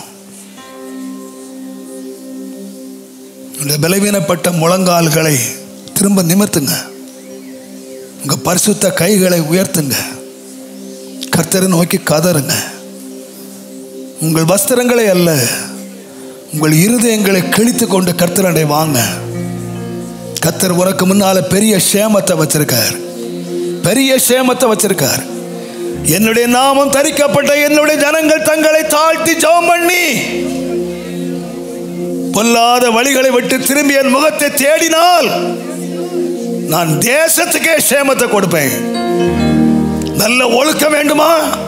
உன்னுடைய பலவீனப்பட்ட முழங்கால்களை திரும்ப நிமிர்த்துங்க உங்க பரிசுத்த கைகளை உயர்த்துங்க கர்த்தரை நோக்கி கதறுங்க உங்கள் வஸ்திரங்களை அல்ல உங்கள் இருதயங்களை கிழித்து கொண்டு கர்த்தரடை வாங்க கர்த்தர் உனக்கு முன்னால பெரிய சேமத்தை வச்சிருக்கார் பெரிய சேமத்தை வச்சிருக்கார் என்னுடைய நாமம் தரிக்கப்பட்ட என்னுடைய ஜனங்கள் தங்களை தாழ்த்தி ஜெபம் பண்ணி பொல்லாத வழிகளை விட்டு திரும்பி என் முகத்தை தேடினால் நான் தேசத்துக்கே சேமத்தை கொடுப்பேன் நல்ல ஒழுக்கம் வேண்டுமா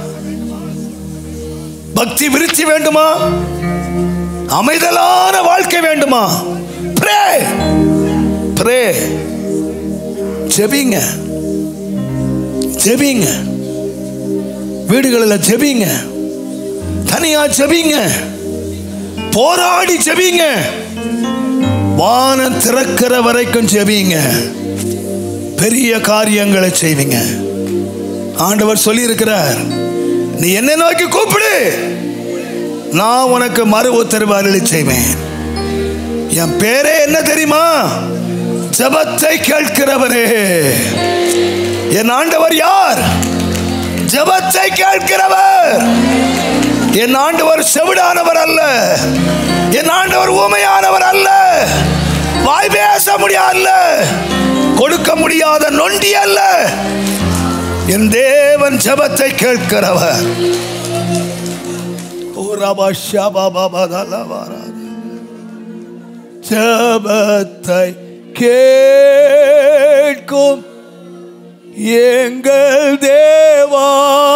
பக்தி விருத்தி வேண்டுமா அமைதலான வாழ்க்கை வேண்டுமா ப்ரே ப்ரே ஜெபிங்க ஜெபிங்க வீடுகளில் ஜெபிங்க தனியா ஜெபிங்க போராடி ஜெபிங்க வானம் திறக்கிற வரைக்கும் ஜெபிங்க பெரிய காரியங்களை செய்வீங்க ஆண்டவர் சொல்லி இருக்கிறார் நீ என்னை நோக்கி கூப்பிடு நான் உனக்கு மறு உத்தரவு அருளி செய்வேன் என் பேரே என்ன தெரியுமா ஜபத்தை கேட்கிறவரே என் ஆண்டவர் யார் ஜபத்தை கேட்கிறவர் என் ஆண்டவர் செவிடானவர் அல்ல என் ஆண்டவர் ஊமையானவர் அல்ல வாய் பேச முடியாத கொடுக்க முடியாத நொண்டி அல்ல என் தேவன் ஜபத்தை கேட்கிறவர் ஓ ரபா ஷபா பாபா தலவாரா. ஜபத்தை கேட்கும் எங்கள் தேவா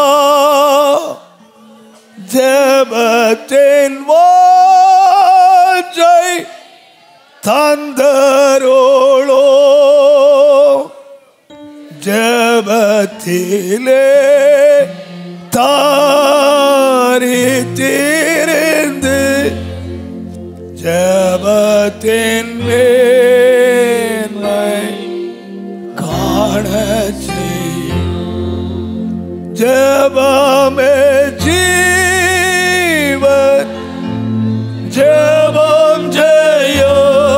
ஜபத்தின் வாஞ்சை தந்தரோளோ ஜபத்திலே தாரி திரிந்து ஜபத்தின் மேன்மை காண செய்யும் ஜபமே ஜீவன் ஜபம் ஜெயோ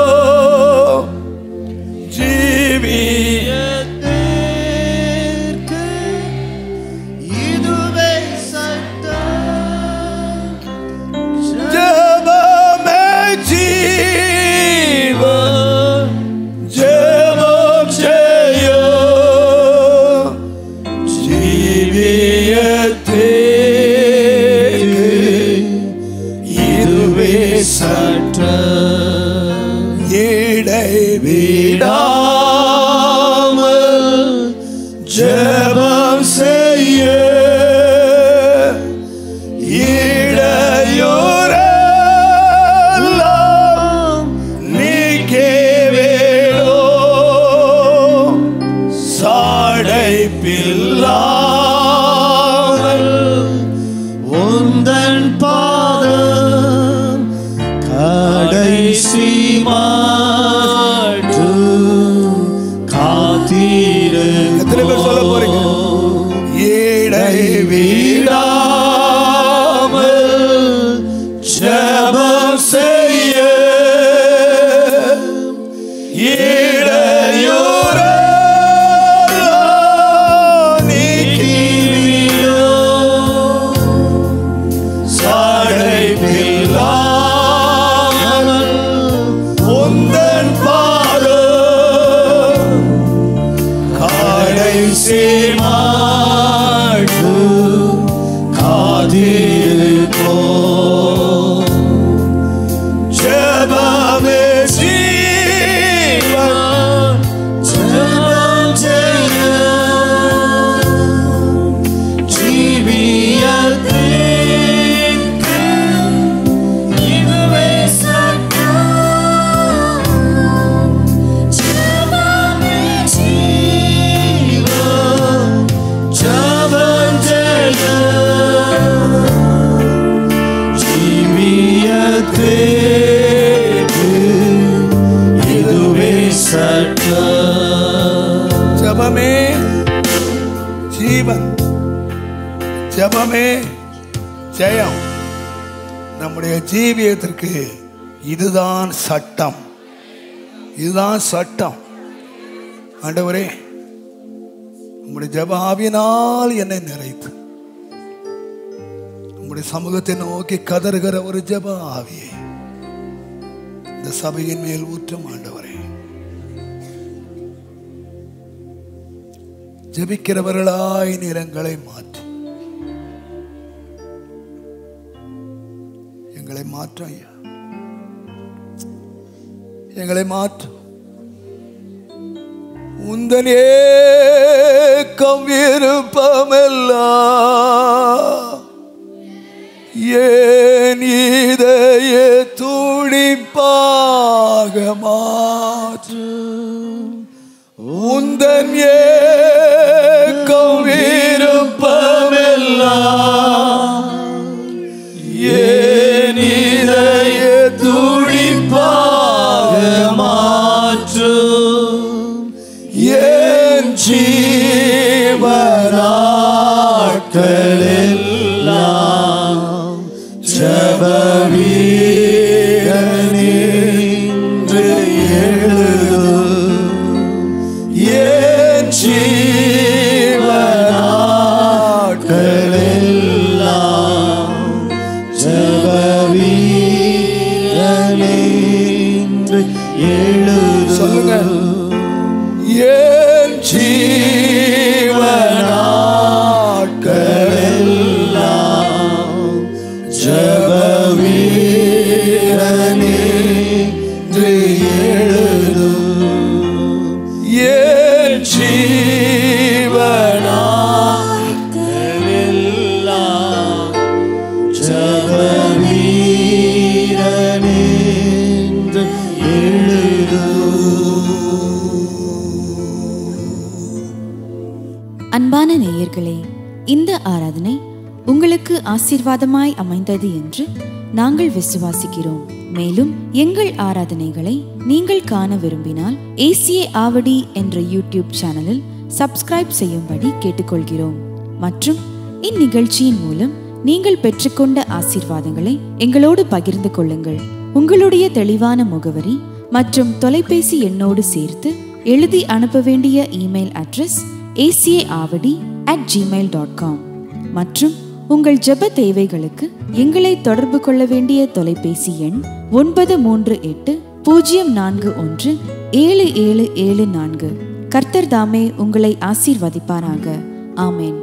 ஜீவியத்திற்கு இதுவே சட்டம் ஜபமே ஜீவன் ஜபம் ஜெயோ ஜீவியத்திற்கு இதுவே சட்டம் இடைவிடாமல் ஜெபம் செய்ய இடையூறெல்லாம் நீக்கே வேணும் சாடை பில்லாமல் ஜீவன் ஜெபமே ஜெயம் நம்முடைய ஜீவியத்திற்கு இதுதான் சட்டம் இதுதான் சட்டம் ஆண்டவரே உம்முடைய ஜெப ஆவியினால் என்னை நிறைத்து உம்முடைய சமூகத்தை நோக்கி கதறுகிற ஒரு ஜெப ஆவியை இந்த சபையின் மேல் ஊற்றும் ஆண்டவரே ஜெபிக்கிறவர்களாய் நிறங்களை மாற்றி எங்களை மாற்றும் ஐயா எங்களை மாற்றும் உந்தன் ஏக்கம் விருப்பமெல்லாம் ஏன் இதய துடிப்பாக மாற்று உந்தன் ஏக்கம் விருப்பமெல்லாம் ஏன் இதய துடிப்பாக மாற்றும் என் ஜீவனாட்களெல்லாம் ஜபவீரனின்று எழுது என் ஜீவனாட்களெல்லாம் ஜபவீரனின்று எழுது சொல்லுங்க என் ஜீவனாட்களெல்லாம் ஜபவீரனின்று எழுது என் ஜீவனாட்களெல்லாம் ஜபவீரனின்று எழுது அன்பான நேயர்களே இந்த ஆராதனை உங்களுக்கு ஆசீர்வாதமாய் அமைந்தது என்று நாங்கள் விசுவாசிக்கிறோம் மேலும் எங்கள் ஆராதனைகளை நீங்கள் காண விரும்பினால் ஏசிஏ ஆவடி என்ற யூடியூப் சேனலில் சப்ஸ்கிரைப் செய்யும்படி கேட்டுக்கொள்கிறோம் மற்றும் இந்நிகழ்ச்சியின் மூலம் நீங்கள் பெற்றுக்கொண்ட ஆசீர்வாதங்களை எங்களோடு பகிர்ந்து கொள்ளுங்கள் உங்களுடைய தெளிவான முகவரி மற்றும் தொலைபேசி எண்ணோடு சேர்த்து எழுதி அனுப்ப வேண்டிய email address ACA Avadi at Gmail dot com மற்றும் உங்கள் ஜெப தேவைகளுக்கு எங்களை தொடர்பு கொள்ள வேண்டிய தொலைபேசி எண் ஒன்பது மூன்று எட்டு பூஜ்ஜியம் நான்கு ஒன்று ஏழு ஏழு ஏழு நான்கு கர்த்தர் தாமே உங்களை ஆசீர்வதிப்பாராக ஆமேன்